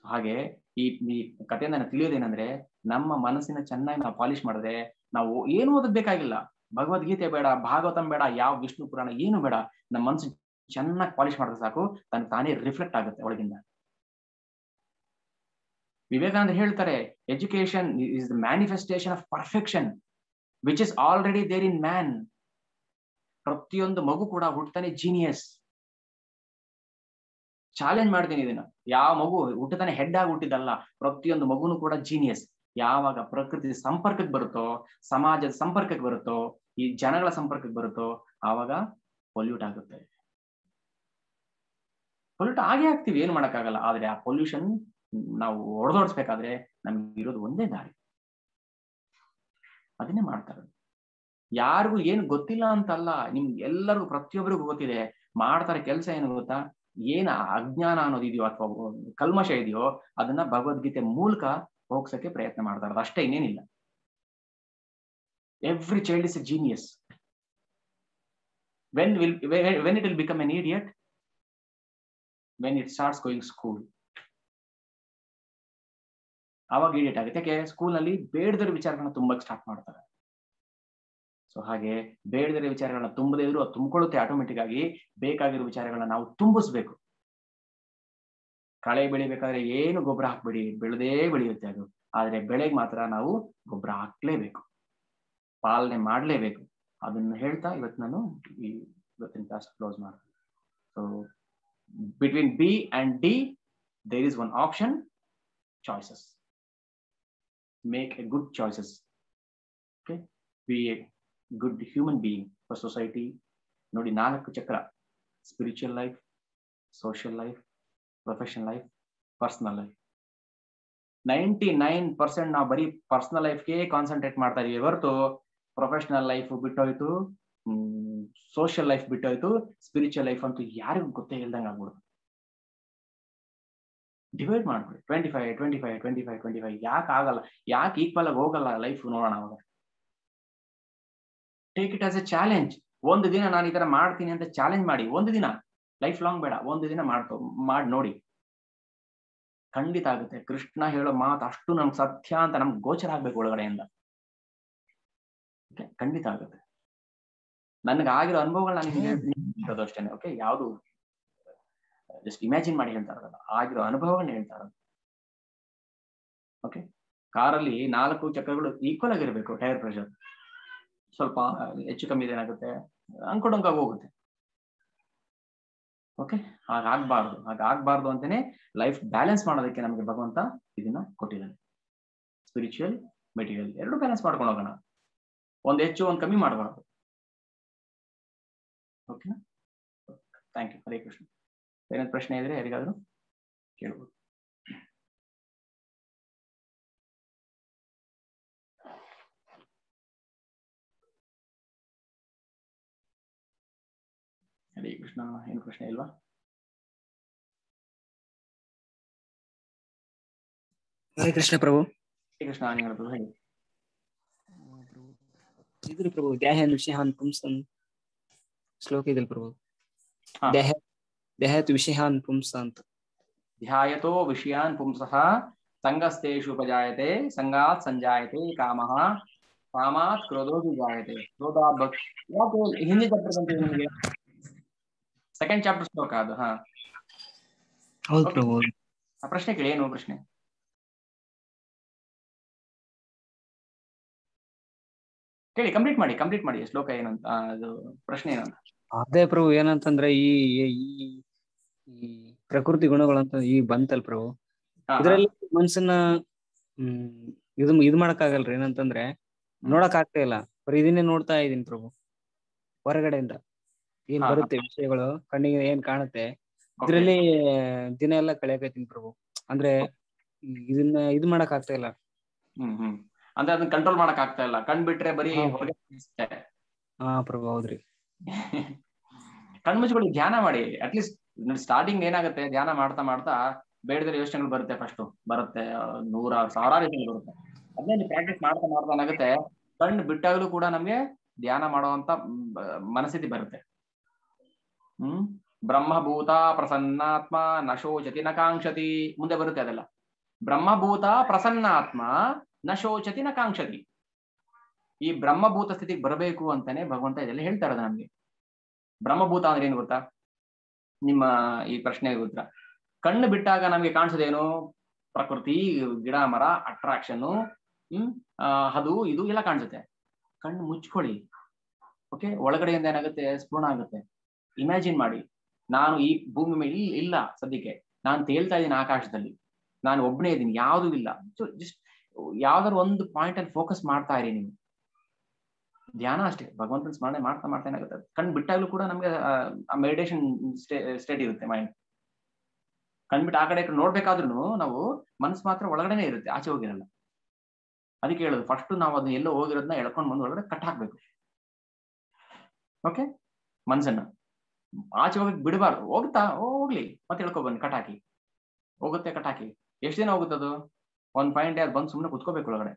ಹಾಗೆ ಈ ಈ ಕಥೆಯಿಂದ ನನಗೆ ತಿಳಿಯೋದೇನಂದ್ರೆ ನಮ್ಮ ಮನಸ್ಸಿನ ಚೆನ್ನಾಗಿ ನಾವು ಪಾಲಿಶ್ ಮಾಡಿದ್ರೆ ನಾವು ಏನು ಓದೋದ್ ಬೇಕಾಗಿಲ್ಲ ಭಗವದ್ಗೀತೆ ಬೇಡ ಭಾಗವತಂ ಬೇಡ ಯಾವ ವಿಷ್ಣು ಪುರಾಣ ಏನು ಬೇಡ ನಮ್ಮ ಮನಸ್ಸು ಚೆನ್ನಾಗಿ ಪಾಲಿಶ್ ಮಾಡಿದ್ರೆ ಸಾಕು ತನಗೆ ತಾನೇ ರಿಫ್ಲೆಕ್ಟ್ ಆಗುತ್ತೆ ಒಳಗಿಂದ ವಿವೇಕಾನಂದ ಹೇಳ್ತಾರೆ education is the manifestation of perfection which is already there in man ಪ್ರತಿಯೊಂದು ಮಗು ಕೂಡ ಹುಟ್ಟತಾನೆ ಜೀನಿಯಸ್ ಚಾಲೆಂಜ್ ಮಾಡ್ತೀನಿ ಇದನ್ನ ಯಾವ ಮಗು ಹುಟ್ಟತಾನೆ ಹೆಡ್ ಆಗಿ ಹುಟ್ಟಿದಲ್ಲ ಪ್ರತಿಯೊಂದು ಮಗುನು ಕೂಡ ಜೀನಿಯಸ್ ಯಾವಾಗ ಪ್ರಕೃತಿ ಸಂಪರ್ಕಕ್ಕೆ ಬರುತ್ತೋ ಸಮಾಜದ ಸಂಪರ್ಕಕ್ಕೆ ಬರುತ್ತೋ ಈ ಜನಗಳ ಸಂಪರ್ಕಕ್ಕೆ ಬರುತ್ತೋ ಆವಾಗ ಪೊಲ್ಯೂಟ್ ಆಗುತ್ತೆ ಪೊಲ್ಯೂಟ್ ಆಗೇ ಆಗ್ತೀವಿ ಏನು ಮಾಡಕ್ಕಾಗಲ್ಲ ಆದ್ರೆ ಆ ಪೊಲ್ಯೂಷನ್ ನಾವು ಹೊಡೆದೋಡಿಸ್ಬೇಕಾದ್ರೆ ನಮ್ಗೆ ಇರೋದು ಒಂದೇ ದಾರಿ ಅದನ್ನೇ ಮಾಡ್ತಾರೆ ಯಾರಿಗೂ ಏನು ಗೊತ್ತಿಲ್ಲ ಅಂತಲ್ಲ ನಿಮ್ಗೆ ಎಲ್ಲರಿಗೂ ಪ್ರತಿಯೊಬ್ಬರಿಗೂ ಗೊತ್ತಿದೆ ಮಾಡ್ತಾರೆ ಕೆಲಸ ಏನು ಗೊತ್ತಾ ಏನ ಅಜ್ಞಾನ ಅನ್ನೋದು ಇದೆಯೋ ಅಥವಾ ಕಲ್ಮಶ ಇದೆಯೋ ಅದನ್ನ ಭಗವದ್ಗೀತೆ ಮೂಲಕ ಹೋಗ್ಸಕ್ಕೆ ಪ್ರಯತ್ನ ಮಾಡ್ತಾರೆ ಅಷ್ಟೇ ಇನ್ನೇನಿಲ್ಲ every child is a genius when will when it will become an idiot when it starts going school ಅವಾಗ ಇಡಿಯಟ್ ಆಗುತ್ತೆ ಯಾಕೆ ಸ್ಕೂಲ್ನಲ್ಲಿ ಬೇಡದರ ವಿಚಾರಗಳನ್ನ ತುಂಬಕ್ಕೆ ಸ್ಟಾರ್ಟ್ ಮಾಡ್ತಾರೆ ಸೊ ಹಾಗೆ ಬೇಡದಿರೋ ವಿಚಾರಗಳನ್ನ ತುಂಬದೇ ಇದ್ರು ಅದು ತುಂಬಿಕೊಳ್ಳುತ್ತೆ ಆಟೋಮೆಟಿಕ್ ಆಗಿ ಬೇಕಾಗಿರೋ ವಿಚಾರಗಳನ್ನ ನಾವು ತುಂಬಿಸ್ಬೇಕು ಕಳೆ ಬೆಳಿಬೇಕಾದ್ರೆ ಏನು ಗೊಬ್ಬರ ಹಾಕ್ಬೇಡಿ ಬೆಳೆದೇ ಬೆಳೆಯುತ್ತೆ ಅದು ಆದ್ರೆ ಬೆಳೆಗೆ ಮಾತ್ರ ನಾವು ಗೊಬ್ಬರ ಹಾಕ್ಲೇಬೇಕು ಪಾಲನೆ ಮಾಡ್ಲೇಬೇಕು ಅದನ್ನ ಹೇಳ್ತಾ ಇವತ್ತು ನಾನು ಈ ಇವತ್ತಿನ ಕ್ಲಾಸ್ ಕ್ಲೋಸ್ ಮಾಡ್ತೀನಿ so between B and D there is one option choices make a good choices okay be a good human being for society ನೋಡಿ ನಾಲ್ಕು ಚಕ್ರ spiritual life social life professional life personal life ninety nine percent ನಾವು ಬರೀ personal ಲೈಫ್ಗೆ concentrate ಮಾಡ್ತಾ ಇದೀವಿ ಹೊರತು professional life ಬಿಟ್ಟೋಯ್ತು ಸೋಷಿಯಲ್ ಲೈಫ್ ಬಿಟ್ಟೋಯ್ತು ಸ್ಪಿರಿಚುವಲ್ ಲೈಫ್ ಅಂತೂ ಯಾರಿಗೂ ಗೊತ್ತೇ ಇಲ್ದಂಗೆ ಆಗ್ಬಿಡುದು ಡಿವೈಡ್ ಮಾಡ್ಬಿಡಿ twenty five twenty five twenty five twenty five ಯಾಕೆ ಆಗಲ್ಲ ಯಾಕೆ ಈಕ್ವಲ್ ಆಗಿ ಹೋಗಲ್ಲ ಲೈಫ್ ನೋಡೋಣ ಅವಾಗ take it as a challenge ಒಂದು ದಿನ ನಾನು ಈ ತರ ಮಾಡ್ತೀನಿ ಅಂತ ಚಾಲೆಂಜ್ ಮಾಡಿ ಒಂದು ದಿನ ಲೈಫ್ ಲಾಂಗ್ ಬೇಡ ಒಂದು ದಿನ ಮಾಡ್ಕೊ ಮಾಡಿ ನೋಡಿ ಖಂಡಿತ ಆಗುತ್ತೆ ಕೃಷ್ಣ ಹೇಳೋ ಮಾತು ಅಷ್ಟು ನಮ್ಗೆ ಸತ್ಯ ಅಂತ ನಮ್ಗೆ ಗೋಚರ ಆಗ್ಬೇಕು ಒಳಗಡೆಯಿಂದ ಖಂಡಿತ ಆಗುತ್ತೆ ನನ್ಗೆ ಆಗಿರೋ ಅನುಭವಗಳು ನಾನು ಹೇಳೋದು ಅಷ್ಟೇನೆ ಓಕೆ ಯಾವುದು ಜಸ್ಟ್ ಇಮ್ಯಾಜಿನ್ ಮಾಡಿ ಹೇಳ್ತಾ ಇರೋದಲ್ಲ ಆಗಿರೋ ಅನುಭವಗಳನ್ನ ಹೇಳ್ತಾ ಇರೋದು ಓಕೆ ಕಾರಲ್ಲಿ ನಾಲ್ಕು ಚಕ್ರಗಳು ಈಕ್ವಲ್ ಆಗಿರ್ಬೇಕು ಟೈರ್ ಪ್ರೆಷರ್ ಸ್ವಲ್ಪ ಹೆಚ್ಚು ಕಮ್ಮಿ ಏನಾಗುತ್ತೆ ಅನ್ಕೊಂಡಂಗಾಗಿ ಹೋಗುತ್ತೆ ಓಕೆ ಹಾಗಾಗ್ಬಾರ್ದು ಹಾಗಾಗ್ಬಾರ್ದು ಅಂತಾನೆ ಲೈಫ್ ಬ್ಯಾಲೆನ್ಸ್ ಮಾಡೋದಕ್ಕೆ ನಮಗೆ ಭಗವಂತ ಇದನ್ನ ಕೊಟ್ಟಿದ್ದಾನೆ ಸ್ಪಿರಿಚುವಲ್ ಮೆಟೀರಿಯಲ್ ಎರಡು ಬ್ಯಾಲೆನ್ಸ್ ಮಾಡ್ಕೊಂಡು ಹೋಗೋಣ ಒಂದ್ ಹೆಚ್ಚು ಒಂದ್ ಕಮ್ಮಿ ಮಾಡಬಾರ್ದು ಓಕೆನಾ ಥ್ಯಾಂಕ್ ಯು ಹರೇ ಕೃಷ್ಣ ಏನಾದ್ರು ಪ್ರಶ್ನೆ ಇದ್ರೆ ಯಾರಿಗಾದ್ರು ಕೇಳ್ಬೋದು ಹರೇ ಕೃಷ್ಣ ಏನು ಪ್ರಶ್ನೆ ಇಲ್ವಾ ಹರೇ ಕೃಷ್ಣ ಪ್ರಭು ಹರೇ ಕೃಷ್ಣ ನೀವು ಹೇಳ್ಬೋದು ಹೇಳಿ ಇದ್ರಿ ಪ್ರಭು ದ್ಯಾಹ್ಯಾನ್ ವಿಷಯಾನ್ ಪುಂಸನ್ ಶ್ಲೋಕ ಇದಿಲ್ ಪ್ರಭು ಹಾ. ದೇಹ ದೇಹತ್ ವಿಷಯಾನ್ ಪುಂಸ ಅಂತ ಧ್ಯಾಯತೋ ವಿಷಯಾನ್ ಪುಂಸಃ ಸಂಗಸ್ತೇಷು ಉಪಜಾಯತೆ ಸಂಗಾತ್ ಸಂಜಾಯತೆ ಕಾಮಃ ಕಾಮಾತ್ ಕ್ರೋಧೋಪಿ ಜಾಯತೆ ಕ್ರೋಧಾತ್ ಭಕ್ ಯಾಕೆ ಹಿಂದಿ ಚಾಪ್ಟರ್ ಬಂತಿದೆ ನಿಮಗೆ ಸೆಕೆಂಡ್ ಚಾಪ್ಟರ್ ಶ್ಲೋಕ ಅದು ಹಾ ಹೌದು Okay. ಪ್ರಭು ಆ ಪ್ರಶ್ನೆ ಕೇಳಿ ಏನು ಪ್ರಶ್ನೆ ಕೇಳಿ ಕಂಪ್ಲೀಟ್ ಮಾಡಿ ಕಂಪ್ಲೀಟ್ ಮಾಡಿ ಶ್ಲೋಕ ಏನಂತ ಆ, ಅದು ಪ್ರಶ್ನೆ ಏನಂತ ಅದೇ ಪ್ರಭು ಏನಂತಂದ್ರೆ ಈ ಈ ಈ ಪ್ರಕೃತಿ ಗುಣಗಳಂತ ಈ ಬಂತಲ್ ಪ್ರಭು ಹಾ, ಹಾ. ಇದ್ರಲ್ಲಿ ಮನ್ಸನ್ನ ಹ್ಮ್ ಇದು ಇದು ಮಾಡಕ್ ಆಗಲ್ರಿ ಏನಂತಂದ್ರೆ ನೋಡಕ್ ಆಗ್ತಾ ಇಲ್ಲ ಬರೀ ಇದನ್ನೇ ನೋಡ್ತಾ ಇದೀನಿ ಪ್ರಭು ಹೊರಗಡೆಯಿಂದ ಏನ್ ಹಾ, ಹಾ. ಬರುತ್ತೆ ವಿಷಯಗಳು ಕಣ್ಣಿಗೆ ಏನ್ ಕಾಣುತ್ತೆ Okay. ಇದ್ರಲ್ಲಿ ದಿನ ಎಲ್ಲ ಕಳೆಯಕತ್ತೀನಿ ಪ್ರಭು ಅಂದ್ರೆ ಇದನ್ನ ಇದು ಮಾಡಕ್ ಆಗ್ತಾ ಇಲ್ಲ ಹ್ಮ್ ಹ್ಮ್ ಅಂದ್ರೆ ಅದನ್ನ ಕಂಟ್ರೋಲ್ ಮಾಡಕ್ ಆಗ್ತಾ ಇಲ್ಲ ಕಣ್ ಬಿಟ್ರೆ ಬರೀ ಹಾ. ಹೊರಗೆ ಕಾಣಿಸುತ್ತೆ. ಹಾ ಪ್ರಭು ಹೌದ್ರಿ ಕಣ್ಮುಚ್ಕೊಳ್ಳಿ ಧ್ಯಾನ ಮಾಡಿ ಅಟ್ಲೀಸ್ಟ್ ಸ್ಟಾರ್ಟಿಂಗ್ ಏನಾಗುತ್ತೆ ಧ್ಯಾನ ಮಾಡ್ತಾ ಮಾಡ್ತಾ ಬೇಡದಿರೋ ಯೋಚನೆಗಳು ಬರುತ್ತೆ ಫಸ್ಟ್ ಬರುತ್ತೆ ಆ, ನೂರಾರು ಸಾವಿರಾರು ಯೋಚನೆಗಳು ಬರುತ್ತೆ ಅದನ್ನೇ ಪ್ರಾಕ್ಟೀಸ್ ಮಾಡ್ತಾ ಮಾಡ್ತಾ ಏನಾಗುತ್ತೆ ಕಣ್ಣು ಬಿಟ್ಟಾಗಲೂ ಕೂಡ ನಮ್ಗೆ ಧ್ಯಾನ ಮಾಡುವಂತ ಮ್, ಬ- ಮನಸ್ಥಿತಿ ಬರುತ್ತೆ ಹ್ಮ್ ಬ್ರಹ್ಮಭೂತ ಪ್ರಸನ್ನಾತ್ಮ ನಶೋಚತಿ ನ ಕಾಂಕ್ಷತಿ ಮುಂದೆ ಬರುತ್ತೆ ಅದೆಲ್ಲ ಬ್ರಹ್ಮಭೂತ ಪ್ರಸನ್ನಾತ್ಮ ನ ಶೋಚತಿ ನ ಕಾಂಕ್ಷತಿ ಈ ಬ್ರಹ್ಮಭೂತ ಸ್ಥಿತಿಗೆ ಬರಬೇಕು ಅಂತಾನೆ ಭಗವಂತ ಇದೆಲ್ಲ ಹೇಳ್ತಾ ಇರೋದು ನಮ್ಗೆ ಬ್ರಹ್ಮಭೂತ ಅಂದ್ರೆ ಏನು ಗೊತ್ತಾ ನಿಮ್ಮ ಈ ಪ್ರಶ್ನೆಗೆ ಉತ್ತರ ಕಣ್ಣು ಬಿಟ್ಟಾಗ ನಮ್ಗೆ ಕಾಣಿಸೋದೇನು ಪ್ರಕೃತಿ ಗಿಡ ಮರ ಅಟ್ರಾಕ್ಷನ್ ಹ್ಮ್ ಆ, ಅದು ಇದು ಎಲ್ಲ ಕಾಣಿಸುತ್ತೆ ಕಣ್ಣು ಮುಚ್ಕೊಳ್ಳಿ ಓಕೆ ಒಳಗಡೆಯಿಂದ ಏನಾಗುತ್ತೆ ಸ್ಫೂರ್ಣ ಆಗುತ್ತೆ ಇಮ್ಯಾಜಿನ್ ಮಾಡಿ ನಾನು ಈ ಭೂಮಿ ಮೇಲೆ ಇಲ್ಲ- ಇಲ್ಲ ಸದ್ಯಕ್ಕೆ ನಾನು ತೇಲ್ತಾ ಇದ್ದೀನಿ ಆಕಾಶದಲ್ಲಿ ನಾನು ಒಬ್ಬನೇ ಇದ್ದೀನಿ ಯಾವುದೂ ಇಲ್ಲ ಜಸ್ಟ್ ಯಾವ್ದಾದ್ರು ಒಂದು ಪಾಯಿಂಟ್ ಅಲ್ಲಿ ಫೋಕಸ್ ಮಾಡ್ತಾ ಇರಿ ನೀವು ಧ್ಯಾನ ಅಷ್ಟೇ ಭಗವಂತನ ಸ್ಮರಣೆ ಮಾಡ್ತಾ ಮಾಡ್ತಾ ಏನಾಗುತ್ತೆ ಕಣ್ ಬಿಟ್ಟಾಗ್ಲೂ ಕೂಡ ನಮ್ಗೆ ಮೆಡಿಟೇಷನ್ ಸ್ಟೇಟ್ ಇರುತ್ತೆ ಮೈಂಡ್ ಕಣ್ಬಿಟ್ಟು ಆ ಕಡೆ ಈ ಕಡೆ ನೋಡ್ಬೇಕಾದ್ರೂ ನಾವು ಮನಸ್ಸು ಮಾತ್ರ ಒಳಗಡೆನೆ ಇರುತ್ತೆ ಆಚೆ ಹೋಗಿರಲ್ಲ ಅದಕ್ಕೆ ಹೇಳೋದು ಫಸ್ಟ್ ನಾವು ಅದನ್ನ ಎಲ್ಲೋ ಹೋಗಿರೋದನ್ನ ಎಳ್ಕೊಂಡ್ ಬಂದು ಒಳಗಡೆ ಕಟ್ ಹಾಕ್ಬೇಕು ಓಕೆ ಮನ್ಸನ್ನ ಆಚೆ ಹೋಗಕ್ ಬಿಡಬಾರ್ದು ಹೋಗ್ತಾ ಹೋಗ್ಲಿ ಮತ್ತೆ ಹೇಳ್ಕೊ ಬನ್ನಿ ಕಟ್ ಹಾಕಿ ಹೋಗುತ್ತೆ ಕಟ್ ಹಾಕಿ ಎಷ್ಟು ದಿನ ಹೋಗುತ್ತದು ಒಂದ್ ಪಾಯಿಂಟ್ ಅದು ಬಂದು ಸುಮ್ಮನೆ ಕುತ್ಕೋಬೇಕು ಒಳಗಡೆ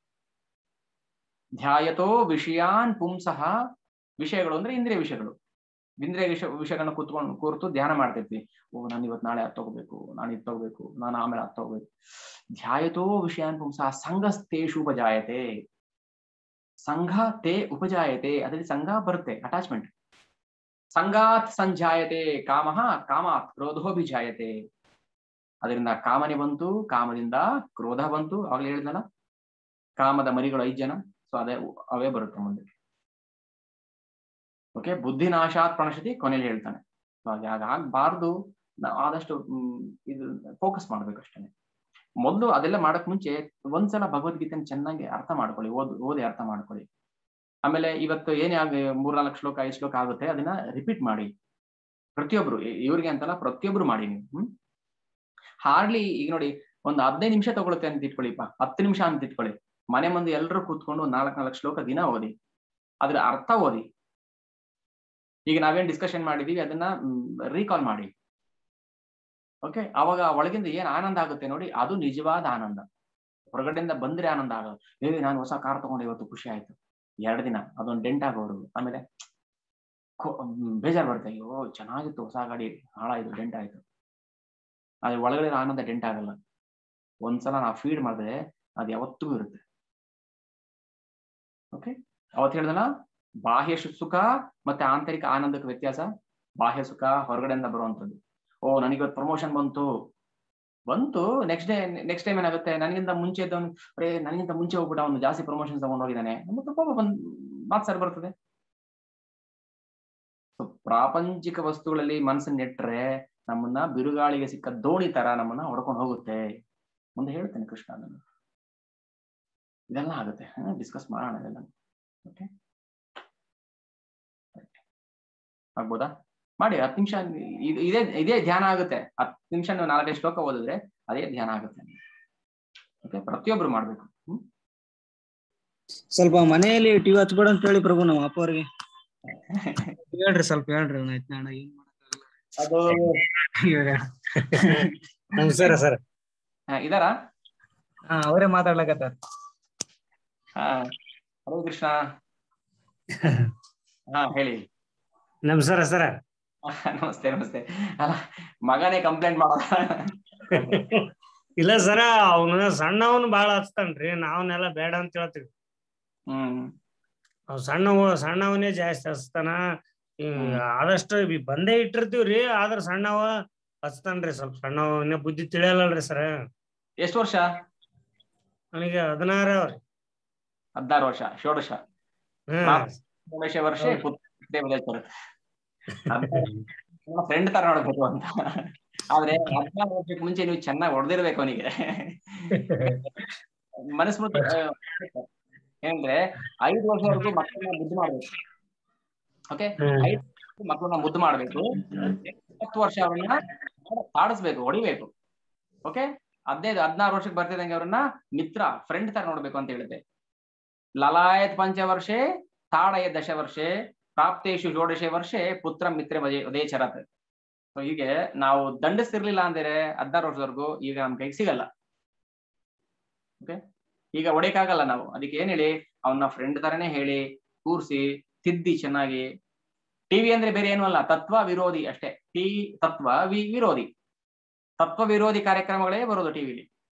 ಧ್ಯಾಯತೋ ವಿಷಯಾನ್ ಪುಂಸಃ ವಿಷಯಗಳು ಅಂದ್ರೆ ಇಂದ್ರಿಯ ವಿಷಯಗಳು ಇಂದ್ರಿಯ ವಿಷಯ ವಿಷಯಗಳನ್ನ ಕೂತ್ಕೊಂಡು ಕೂರ್ತು ಧ್ಯಾನ ಮಾಡ್ತಿರ್ತೀವಿ ಓ ನಾನು ಇವತ್ತು ನಾಳೆ ಹತ್ತು ತಗೋಬೇಕು ನಾನು ಇದು ತಗೋಬೇಕು ನಾನು ಆಮೇಲೆ ಹತ್ತು ತಗೋಬೇಕು ಧ್ಯಾಯತೋ ವಿಷಯಾನ್ ಪುಂಸಃ ಸಂಘಸ್ತೇಷು ಉಪಜಾಯತೆ ಸಂಘ ತೇ ಉಪಜಾಯತೆ ಅದರಲ್ಲಿ ಸಂಘ ಬರುತ್ತೆ ಅಟ್ಯಾಚ್ಮೆಂಟ್ ಸಂಗಾತ್ ಸಂಜಾಯತೆ ಕಾಮಃ ಕಾಮಾತ್ ಕ್ರೋಧೋಭಿಜಾಯತೆ ಅದರಿಂದ ಕಾಮನೆ ಬಂತು ಕಾಮದಿಂದ ಕ್ರೋಧ ಬಂತು ಅವಾಗಲೇ ಹೇಳಿದ್ನಲ್ಲ ಕಾಮದ ಮರಿಗಳು ಐದ್ ಜನ ಸೊ ಅದೇ ಅವೇ ಬರುತ್ತೆ ಮುಂದೆ ಓಕೆ ಬುದ್ಧಿನಾಶಾತ್ ಪ್ರಣಶತಿ ಕೊನೆಯಲ್ಲಿ ಹೇಳ್ತಾನೆ ಸೊ ಹಾಗೆ ಆಗ್ಬಾರ್ದು ನಾವು ಆದಷ್ಟು ಹ್ಮ್, ಇದು ಫೋಕಸ್ ಮಾಡ್ಬೇಕು ಅಷ್ಟೇ ಮೊದಲು ಅದೆಲ್ಲ ಮಾಡಕ್ ಮುಂಚೆ ಒಂದ್ಸಲ ಭಗವದ್ಗೀತೆನ ಚೆನ್ನಾಗಿ ಅರ್ಥ ಮಾಡ್ಕೊಳ್ಳಿ ಓದ್ ಓದಿ ಅರ್ಥ ಮಾಡ್ಕೊಳ್ಳಿ ಆಮೇಲೆ ಇವತ್ತು ಏನೇ ಆಗ ಮೂರ್ನಾಲ್ಕು ಶ್ಲೋಕ ಐದು ಶ್ಲೋಕ ಆಗುತ್ತೆ ಅದನ್ನ ರಿಪೀಟ್ ಮಾಡಿ ಪ್ರತಿಯೊಬ್ರು ಇ- ಇವ್ರಿಗೆ ಅಂತಲ್ಲ ಪ್ರತಿಯೊಬ್ರು ಮಾಡಿ ನೀವು ಹ್ಮ್ ಹಾರ್ಡ್ಲಿ ಈಗ ನೋಡಿ ಒಂದು ಹದಿನೈದು ನಿಮಿಷ ತಗೊಳುತ್ತೆ ಅಂತ ಇಟ್ಕೊಳ್ಳಿಪ್ಪ ಹತ್ತು ನಿಮಿಷ ಅಂತ ಇಟ್ಕೊಳ್ಳಿ ಮನೆ ಮುಂದೆ ಎಲ್ಲರೂ ಕೂತ್ಕೊಂಡು ಒಂದ್ ನಾಲ್ಕು ನಾಲ್ಕು ಶ್ಲೋಕ ದಿನ ಓದಿ ಅದ್ರ ಅರ್ಥ ಓದಿ ಈಗ ನಾವೇನ್ ಡಿಸ್ಕಷನ್ ಮಾಡಿದೀವಿ ಅದನ್ನ ರೀಕಾಲ್ ಮಾಡಿ ಓಕೆ ಅವಾಗ ಒಳಗಿಂದ ಏನ್ ಆನಂದ ಆಗುತ್ತೆ ನೋಡಿ ಅದು ನಿಜವಾದ ಆನಂದ ಹೊರಗಡೆಯಿಂದ ಬಂದ್ರೆ ಆನಂದ ಆಗೋದು ಏ ನಾನು ಹೊಸ ಕಾರ್ ತಗೊಂಡೆ ಇವತ್ತು ಖುಷಿ ಆಯ್ತು ಎರಡು ದಿನ ಅದೊಂದು ಡೆಂಟ್ ಆಗೋರು ಆಮೇಲೆ ಕೊ- ಮ್, ಬೇಜಾರ್ ಬರುತ್ತೆ ಅಯ್ಯೋ ಚೆನ್ನಾಗಿತ್ತು ಹೊಸ ಗಾಡಿ ಹಾಳಾಯ್ತು ಡೆಂಟ್ ಆಯ್ತು ಆದ್ರೆ ಒಳಗಡೆ ಇರೋ ಆನಂದ ಡೆಂಟ್ ಆಗಲ್ಲ ಒಂದ್ಸಲ ನಾವು ಫೀಡ್ ಮಾಡಿದ್ರೆ ಅದು ಯಾವತ್ತಿಗೂ ಇರುತ್ತೆ ಓಕೆ ಅವತ್ತು ಹೇಳ್ದಲ್ಲ ಬಾಹ್ಯ ಶು- ಸುಖ ಮತ್ತೆ ಆಂತರಿಕ ಆನಂದಕ್ಕೆ ವ್ಯತ್ಯಾಸ ಬಾಹ್ಯ ಸುಖ ಹೊರಗಡೆಯಿಂದ ಬರುವಂತದ್ದು ಓ ನನಗಿವತ್ತು ಪ್ರಮೋಷನ್ ಬಂತು ಬಂತು ನೆಕ್ಸ್ಟ್ ಡೇ ನೆಕ್ಸ್ಟ್ ಟೈಮ್ ಏನಾಗುತ್ತೆ ನನಗಿಂತ ಮುಂಚೆ ಇದ್ದವನು ಅರೇ ನನಗಿಂತ ಮುಂಚೆ ಹೋಗ್ಬಿಟ್ಟು ಅವನು ಜಾಸ್ತಿ ಪ್ರಮೋಷನ್ ತಗೊಂಡು ಹೋಗಿದ್ದಾನೆ ಮತ್ತೆ ಕೋಪ ಬಂದ್ ಮಾತ್ ಸರಿ ಬರ್ತದೆ So, ಪ್ರಾಪಂಚಿಕ ವಸ್ತುಗಳಲ್ಲಿ ಮನಸ್ಸನ್ನ ನೆಟ್ರೆ ನಮ್ಮನ್ನ ಬಿರುಗಾಳಿಗೆ ಸಿಕ್ಕ ದೋಣಿ ತರ ನಮ್ಮನ್ನ ಹೊಡ್ಕೊಂಡು ಹೋಗುತ್ತೆ ಮುಂದೆ ಹೇಳ್ತೇನೆ ಕೃಷ್ಣ ಅದನ್ನು ಇದೆಲ್ಲ ಆಗುತ್ತೆ ಡಿಸ್ಕಸ್ ಮಾಡೋಣ ಇದೆಲ್ಲ ಓಕೆ ಆಗ್ಬೋದಾ ಮಾಡಿ ಹತ್ತು ನಿಮಿಷ ಇದು ಇದೇ ಇದೇ ಧ್ಯಾನ ಆಗುತ್ತೆ ಹತ್ತು ನಿಮಿಷ ನೀವು ನಾಲ್ಕೈದು ಶ್ಲೋಕ ಓದಿದ್ರೆ ಅದೇ ಧ್ಯಾನ ಆಗುತ್ತೆ ಓಕೆ ಪ್ರತಿಯೊಬ್ರು ಮಾಡ್ಬೇಕು ಹ್ಮ್ ಸ್ವಲ್ಪ ಮನೆಯಲ್ಲಿ ಟಿವಿ ಹಚ್ಬೇಡ ಅಂತ ಹೇಳಿ ಪ್ರಭು ನಮ್ಮ ಅಪ್ಪ ಅವ್ರಿಗೆ ಹೇಳ್ರಿ ಸ್ವಲ್ಪ ಹೇಳ್ರಿ ಆಯ್ತು ನಾಡ ಏನ್ ಅದು ನಮಸ್ಕಾರ ಸರ್ ಹಾ, ಇದಾರಾ ಹಾ ಅವರೇ ಮಾತಾಡ್ಲಕತ್ತಾರ ಹಾ ಹಲೋ ಕೃಷ್ಣ ಹಾ ಹೇಳಿ ನಮಸ್ಕಾರ ಸರ್ ನಮಸ್ತೆ ನಮಸ್ತೆ ಅಲ್ಲ ಮಗನೇ ಕಂಪ್ಲೇಂಟ್ ಮಾಡ ಇಲ್ಲ ಸರ ಅವನ ಸಣ್ಣವನ್ ಬಾಳ ಹಚ್ತಾನ್ರಿ ನಾವನ್ನೆಲ್ಲ ಬೇಡ ಅಂತ ಹೇಳ್ತೀವಿ ಹ್ಮ್ ಅವ್ ಸಣ್ಣವ ಸಣ್ಣವನೇ ಜಾಸ್ತಿ ಹಚ್ತಾನ ಈ ಹ್ಮ್. ಆದಷ್ಟು ಈ ಬಂದೇ ಇಟ್ಟಿರ್ತೀವ್ರಿ ಆದ್ರ ಸಣ್ಣವ ಹಚ್ತಾನ್ರಿ ಸ್ವಲ್ಪ ಸಣ್ಣವನೇ ಬುದ್ಧಿ ತಿಳಿಯಲ್ಲಲ್ರಿ ಸರ ಎಷ್ಟು ವರ್ಷ ನನಗೆ ಹದಿನಾರ ಅವ್ರಿ ಹದಿನಾರು ವರ್ಷ ಷೋಡಶ ಹ್ಮ್ ಷೋಡಶ ವರ್ಷ ಫ್ರೆಂಡ್ ತರ ನೋಡ್ಬೇಕು ಅಂತ ಆದ್ರೆ ಹದಿನಾರು ವರ್ಷಕ್ಕೆ ಮುಂಚೆ ನೀವು ಚೆನ್ನಾಗಿ ಹೊಡೆದಿರ್ಬೇಕು ಅವನಿಗೆ ಮನಸ್ಮೃತಿ ಆ, ಏನಂದ್ರೆ ಐದು ವರ್ಷವರೆಗೂ ಮಕ್ಕಳನ್ನ ಮುದ್ದು ಮಾಡ್ಬೇಕು ಓಕೆ ಹ್ಮ್. ಐದು ವರ್ಷ ಮಕ್ಕಳನ್ನ ಮುದ್ದು ಮಾಡ್ಬೇಕು ಹತ್ತು ವರ್ಷ ಅವ್ರನ್ನ ಆಡಿಸ್ಬೇಕು ಹೊಡಿಬೇಕು ಓಕೆ ಹದಿನೈದು ಹದಿನಾರು ವರ್ಷಕ್ಕೆ ಬರ್ತಿದಂಗೆ ಅವ್ರನ್ನ ಮಿತ್ರ ಫ್ರೆಂಡ್ ತರ ನೋಡ್ಬೇಕು ಅಂತ ಹೇಳುತ್ತೆ ಲಲಾಯತ್ ಪಂಚವರ್ಷೆ ತಾಡಯ ದಶ ವರ್ಷೆ ಪ್ರಾಪ್ತೇಶು ಷೋಡಶೆ ವರ್ಷೆ ಪುತ್ರ ಮಿತ್ರ ಅದೇ ಚರತ್ ಸೊ ಹೀಗೆ ನಾವು ದಂಡಿಸ್ತಿರ್ಲಿಲ್ಲ ಅಂದ್ರೆ ಹದಿನಾರು ವರ್ಷದವರೆಗೂ ಈಗ ನಮ್ ಕೈಗೆ ಸಿಗಲ್ಲ ಓಕೆ ಈಗ ಹೊಡೆಯಕ್ಕಾಗಲ್ಲ ನಾವು ಅದಕ್ಕೆ ಏನ್ ಹೇಳಿ ಅವನ್ನ ಫ್ರೆಂಡ್ ತರನೇ ಹೇಳಿ ಕೂರ್ಸಿ ತಿದ್ದಿ ಚೆನ್ನಾಗಿ ಟಿವಿ ಅಂದ್ರೆ ಬೇರೆ ಏನು ಅಲ್ಲ ತತ್ವ ವಿರೋಧಿ ಅಷ್ಟೇ ಟಿ ತತ್ವ ವಿ ವಿರೋಧಿ ತತ್ವ ವಿರೋಧಿ ಕಾರ್ಯಕ್ರಮಗಳೇ ಬರೋದು ಟಿವಿಲಿ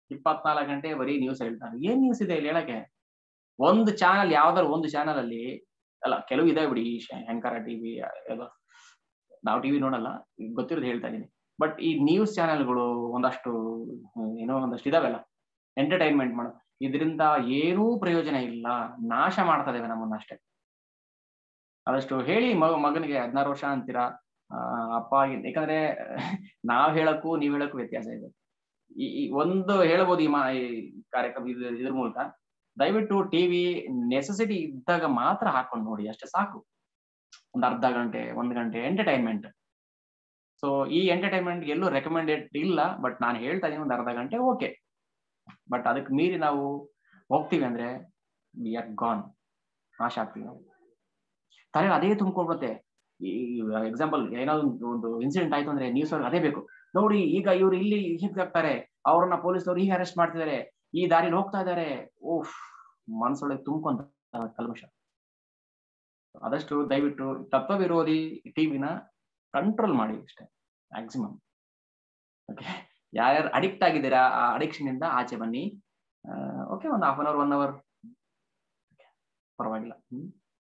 ಇಪ್ಪತ್ನಾಲ್ಕು ಗಂಟೆ ಬರೀ ನ್ಯೂಸ್ ಹೇಳ್ತಾರೆ ಏನ್ ನ್ಯೂಸ್ ಇದೆ ಇಲ್ಲಿ ಹೇಳಕ್ಕೆ ಒಂದು ಚಾನಲ್ ಯಾವ್ದಾರು ಒಂದು ಚಾನಲ್ ಅಲ್ಲಿ ಅಲ್ಲ ಕೆಲವು ಇದೆ ಬಿಡಿ ಈ ಶ- ಶಂಕರ ಟಿವಿ ನಾವು ಟಿವಿ ನೋಡಲ್ಲ ಗೊತ್ತಿರೋದು ಹೇಳ್ತಾ ಇದೀನಿ ಬಟ್ ಈ ನ್ಯೂಸ್ ಚಾನೆಲ್ಗಳು ಒಂದಷ್ಟು ಹ್ಮ್, ಏನೋ ಒಂದಷ್ಟು ಇದಾವೆಲ್ಲ ಎಂಟರ್ಟೈನ್ಮೆಂಟ್ ಮಾಡೋ ಇದರಿಂದ ಏನೂ ಪ್ರಯೋಜನ ಇಲ್ಲ ನಾಶ ಮಾಡ್ತಾ ಇದಾವೆ ನಮ್ಮನ್ನ ಅಷ್ಟೇ ಆದಷ್ಟು ಹೇಳಿ ಮಗ ಮಗನಿಗೆ ಹದಿನಾರು ವರ್ಷ ಅಂತೀರಾ ಆ, ಅಪ್ಪ ಆಗಿ- ಯಾಕಂದ್ರೆ ನಾವ್ ಹೇಳಕ್ಕೂ ನೀವ್ ಹೇಳಕ್ಕೂ ವ್ಯತ್ಯಾಸ ಇದೆ ಈ ಈ ಒಂದು ಹೇಳ್ಬೋದು ಈ ಮಾ ಈ ಕಾರ್ಯಕ್ರಮ ಇದ್ರ ಇದ್ರ ಮೂಲಕ ದಯವಿಟ್ಟು ಟಿವಿ ನೆಸೆಸಿಟಿ ಇದ್ದಾಗ ಮಾತ್ರ ಹಾಕೊಂಡು ನೋಡಿ ಅಷ್ಟೇ ಸಾಕು ಒಂದು ಅರ್ಧ ಗಂಟೆ ಒಂದ್ ಗಂಟೆ ಎಂಟರ್ಟೈನ್ಮೆಂಟ್ ಸೊ ಈ ಎಂಟರ್ಟೈನ್ಮೆಂಟ್ ಎಲ್ಲೂ ರೆಕಮೆಂಡೆಡ್ ಇಲ್ಲ ಬಟ್ ನಾನು ಹೇಳ್ತಾ ಇದೀನಿ ಒಂದು ಅರ್ಧ ಗಂಟೆ ಓಕೆ ಬಟ್ ಅದಕ್ಕೆ ಮೀರಿ ನಾವು ಹೋಗ್ತೀವಿ ಅಂದ್ರೆ ವಿ ಆರ್ ಗಾನ್ ನಾಶ ಆಗ್ತೀವಿ ನಾವು ತಲೆ ಅದೇ ತುಂಬ್ಕೊಳ್ಬತ್ತೆ ಈ ಎಕ್ಸಾಂಪಲ್ ಏನಾದ್ರು ಒಂದು- ಒಂದು ಇನ್ಸಿಡೆಂಟ್ ಆಯ್ತು ಅಂದ್ರೆ ನ್ಯೂಸ್ ಅವ್ರಿಗೆ ಅದೇ ಬೇಕು ನೋಡಿ ಈಗ ಇವ್ರು ಇಲ್ಲಿ ಹೀಗಾಗ್ತಾರೆ ಅವ್ರನ್ನ ಪೊಲೀಸರು ಹೀಗೆ ಅರೆಸ್ಟ್ ಮಾಡ್ತಿದ್ದಾರೆ ಈ ದಾರಿಲಿ ಹೋಗ್ತಾ ಇದ್ದಾರೆ ಓಫ್ ಮನ್ಸೊಳಗೆ ತುಂಬ್ಕೊಂತ ಕಲ್ಮಶ ಆದಷ್ಟು ದಯವಿಟ್ಟು ತತ್ವ ವಿರೋಧಿ ಟಿವಿನ ಕಂಟ್ರೋಲ್ ಮಾಡಿ ಅಷ್ಟೇ ಮ್ಯಾಕ್ಸಿಮಮ್ ಓಕೆ ಯಾರ್ಯಾರು ಅಡಿಕ್ಟ್ ಆಗಿದ್ದೀರಾ ಆ ಅಡಿಕ್ಷನ್ ಇಂದ ಆಚೆ ಬನ್ನಿ ಓಕೆ ಒಂದು half an hour one hour ಪರವಾಗಿಲ್ಲ ಹ್ಮ್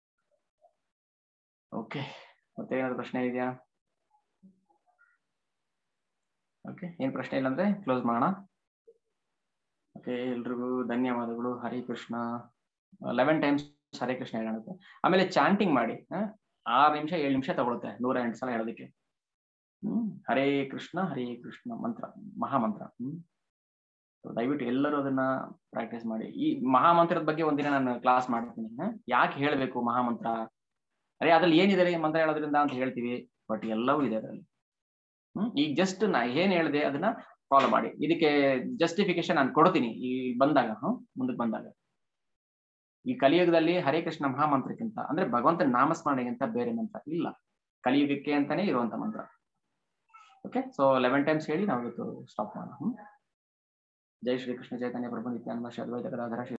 ಓಕೆ ಮತ್ತೆ ಏನಾದ್ರು ಪ್ರಶ್ನೆ ಇದೆಯಾ ಓಕೆ ಏನ್ ಪ್ರಶ್ನೆ ಇಲ್ಲ ಅಂದ್ರೆ ಕ್ಲೋಸ್ ಮಾಡೋಣ ಓಕೆ ಎಲ್ರಿಗೂ ಧನ್ಯವಾದಗಳು ಹರೇ ಕೃಷ್ಣ ಲೆವೆನ್ ಟೈಮ್ಸ್ ಹರೇ ಕೃಷ್ಣ ಹೇಳುತ್ತೆ ಆಮೇಲೆ ಚಾಂಟಿಂಗ್ ಮಾಡಿ ಆ, ಆರು ನಿಮಿಷ ಏಳು ನಿಮಿಷ ತಗೊಳುತ್ತೆ ನೂರ ಎಂಟು ಸಲ ಹೇಳೋದಕ್ಕೆ ಹ್ಮ್ ಹರೇ ಕೃಷ್ಣ ಹರೇ ಕೃಷ್ಣ ಮಂತ್ರ ಮಹಾಮಂತ್ರ ಹ್ಮ್ So, ದಯವಿಟ್ಟು ಎಲ್ಲರೂ ಅದನ್ನ ಪ್ರಾಕ್ಟೀಸ್ ಮಾಡಿ ಈ ಮಹಾಮಂತ್ರದ ಬಗ್ಗೆ ಒಂದಿನ ನಾನು ಕ್ಲಾಸ್ ಮಾಡ್ತೀನಿ ಆ, ಯಾಕೆ ಹೇಳ್ಬೇಕು ಮಹಾಮಂತ್ರ ಅರೆ ಅದ್ರಲ್ಲಿ ಏನಿದೆ ರೀ ಮಂತ್ರ ಹೇಳೋದ್ರಿಂದ ಅಂತ ಹೇಳ್ತೀವಿ ಬಟ್ ಎಲ್ಲವೂ ಇದೆ ಅದರಲ್ಲಿ ಹ್ಮ್ ಈಗ ಜಸ್ಟ್ ನಾ ಏನ್ ಹೇಳಿದೆ ಅದನ್ನ ಫಾಲೋ ಮಾಡಿ ಇದಕ್ಕೆ ಜಸ್ಟಿಫಿಕೇಶನ್ ನಾನು ಕೊಡ್ತೀನಿ ಈ ಬಂದಾಗ ಹ್ಮ್ ಮುಂದಕ್ಕೆ ಬಂದಾಗ ಈ ಕಲಿಯುಗದಲ್ಲಿ ಹರೇ ಕೃಷ್ಣ ಮಹಾಮಂತ್ರಕ್ಕಿಂತ ಅಂದ್ರೆ ಭಗವಂತನ ನಾಮಸ್ಮರಣೆಗಿಂತ ಬೇರೆ ಮಂತ್ರ ಇಲ್ಲ ಕಲಿಯುಗಕ್ಕೆ ಅಂತಾನೆ ಇರುವಂತ ಮಂತ್ರ ಓಕೆ ಸೊ ಲೆವೆನ್ ಟೈಮ್ಸ್ ಹೇಳಿ ನಾವು ಇವತ್ತು ಸ್ಟಾಪ್ ಮಾಡೋಣ ಹ್ಮ್ ಜೈ ಶ್ರೀ ಕೃಷ್ಣ ಚೈತನ್ಯ ಪ್ರಭು ನಿತ್ಯಾನಂದ ಶ್ರೀ ಅದ್ವೈತ ಗದಾಧರ ಶ್ರೀ